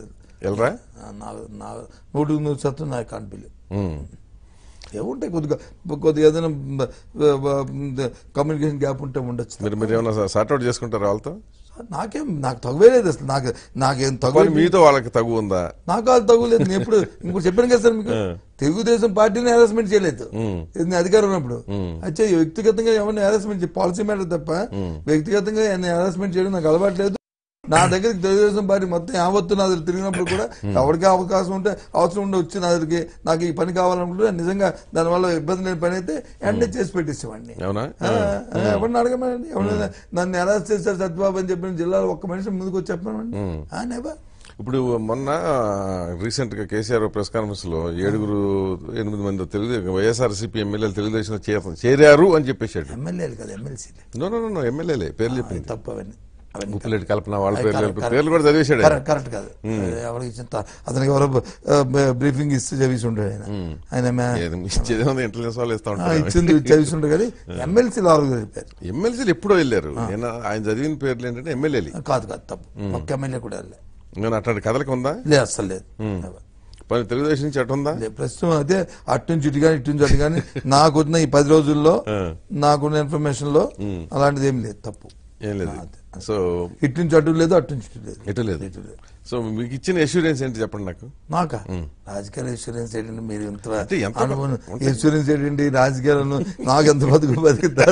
వెళ్ళరా ఆ, నా నా నూటికి నూరు శాతం నా కాంట్ బిలీవ్ ఉమ్. ఏముంటాయి కొద్దిగా కొద్దిగా ఏదైనా కమ్యూనికేషన్ గ్యాప్ ఉంటే ఉండొచ్చు మీరు మీరు ఏమైనా సార్ట్అవుట్ చేసుకుంటారా వాళ్ళతో నాకేం నాకు తగువేలేదు అసలు నాకు నాకేం తగు మరి మీతో వాళ్ళకి తగు ఉందా నాకు వాళ్ళు తగులేదు నేను ఎప్పుడు ఇంకోటి చెప్పాను కదా సార్ మీకు తెలుగుదేశం పార్టీని హెరాస్మెంట్ చేయలేదు ఇది నేను అధికారం ఉన్నప్పుడు అయితే వ్యక్తిగతంగా ఎవరిని హెరాస్మెంట్ పాలసీ మ్యాటర్ తప్ప వ్యక్తిగతంగా హెరాస్మెంట్ చేయడం నాకు అలవాట్లేదు నా దగ్గరికి తెలుగుదేశం పార్టీ మొత్తం యావత్తు నా దగ్గర తిరిగినప్పుడు కూడా ఎవరికి అవకాశం ఉంటే అవసరం ఉండి వచ్చి నా దగ్గరికి నాకు ఈ పని కావాలనుకుంటే నిజంగా దానివల్ల ఇబ్బంది లేని పని అయితే వెంటనే చేసి పెట్టేసేవాడిని అవునా ఆ, ఆ, ఎవరిని అడగమండి ఎవరైనా నన్ను ఎలా చేశారు సత్యబాబు అని చెప్పిన జిల్లాలో ఒక్క మనిషి ముందుకు వచ్చి చెప్పమండి ఆ, నెవర్ ఇప్పుడు మొన్న రీసెంట్ గా కేసీఆర్ ప్రెస్ కాన్ఫరెన్స్ లో ఏడుగురు ఎనిమిది మంది తెలుగు వైఎస్ఆర్సీపీ ఎమ్మెల్యేలు తెలుగుదేశం చేర- చేరారు అని చెప్పేశాడు ఎమ్మెల్యేలు కదా ఎమ్మెల్సీలే నో నో నో ఎమ్మెల్యేలే పేర్లు చెప్పింది తప్పు అవన్నీ అవన్నీ ముప్పిరెడ్డి కల్పన వాళ్ళ అది పేర్లు కరెక్ట్, చెప్పి- పేర్లు కూడా చదివేశాడు ఆయన. కరెక్ట్ కరెక్ట్ కాదు ఎవరికి ఇచ్చిన త- అతనికి ఎవరో బ్రీఫింగ్ ఇస్తే చదివిసి ఉంటాడు ఆయన ఆయన మే- ఏది ఇచ్చేది ఉంది ఇంటెలిజెన్స్ వాళ్ళు ఇస్తా ఆ, ఉంటారు ఇచ్చింది చదివిసి ఉంటాడు కానీ ఎమ్మెల్సీలు ఆరుగురు చెప్పారు ఎమ్మెల్సీలు ఎప్పుడో వెళ్ళారు నేను ఆయన చదివిన పేర్లు ఏంటంటే ఎమ్మెల్యేలు కాదు కాదు తప్పు ఒక్క ఎమ్మెల్యే కూడా వెళ్ళే నేను అట్లాంటి కథలకి ఉందా లేదు అస్సలు లేదు పని తెలుగుదేశం నుంచి అటు ఉందా లేదు, ప్రస్తుతం అయితే అటు నుంచి ఇటు కానీ ఇటు నుంచి అటు కానీ నాకు వచ్చిన ఈ పది రోజుల్లో నాకున్న ఇన్ఫర్మేషన్ లో అలాంటిది ఏం లేదు తప్పు ఏం లేదు సో ఇటు నుంచి అటు లేదు అటు నుంచి ఇటు లేదు ఎటు లేదు ఇటు లేదు సో మీకు ఇచ్చిన ఎష్యూరెన్స్ ఏంటి చెప్పండి నాకు నాకా రాజకీయ ఇన్సూరెన్స్ ఏంటంటే మీరు ఇంత అంటే ఎంత అనుభవం ఇన్సూరెన్స్ ఏంటండి రాజకీయాలను నాకు ఎంత బతుకు బతుకుతా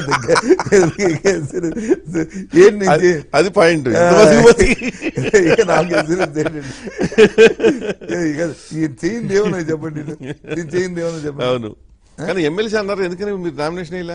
ఏంటి అది- అది పాయింట్ ఇక నాకు ఇన్సూరెన్స్ ఏంటండి ఇక ఈ చేయింది ఏమన్నా చెప్పండి ఇది చేయింది ఏమన్నా చెప్పండి అవును కానీ ఎమ్మెల్సీ అన్నారు ఎందుకని మీరు నామినేషన్ ఇలా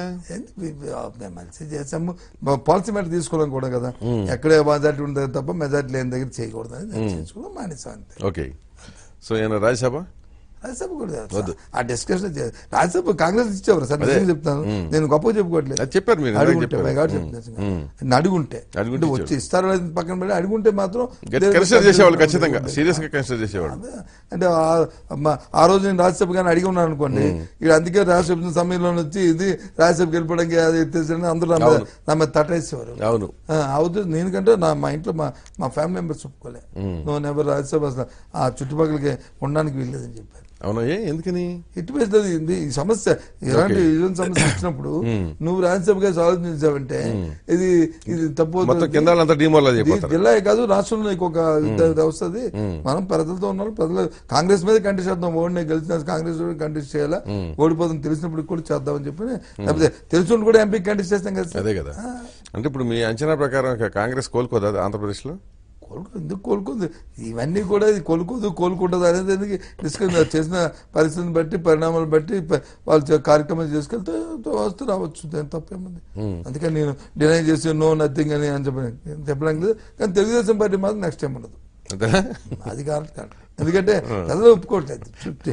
మంచి చేసాము పాలసీ మ్యాటర్ తీసుకోవడం కూడా కదా ఎక్కడ మెజార్టీ ఉంటుంది తప్ప మెజార్టీ లేని దగ్గర చేయకూడదు అని చేసుకోవడం మానేసాం అంతే ఓకే సో ఏమైనా రాజ్యసభ రాజ్యసభ కూడా ఆ డిస్కషన్ రాజ్యసభ కాంగ్రెస్ ఇచ్చేవారు సార్ నిజంగా చెప్తాను నేను గొప్పగా చెప్పుకోవట్లేదు అది చెప్పారు మీరు ఇందాక అడుగుంటే చెప్పారు. పై కాబట్టి చెప్తున్నాను నేను అడుగుంటే అడుగుంటే అంటే వచ్చి ఇస్తారు లేదని పక్కన పెట్టి అడుగుంటే మాత్రం కన్సిడర్ చేసేవాళ్ళు ఖచ్చితంగా సీరియస్ గా కన్సిడర్ చేసేవాళ్ళు అదే. అంటే ఆ- మ- ఆ రోజు నేను రాజ్యసభ కానీ అడిగి ఉన్నాను అనుకోండి ఇక్కడ అందుకే రాజ్యసభ సమయంలో వచ్చి ఇది రాజ్యసభకి వెళ్ళిపోవడానికి అది ఎత్తేసని అందరూ నా మీద- నా మీద తట్టేసేవారు అవును ఆ, అవుతుంది నేనుకంటే నా మా ఇంట్లో మా మా ఫ్యామిలీ మెంబర్స్ ఒప్పుకోలే నువ్వు నెవరు రాజ్యసభ అసలు ఆ చుట్టుపక్కలకి ఉండడానికి వీల్లేదని చెప్పారు అవునా ఏ ఎందుకని ఇటు వేస్తుంది ఇది ఈ సమస్య ఇలాంటి ఇలాంటి సమస్య వచ్చినప్పుడు నువ్వు రాజ్యసభగా ఆలోచించావంటే ఇది ఇది తప్పు మొత్తం అవుతుంది. కింద వాళ్ళంతా డీమోర్లాజ్ ఇది అయిపోతారు జిల్లా కాదు రాష్ట్రంలో ఇంకొక ఇది వస్తుంది మనం ప్రజలతో ఉన్నారు ప్రజలు కాంగ్రెస్ మీద కంటెస్ట్ చేద్దాం ఓడిని గెలిచిన కాంగ్రెస్ కంటెస్ట్ చేయాలా ఓడిపోతుంది తెలిసినప్పుడు కూడా చేద్దాం చెప్పి లేకపోతే తెలిసి కూడా ఎంపీ కంటెస్ట్ చేస్తాం కదా సార్. అదే కదా అంటే ఇప్పుడు మీ అంచనా ప్రకారం ఇక కాంగ్రెస్ కోలుకోదా ఆంధ్రప్రదేశ్ లో కోలుకో ఎందుకు కోలుకుంది ఇవన్నీ కూడా ఇది కోలుకోదు కోలుకుంటుంది అనేది ఎందుకు డిస్కస్ చేసిన పరిస్థితిని బట్టి పరిణామాలు బట్టి ప- వాళ్ళు చే- కార్యక్రమాలు చేసుకెళ్తే వస్తూ రావచ్చు దాని తప్పేముంది అందుకని నేను డినై చేసి నో నథింగ్ అని అని చెప్పి నేను చెప్పడానికి లేదు కానీ తెలుగుదేశం పార్టీ మాత్రం నెక్స్ట్ టైం ఉండదు అంతేనా అది కాదు కాదు ఎందుకంటే ప్రజలు ఒప్పుకోవట్లేదు చుట్టూ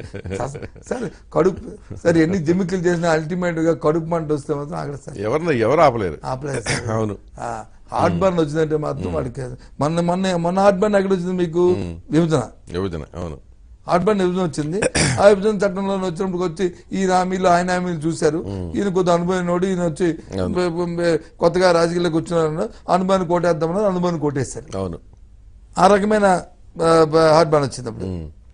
సరే కడుపు సరే ఎన్ని జిమ్మికలు చేసినా అల్టిమేట్ గా కడుపు మంట వస్తే మాత్రం అక్కడ సార్ ఎవరిని ఎవరు ఆపలేరు ఆపలేదు సార్. అవును ఆ, హార్ట్ బర్న్ వచ్చిందంటే మాత్రం వాడికి మొన్న మొన్న మొన్న హార్ట్ బర్న్ ఎక్కడ వచ్చింది మీకు విభజన విభజన అవును హార్ట్ బర్న్ విభజన వచ్చింది ఆ విభజన చట్టంలో వచ్చినప్పుడు వచ్చి ఈ హామీలు ఆయన హామీలు చూశారు ఈయన కొద్ది అనుభవం నోడి ఈయన వచ్చి బె- బె- బె- కొత్తగా రాజకీయాల్లోకి వచ్చినారు అనుభవాన్ని కోటేద్దామన్నారు అనుభవాన్ని కోటేశారు అవును ఆ రకమైన ఆ, బ- హార్ట్ బర్న్ వచ్చింది అప్పుడు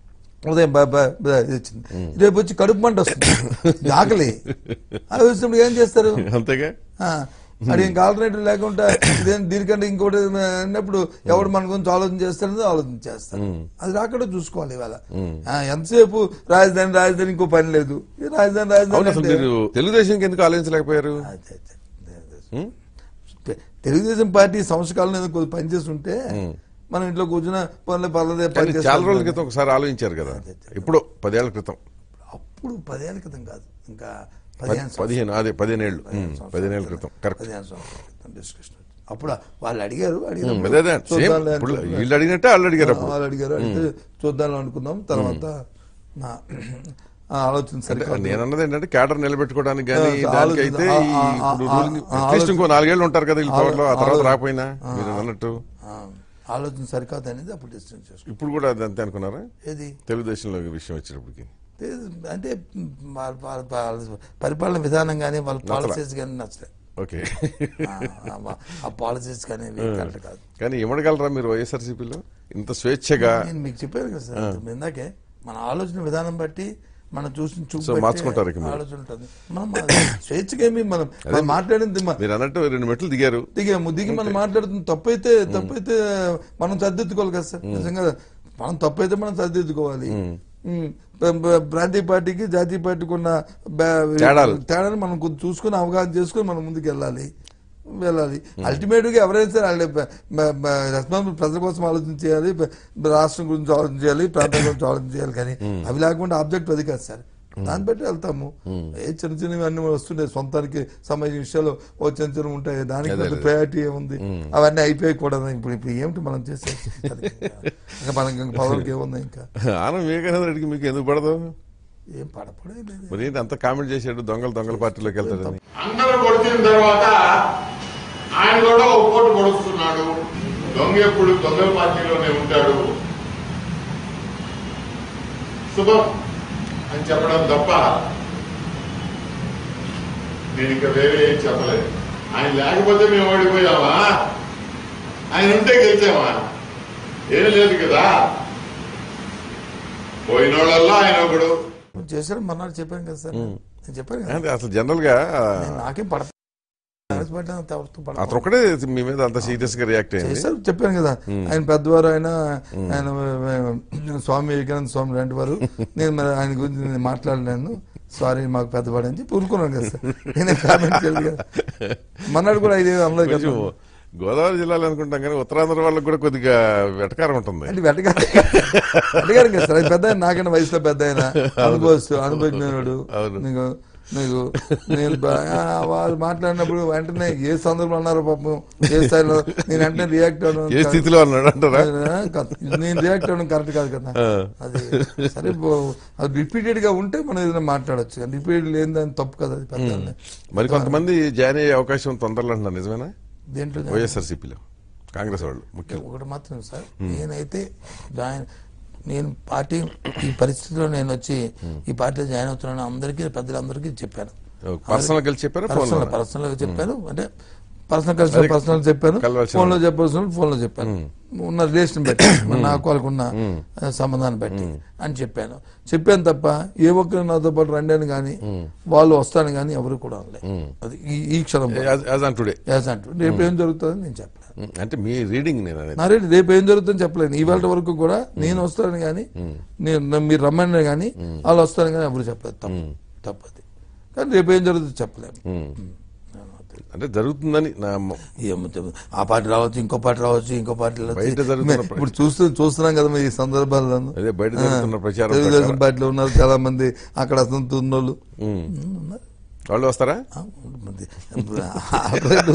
ఉదయం బ- బ- బ- ఇది వచ్చింది రేపు వచ్చి కడుపు మంట వస్తుంది ఇది ఆకలి అది వచ్చినప్పుడు ఏం చేస్తారు అంతేగా ఆ, అది ఇంకా ఆల్టర్నేటివ్ లేకుండా ఇదేం దీనికంటే ఇంకోటి ఏదైనా అన్నప్పుడు ఎవడు మన గురించి ఆలోచన చేస్తారో ఆలోచన చేస్తారు అది రాకుండా చూసుకోవాలి ఇవాళ ఆ, ఎంతసేపు రాజధాని రాజధాని ఇంకో పని లేదు ఈ రాజధాని అవును రాజధాని అసలు అంటే- మీరు తెలుగుదేశంకి ఎందుకు ఆలోచించలేకపోయారు అదే, అదే, అదే. తె- తెలుగుదేశం పార్టీ సంవత్సరాల మీద కొద్ది పనిచేస్తుంటే మనం ఇంట్లో కూర్చున్న పనులు పర్లేదే పని కానీ చాలా రోజుల చేస్తాం. క్రితం ఒకసారి ఆలోచించారు కదా ఇప్పుడు పదేళ్ల క్రితం అప్పుడు పదేళ్ల క్రితం కాదు ఇంకా పది- పదిహేను సంవత్సరాలు. పదిహేను అదే పదిహేను ఏళ్ళు పదిహేను ఉమ్, సంవత్సరాల పదిహేను ఏళ్ళ క్రితం. క్రితం కరెక్ట్ పదిహేను సంవత్సరాల క్రితం డిస్కషన్ వచ్చింది. అప్పుడు వాళ్ళు అడిగారు ఉమ్, అడిగినప్పుడు అదే అదే సేమ్ చూద్దాంలే ఇప్పుడు అనుకున్నాం. వీళ్ళు అడిగినట్టే వాళ్ళు అడిగారు అప్పుడు వాళ్ళు అడిగారు అడిగితే చూద్దాం అనుకున్నాం తర్వాత నా ఆ ఆలోచన అంటే సరికాదు నేను అన్నది ఏంటంటే క్యాడర్ నిలబెట్టుకోవడానికి కానీ ఆ, దానికైతే ఆ, ఈ ఆ, ఇప్పుడు ఆ, ruling- ఆ, అట్లీస్ట్ ఇంకో నాలుగేళ్ళు ఉంటారు కదా వీళ్ళు పవర్లో ఆ తర్వాత ఆలో- రాకపోయినా మీరు అన్నట్టు ఆ, ఆలోచన సరికాదు అనేది అప్పుడు డిస్కస్ చేసుకున్నాం ఇప్పుడు కూడా అది అంతే అనుకున్నారా ఏది తెలుగుదేశంలో ఈ విషయం వచ్చినప్పటికి అంటే వాళ్ళ- వాళ్ళ- వాళ్ళ పరిపాలన విధానం కానీ వాళ్ళ పాలసీస్ కానీ నచ్చలేదు ఓకే ఆ, ఆ, ఆ పాలసీస్ కానీ ఇవి కరెక్ట్ కాదు కానీ ఇవ్వగలరా మీరు వైఎస్ఆర్సీపీలో ఇంత స్వేచ్ఛగా నేను మీకు చెప్పాను కదా సార్ ఇందాకే మన ఆలోచన విధానం బట్టి మనం చూసిన చూపు సో బట్టి మార్చుకుంటారు ఇక మీరు. ఆలోచన ఉంటుంది మనం స్వేచ్ఛకేమి మనం మనం మాట్లాడింది మ- మీరు అన్నట్టు రెండు మెట్లు దిగారు దిగాము దిగి మనం మాట్లాడుతుంది తప్పైతే తప్పైతే మనం సర్దిద్దుకోవాలి కదా సార్ నిజంగా మనం తప్పైతే మనం సర్దిద్దుకోవాలి ఉమ్. ప- ప- ప్రాంతీయ పార్టీకి జాతీయ పార్టీకి ఉన్న బా- తేడాలు. తేడాను మనం కొంచెం చూసుకుని అవగాహన చేసుకుని మనం ముందుకు వెళ్ళాలి వెళ్ళాలి అల్టిమేట్ గా ఎవరైనా సరే వాళ్ళ బ- బ- బ- రెస్పాన్సిబుల్ ప్రజల కోసం ఆలోచన చేయాలి బ- రాష్ట్రం గురించి ఆలోచన చేయాలి ప్రాంతం గురించి ఆలోచన చేయాలి కానీ అవి లేకుండా ఆబ్జెక్ట్ అది కాదు సార్ దాన్ని బట్టి వెళ్తాము ఏ చిన్న చిన్నవి అన్ని వస్తుంటాయి సొంతానికి సంబంధించిన విషయాలు ఓ చిన్న చిన్న ఉంటాయి దానికి అదే, పెద్ద అదే. ప్రయారిటీ ఏముంది అవన్నీ అయిపోయి కూడా ఇప్పుడు ఇప్పుడు ఏమిటి మనం చేసేది ఇంకా మనకి ఇంకా పవర్కి ఏముంది ఇంకా ఆనంద్ వివేకానంద రెడ్డికి మీకు ఎందుకు పడదు ఏం పడపడే లేదు మరి ఏంటి అంత కామెంట్ చేశాడు దొంగలు దొంగల పార్టీలోకి వెళ్తాడని అందరూ కొడిచిన తర్వాత ఆయన కూడా ఒక కోటు పొడుస్తున్నాడు దొంగ ఎప్పుడు దొంగల పార్టీలోనే ఉంటాడు శుభం అని చెప్పడం తప్ప నేను ఇంకా వేరే ఏం చెప్పలేదు ఆయన లేకపోతే మేము ఓడిపోయామా ఆయన ఉంటే గెలిచామా ఏం లేదు కదా పోయినోళ్ళల్లో ఆయన ఒకడు చేశారు మన్నాడు చెప్పాను కదా సార్ నేను చెప్పాను కదా అంటే అసలు జనరల్ గా నేను నాకేం పడతా కాంగ్రెస్ పార్టీ అంత ఎవరితో పడదు. అతను ఒకటే మీ మీద అంత సీరియస్ గా రియాక్ట్ అయింది చేశారు చెప్పాను కదా ఆయన పెద్దవారు ఆయన ఆయన ఆ, స్వామి వివేకానంద స్వామి లాంటి వారు నేను మరి ఆయన గురించి నేను మాట్లాడలేను సారీ మాకు పెద్దవాడు అని చెప్పి ఊరుకున్నాను కదా సార్ నేనే కామెంట్ చేయలేదు కదా మన్నాడు కూడా ఇది అమలు కొంచెం కదా గోదావరి జిల్లాలో అనుకుంటాం కానీ ఉత్తరాంధ్ర వాళ్ళకి కూడా కొద్దిగా వెటకారం ఉంటుంది అంటే వెటగారు వెటగారు కదా సార్ ఆయన పెద్ద ఆయన నాకన్నా వయసులో పెద్ద ఆయన అనుభవిస్తూ అనుభవించినవాడు అవును. నీకు నీకు నేను బా- ఆ, వాళ్ళు మాట్లాడినప్పుడు వెంటనే ఏ సందర్భంలో అన్నారో పాపం ఏ స్థాయిలో నేను వెంటనే రియాక్ట్ అవ్వడం ఏ స్థితిలో అన్నాడు అంటారా కాదు. నేను రియాక్ట్ అవ్వడం కరెక్ట్ కాదు కదా అది సరే బో- అది రిపీటెడ్ గా ఉంటే మనం ఏదైనా మాట్లాడొచ్చు రిపీటెడ్ లేని దాని తప్పు కదా అది పెద్ద మరి కొంతమంది జాయిన్ అయ్యే అవకాశం తొందరలో అంటున్నారు నిజమేనా దేంట్లో వైఎస్ఆర్సీపీలో కాంగ్రెస్ వాళ్ళు ముఖ్యం ఒకటి మాత్రం సార్ నేనైతే జాయిన్ నేను పార్టీ ఈ పరిస్థితిలో నేను వచ్చి ఈ పార్టీలో జాయిన్ అవుతున్నాను అందరికీ పెద్దలందరికీ చెప్పాను పర్సనల్ కలిసి చెప్పారా ఫోన్ పర్సనల్ పర్సనల్ గా చెప్పాను అంటే పర్సనల్ కలిసి పర్సనల్ చెప్పాను కలవాల్సిన ఫోన్ లో చెప్పాల్సిన ఫోన్ లో చెప్పాను ఉన్న రిలేషన్ బట్టి మన నాకు వాళ్ళకున్న ఆ, సంబంధాన్ని బట్టి అని చెప్పాను చెప్పాను తప్ప ఏ ఒక్కరు నాతో పాటు రండి అని కానీ వాళ్ళు వస్తాను కానీ ఎవరు కూడా అనలే అది ఈ- ఈ క్షణం యాజ్ ఆన్ టుడే యాజ్ అంటూ రేపు ఏం జరుగుతుందని నేను చెప్పలేదు అంటే మీ రీడింగ్ నేను అనేది నారే రేపు ఏం జరుగుతుందని చెప్పలేను ఇవాళ వరకు కూడా నేను వస్తానని కానీ నేను నన్ను మీరు రమ్మని కానీ వాళ్ళు వస్తారని కానీ ఎవరు చెప్పలేదు తప్పు తప్పది కానీ రేపు ఏం జరుగుతుందో చెప్పలేము అంటే జరుగుతుందని నా మ- ఏమో తెలియదు. ఆ పార్టీ రావచ్చు ఇంకో పార్టీ రావచ్చు ఇంకో పార్టీ రావచ్చు. బయట జరుగుతున్న ప్ర- ఇప్పుడు చూస్తూ చూస్తున్నాం కదా మరి ఈ సందర్భాల్లో అదే బయట జరుగుతున్న ప్రచారం తెలుగుదేశం ప్రకారం. పార్టీలో ఉన్నారు చాలా మంది అక్కడ అసలు ఉన్నోళ్ళు ఉన్నారు. వాళ్ళు వస్తారా ఆ, ఉంది. ఇప్పుడు ఆపరేటు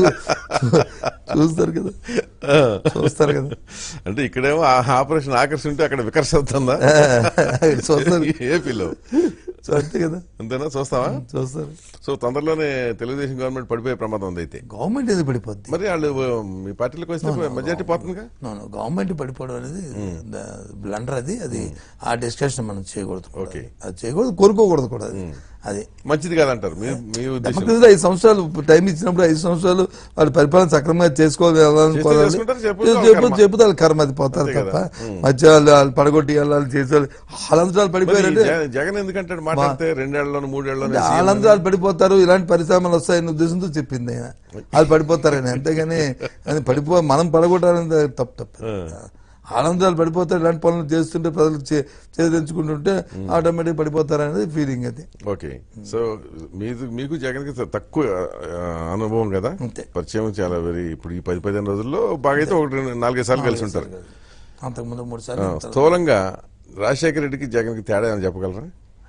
చూస్తారు కదా చూస్తారు కదా అంటే ఇక్కడేమో ఆ ఆపరేషన్ ఆకర్షణ ఉంటే అక్కడ వికర్ష అవుతుందా చూస్తారు ఏపీలో సో అంతే కదా అంతేనా చూస్తావా చూస్తారు సో తొందరలోనే తెలుగుదేశం గవర్నమెంట్ పడిపోయే ప్రమాదం ఉంది అయితే గవర్నమెంట్ ఏది పడిపోద్ది మరి వాళ్ళు మీ పార్టీలోకి వస్తే మెజార్టీ పోతుందిగా నో గవర్నమెంట్ పడిపోవడం అనేది బ్లండర్ అది అది ఆ డిస్కషన్ మనం చేయకూడదు కూడా. ఓకే. అది చేయకూడదు కోరుకోకూడదు కూడా అది అది మంచిది కాదంటారు మీ మీ ఉద్దేశం డెమోక్రసీ ఐదు సంవత్సరాలు టైం ఇచ్చినప్పుడు ఐదు సంవత్సరాలు వాళ్ళు పరిపాలన సక్రమంగా చేసుకోవాలి చేస్తే చేసుకుంటారు, చెప్పొద్దు, వాళ్ళ చెప్పు కర్మ. చెప్పుతారు కర్మ అది పోతారు అంతే తప్ప కదా. మధ్య వాళ్ళు వాళ్ళు పడగొట్టి వాళ్ళు చేసేవాళ్ళు వాళ్ళంతరాలు మరి పడిపోయారంటే జగన్- జగన్ ఎందుకంటే మాట్లాడితే రెండేళ్లలోను మూడేళ్లలో వాళ్ళంతరాలు పడిపోతారు ఇలాంటి పరిశ్రమలు వస్తాయనే ఉద్దేశంతో చెప్పింది ఆయన వాళ్ళు పడిపోతారని అంతేగాని అది పడిపో మనం పడగొట్టాలని తప్పు తప్పు ఆనందాలు పడిపోతారు ఇలాంటి పనులు చేస్తుంటే ప్రజలు చే- చేదెంచుకుంటుంటే ఆటోమేటిక్ పడిపోతారనేది ఫీలింగ్ అది ఓకే సో మీకు మీకు జగన్ కి తక్కువ ఆ, అనుభవం కదా అంతే. పరిచయం చాలా వెరీ ఇప్పుడు ఈ పది పదిహేను రోజుల్లో బాగా అయితే ఒకటి రెండు- నాలుగైదు సార్లు కలిసి ఉంటారు అంతకుముందు మూడు ఆ, సార్లు స్థూలంగా రాజశేఖర రెడ్డికి జగన్ కి తేడా అని చెప్పగలరా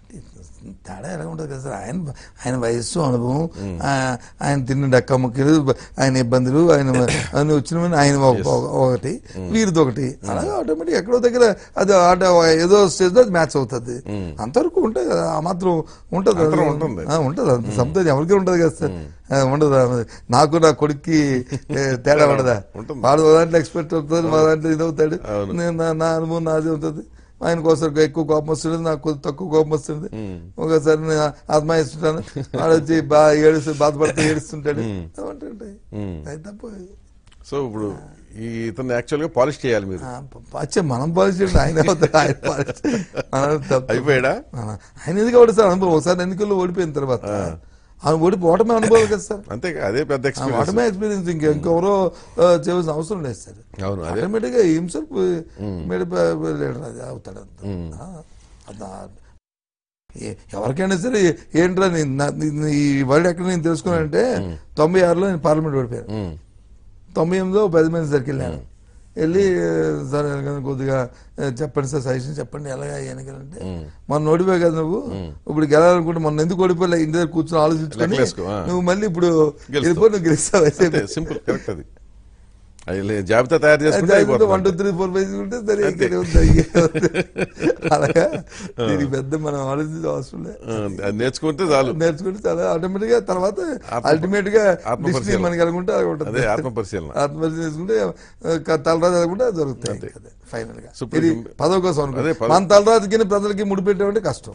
తేడా ఎలా ఉంటుంది కదా సార్ ఆయన ఆయన వయస్సు అనుభవం ఆ, ఆయన తిన్న డక్క ముక్కలు ఆయన ఇబ్బందులు ఆయన ఆయన వచ్చిన ఆయన ఒక- ఒక- ఒకటి వీరిది ఒకటి అలాగే ఆటోమేటిక్ ఎక్కడో దగ్గర అది ఆట ఏదో స్టేజ్ లో మ్యాచ్ అవుతుంది అంతవరకు ఉంటుంది కదా ఆ మాత్రం ఉంటుంది అంతరం ఉంటుంది. ఆ, ఉంటుంది అంత సంతోషం ఎవరికి ఉంటుంది కదా సార్ ఆ, ఉండదు నాకు నా కొడుక్కి ఏ, తేడా ఉండదా ఉంటుంది. వాడు ఓ దాంట్లో ఎక్స్పెక్ట్ అవుతుంది మా దాంట్లో ఇది అవుతాడు అవును. నేను నా- నా అనుభవం నాది ఉంటుంది ఆయన కోసం ఎక్కువ కోపం వస్తుంది నాకు కొద్ది తక్కువ కోపం వస్తుంది ఒకసారి నేను ఆత్మాయిస్తుంటాను వాడు వచ్చి బాగా ఏడుస్తూ బాధపడుతూ ఏడుస్తుంటాడు ఏమంటుంటాయి అది తప్ప సో ఇప్పుడు ఈ ఇతను యాక్చువల్ గా పాలిష్ చేయాలి మీరు ఆ, ప- అచ్చే మనం పాలిష్ చేయండి ఆయన అవుతాడు ఆయన పాలిష్ మనం తప్పు. అయిపోయాడా ఆ, ఆయన ఎందుకు ఓడిస్తారు అనుభవం ఒకసారి ఎన్నికల్లో ఓడిపోయిన తర్వాత ఆయన ఓడిపో ఓటమి అనుభవం కదా సార్ అంతే అదే పెద్ద ఆ ఎక్స్పీరియన్స్ ఓటమే ఎక్స్పీరియన్స్ ఇంకా ఇంకెవరో ఆ, చేయవలసిన అవసరం లేదు సార్ అవును అదే ఆటోమేటిక్ గా హిమ్సెల్ఫ్ లీడర్ అది అవుతాడు అంత. ఆ, అద- ఏ- ఎవరికైనా సరే ఏంట్రా నీ- నా- నీ- ఈ వర్డ్ ఎక్కడ నేను తెలుసుకున్నానంటే తొంభై ఆరులో నేను పార్లమెంట్ ఓడిపోయాను ఉమ్, తొంభై ఎనిమిదిలో పది మంది దగ్గరికి వెళ్ళాను వెళ్ళి సార్ ఎలాగైనా కొద్దిగా ఆ, చెప్పండి సార్ సజెషన్ చెప్పండి ఎలాగా ఎన్నికలంటే మొన్న ఓడిపోయావు కదా నువ్వు ఇప్పుడు గెలాలనుకుంటే మొన్న ఎందుకు ఓడిపోలే ఇంటి దగ్గర కూర్చొని ఆలోచించుకొని లెక్కలేసుకో, ఆ. నువ్వు మళ్ళీ ఇప్పుడు గెలుస్తావు. వెళ్ళిపో నువ్వు గెలుస్తావు అంతే సింపుల్ కరెక్ట్ అది అది లే- జాబితా తయారు చేసుకుంటే వన్ అయిపోతుంది టూ త్రీ ఫోర్ ఫైవ్ ఉంటే సరే అంతే. ఇంకేం ఉంది, ఇంకేం ఉంది. అలాగా దీనికి పెద్ద మనం ఆలోచించే అవసరం లేదు ఆ, అది నేర్చుకుంటే చాలు నేర్చుకుంటే చాలా ఆటోమేటిక్ గా తర్వాత ఆత్మ- అల్టిమేట్ గా ఆత్మపరిశీలన. డిస్ట్రిక్ట్ మనకి అనుకుంటే అది ఉంటుంది అదే ఆత్మపరిశీలన ఆత్మపరిశీలన చేసుకుంటే ఆ, తలరాజు అనుకుంటే అది దొరుకుతాయి ఫైనల్ గా సుప్రీం- ఇది పదవి కోసం అనుకో అదే పదవి. మన తలరాజుకి ప్రజలకి ముడి పెట్టామంటే కష్టం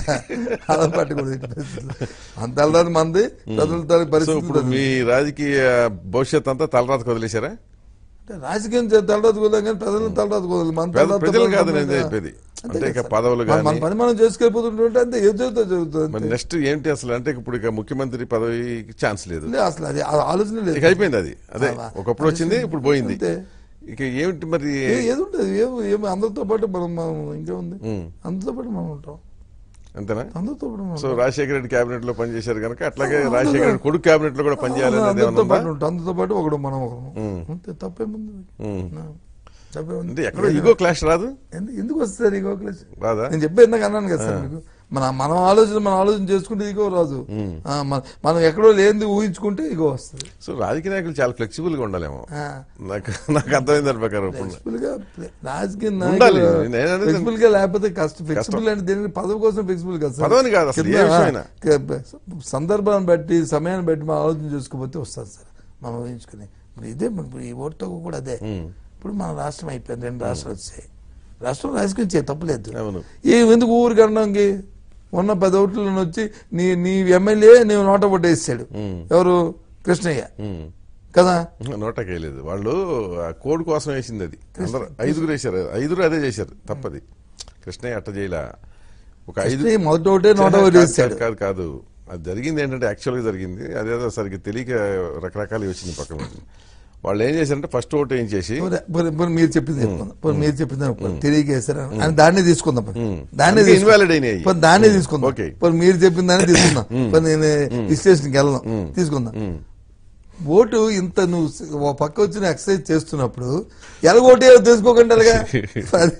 అలా పట్టుకోలేదు మన తలరాజు మంది ప్రజల తాలూకు సో పరిస్థితి ఇప్పుడు ప్రజలు. మీ రాజకీయ భవిష్యత్ అంతా తలరాతకు వదిలేశారా అంటే రాజకీయం చే- తలరాజు కుదరం కానీ ప్రజలను తలరాజు కుదరదు మన ప్రజ- తలరాజు ప్రజలు కాదు కుదరదు నేను కదా. చెప్పేది అంతే అంటే ఇక కదా సార్. పదవులు మన- మన కానీ పని మనం చేసుకెళ్ళిపోతుంటే అంతే ఏం జరుగుతుందో జరుగుతుంది మరి అంతే. నెక్స్ట్ ఏంటి అసలు అంటే ఇప్పుడు ఇక ముఖ్యమంత్రి పదవికి ఛాన్స్ లేదు లే, అసలు అది ఆ ఆలోచన లేదు ఇక అయిపోయింది అది అదే ఆ, ఒకప్పుడు వచ్చింది ఇప్పుడు పోయింది అంతే. ఇక ఏమిటి మరి ఏ- ఏది ఉంటుంది ఏం ఏం అందరితో పాటు మనం మనం ఇంకేముంది ఉమ్, అందరితో పాటు మనం ఉంటాం అంతేనా అందరితో పాటు మనం సో రాజశేఖర రెడ్డి కేబినెట్ లో పనిచేశారు కనుక అట్లాగే రాజశేఖర రెడ్డి కొడుకు కేబినెట్ లో కూడా పనిచేయాలనేది అందరితో ఏమన్నా పాటు ఉందా? ఉంటాం అందరితో పాటు ఒకడు మనం ఒకడు అంతే తప్పేముంది ఉమ్. నా, తప్పేముంది అంటే ఎక్కడో ఈగో క్లాష్ రాదు ఎందు- ఎందుకు వస్తుంది ఈగో క్లాస్ రాదా నేను చెప్పే ఇందాక అన్నాను కదా సార్ మీకు మన మనం ఆలోచన మనం ఆలోచన చేసుకుంటే ఈగో రాదు ఆ, మన- మనం ఎక్కడో లేనిది ఊహించుకుంటే ఈగో వస్తుంది సో రాజకీయ నాయకులు చాలా ఫ్లెక్సిబుల్ గా ఉండాలేమో ఆ. నాకు నాకు అర్థమైంది దాని ప్రకారం ఇప్పుడు ఫ్లెక్సిబుల్ గా రాజకీయ ఉండాలి. నాయకులు నేను అనేది- ఫ్లెక్సిబుల్ గా లేకపోతే కష్టం ఫ్లెక్సిబుల్ అంటే దేనికి పదవి కోసం ఫ్లెక్సిబుల్ కదా సార్ పదవిని కాదు అసలు ఏ కింద, విషయమైనా. క- సందర్భాన్ని బట్టి సమయాన్ని బట్టి మనం ఆలోచన చేసుకోకపోతే వస్తుంది సార్ మనం ఊహించుకుని ఇప్పుడు ఇదే మన- ఇప్పుడు ఈ ఓటుతో కూడా అదే ఇప్పుడు మన రాష్ట్రం అయిపోయింది రెండు రాష్ట్రాలు వచ్చాయి రాష్ట్రం రాజకీయం చేయ తప్పలేదు అవును. ఏ ఎందుకు ఊరికి అనడానికి ఉన్న పది ఓట్లను వచ్చి నీ నీ ఎమ్మెల్యే నీవు నోట ఓటు వేసాడు ఎవరు కృష్ణయ్య ఉమ్. కదా నోటకి వేయలేదు వాళ్ళు ఆ కోడ్ కోసం వేసింది అది అందరు ఐదుగురు వేశారు ఐదుగురు అదే చేశారు తప్పది కృష్ణయ్య అట్ట చేయలా ఒక ఐదు కృష్ణయ్య మొదటి ఒకటే నోట కాదు, ఓటు కాదు, వేసాడు కాదు కాదు అది జరిగింది ఏంటంటే యాక్చువల్ గా జరిగింది అదేదో సరిగ్గా తెలియక రకరకాలు వచ్చింది పక్కన నుంచి. వాళ్ళు ఏం చేశారంటే ఫస్ట్ ఓటు ఏం చేసి పోనీ- పోనీ- పోనీ మీరు చెప్పింది చెప్పుకుందాం పోనీ మీరు చెప్పింది అనుకోండి. తిరిగి వేసారు అని దాన్ని తీసుకుందాం పోనీ. దాన్ని అందుకే తీసుకుందాం. invalid అయినాయి. పోనీ దాన్ని తీసుకుందాం ఓకే. పోనీ మీరు చెప్పిన దాన్ని తీసుకుందాం పోనీ నేను విశ్లేషణకి వెళ్దాం తీసుకుందాం ఓటు ఇంత నువ్వు స- ఓ పక్క వచ్చిన ఎక్సర్సైజ్ చేస్తున్నప్పుడు ఎలా ఓటు వేయాలో తెలుసుకోకండి అలాగా అది-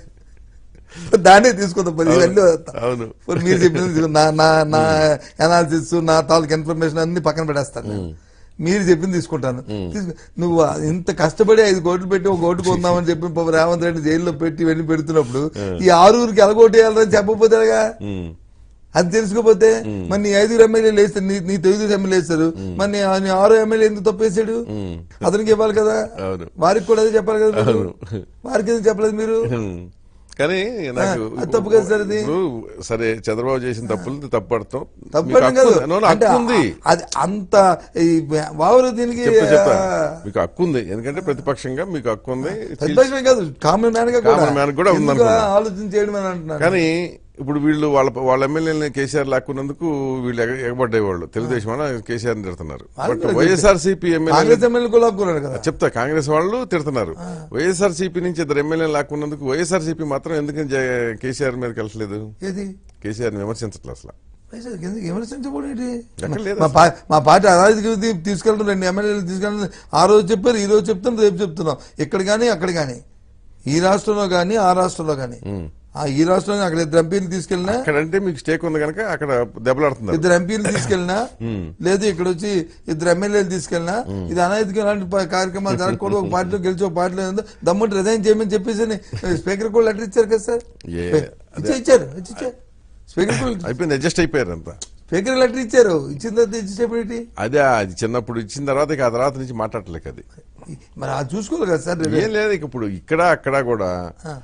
దాన్నే తీసుకుందాం పోనీ ఇవన్నీ వద్దాం. అవును. పోనీ మీరు చెప్పింది తీసుకుందాం. నా నా నా అనాలిసిస్ నా తాలూకు ఇన్ఫర్మేషన్ అన్ని పక్కన పెట్టేస్తాను నేను. మీరు చెప్పింది తీసుకుంటాను తీసుకు- నువ్వు ఆ ఇంత కష్టపడి ఐదు కోట్లు పెట్టి ఒక ఓటు కొందామని చెప్పి పాపం రేవంత్ రెడ్డి జైల్లో పెట్టి వెళ్ళి పెడుతున్నప్పుడు ఈ ఆరుగురికి ఎలాగోటు వేయాలని చెప్పకపోతే ఎలాగా? ఉమ్. అది తెలుసుకోపోతే మరి నీ ఐదుగురు ఎమ్మెల్యేలు వేస్తారు నీ నీ తెలుగుదేశం ఎమ్మెల్యే వేస్తారు మరి నీ నీ ఆరో ఎమ్మెల్యే ఎందుకు తప్పేశాడు అతనికి ఇవ్వాలి కదా అవును. వారికి కూడా అదే చెప్పాలి కదా మీరు. అవును. వారికి ఎందుకు చెప్పలేదు మీరు ఉమ్. కానీ నాకు అది తప్పు కదా సార్ అది? ఇప్పుడు సరే చంద్రబాబు చేసిన తప్పులు తప్పు పడతాం మీకు తప్పడం హక్కు కాదు ఉంది. No, no, అంటే హక్కు ఉంది అది అంత ఈ వావరు దీనికి చెప్తా చెప్తా ఆ, మీకు హక్కు ఉంది ఎందుకంటే ప్రతిపక్షంగా మీకు హక్కు ఉంది ప్రతిపక్షమే కాదు కామన్ మ్యాన్ గా కూడా Common man కూడా ఎందుకు ఉందనుకున్నా. ఆలోచన చేయడం అని అంటున్నాను కానీ ఇప్పుడు వీళ్ళు వాళ్ళ వాళ్ళ ఎమ్మెల్యేలని కేసీఆర్ లాక్కున్నందుకు వీళ్ళు ఎగ- ఎగబడ్డేవాళ్ళు తెలుగుదేశం అని కేసీఆర్ తిడుతున్నారు వాళ్ళు బట్ కూడా YSR CP MLA Congress MLA కూడా లాక్కున్నాడు కదా చెప్తా కాంగ్రెస్ వాళ్ళు తిడుతున్నారు వైఎస్ఆర్ సిపి నుంచి ఇద్దరు ఎమ్మెల్యే లాక్కున్నందుకు వైఎస్ఆర్ సిపి మాత్రం ఎందుకని జ- కేసీఆర్ మీదకి వెళ్ళట్లేదు ఏది కేసీఆర్ విమర్శించట్లేదు అసలు వైజాగ్ ఎందుకు విమర్శించకూడదు ఏంటి? ఎక్కడ లేదు మా పా- మా పార్టీ అరాజకీయ తీసుకెళ్ళడం రెండు ఎమ్మెల్యేలు తీసుకెళ్ళడం ఆ రోజు చెప్పారు ఈ రోజు చెప్తాం రేపు చెప్తున్నాం ఇక్కడ కానీ అక్కడ కానీ ఈ రాష్ట్రంలో కానీ ఆ రాష్ట్రంలో కానీ ఆ ఈ రాష్ట్రంలో అక్కడ ఇద్దరు ఎంపీలు తీసుకెళ్ళినా అక్కడంటే మీకు స్టేక్ ఉంది కనుక అక్కడ దెబ్బలాడుతున్నారు ఇద్దరు ఎంపీలు తీసుకెళ్ళినా లేదు ఇక్కడ వచ్చి ఇద్దరు ఎమ్మెల్యేలు తీసుకెళ్ళినా ఇది అనైతిక లాంటి ప- కార్యక్రమాలు జరగకూడదు ఒక పార్టీలో గెలిచి ఒక పార్టీలో ఏందో దమ్ముంటే రిజైన్ చేయమని చెప్పేసి స్పీకర్ కూడా లెటర్ ఇచ్చారు కదా సార్ ఏ, ఇచ్చే ఇచ్చారు ఇచ్చి ఇచ్చారు స్పీకర్ కూడా అయిపోయింది అడ్జస్ట్ అయిపోయారు అంతా స్పీకర్ లెటర్ ఇచ్చారు ఇచ్చిన తర్వాత ఇచ్చేసేపటి అదే అది చిన్నప్పుడు ఇచ్చిన తర్వాత ఇక ఆ తర్వాత నుంచి మాట్లాడలేక అది మరి అది చూసుకోవాలి కదా సార్ ఏం లేదు ఇక ఇప్పుడు ఇక్కడ అక్కడ కూడా ఆ.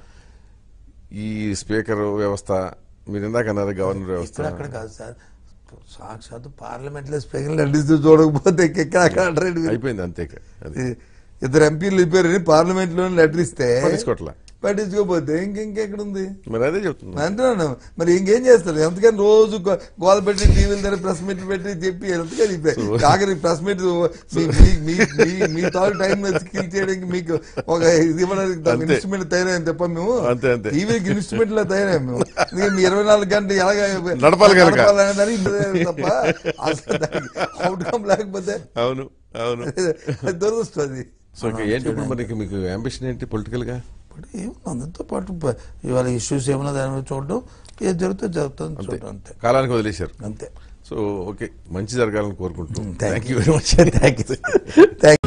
ఈ స్పీకర్ వ్యవస్థ మీరు ఇందాక అన్నారు గవర్నర్ వ్యవస్థ ఇక్కడ అక్కడ కాదు సార్ సాక్షాత్ పార్లమెంట్ లో స్పీకర్ లెటర్ ఇస్తూ చూడకపోతే ఎక్కడ అక్కడ అంటారండి మీరు? అయిపోయింది అంతే ఇక. అది ఈ- ఇద్దరు ఎంపీలు వెళ్ళిపోయారని పార్లమెంట్ లో లెటర్ ఇస్తే పట్టించుకోవట్లే పట్టించుకోపోతే ఇంక ఇంకెక్కడుంది మరి అదే చెప్తున్నా అంటున్నాను మరి ఇంకేం చేస్తారు ఎంతకని రోజు గో- గోల పెట్టి టీవీల దగ్గర ప్రెస్ మీట్ పెట్టి చెప్పి ఎంతకని ఇప్పుడు ఆఖరి ప్రెస్ మీట్ మీ మీ- మీ- మీ- మీ తాను టైం స్కిల్ చేయడానికి మీకు ఒక ఇది ఇవ్వడానికి అంతే. ఇన్స్ట్రుమెంట్ తయారైంది తప్ప మేము అంతే, అంతే. టీవీకి ఇన్స్ట్రుమెంట్ లో తయారయ్యాం మేము అందుకే మీ ఇరవై నాలుగు గంటలు ఎలాగ నడపాలి కనుక. నడపాలనేదానికి ఇదే తప్ప అసలు దానికి అవుట్కమ్ లేకపోతే అవును అవును అది దురదృష్టం అది సో ఇంకా ఏంటి ఇప్పుడు మరి ఇంక మీకు అంబిషన్ ఏంటి పొలిటికల్ గా ఇప్పుడు ఏముంది అందరితో పాటు ప- ఇవాళ ఇష్యూస్ ఏమన్నా దాని మీద చూడడం ఏది జరిగితే జరుగుతుంది అంతే చూడడం అంతే కాలానికి వదిలేశారు అంతే సో ఓకే మంచి జరగాలని కోరుకుంటున్నాం thank thank you you very much thank you thank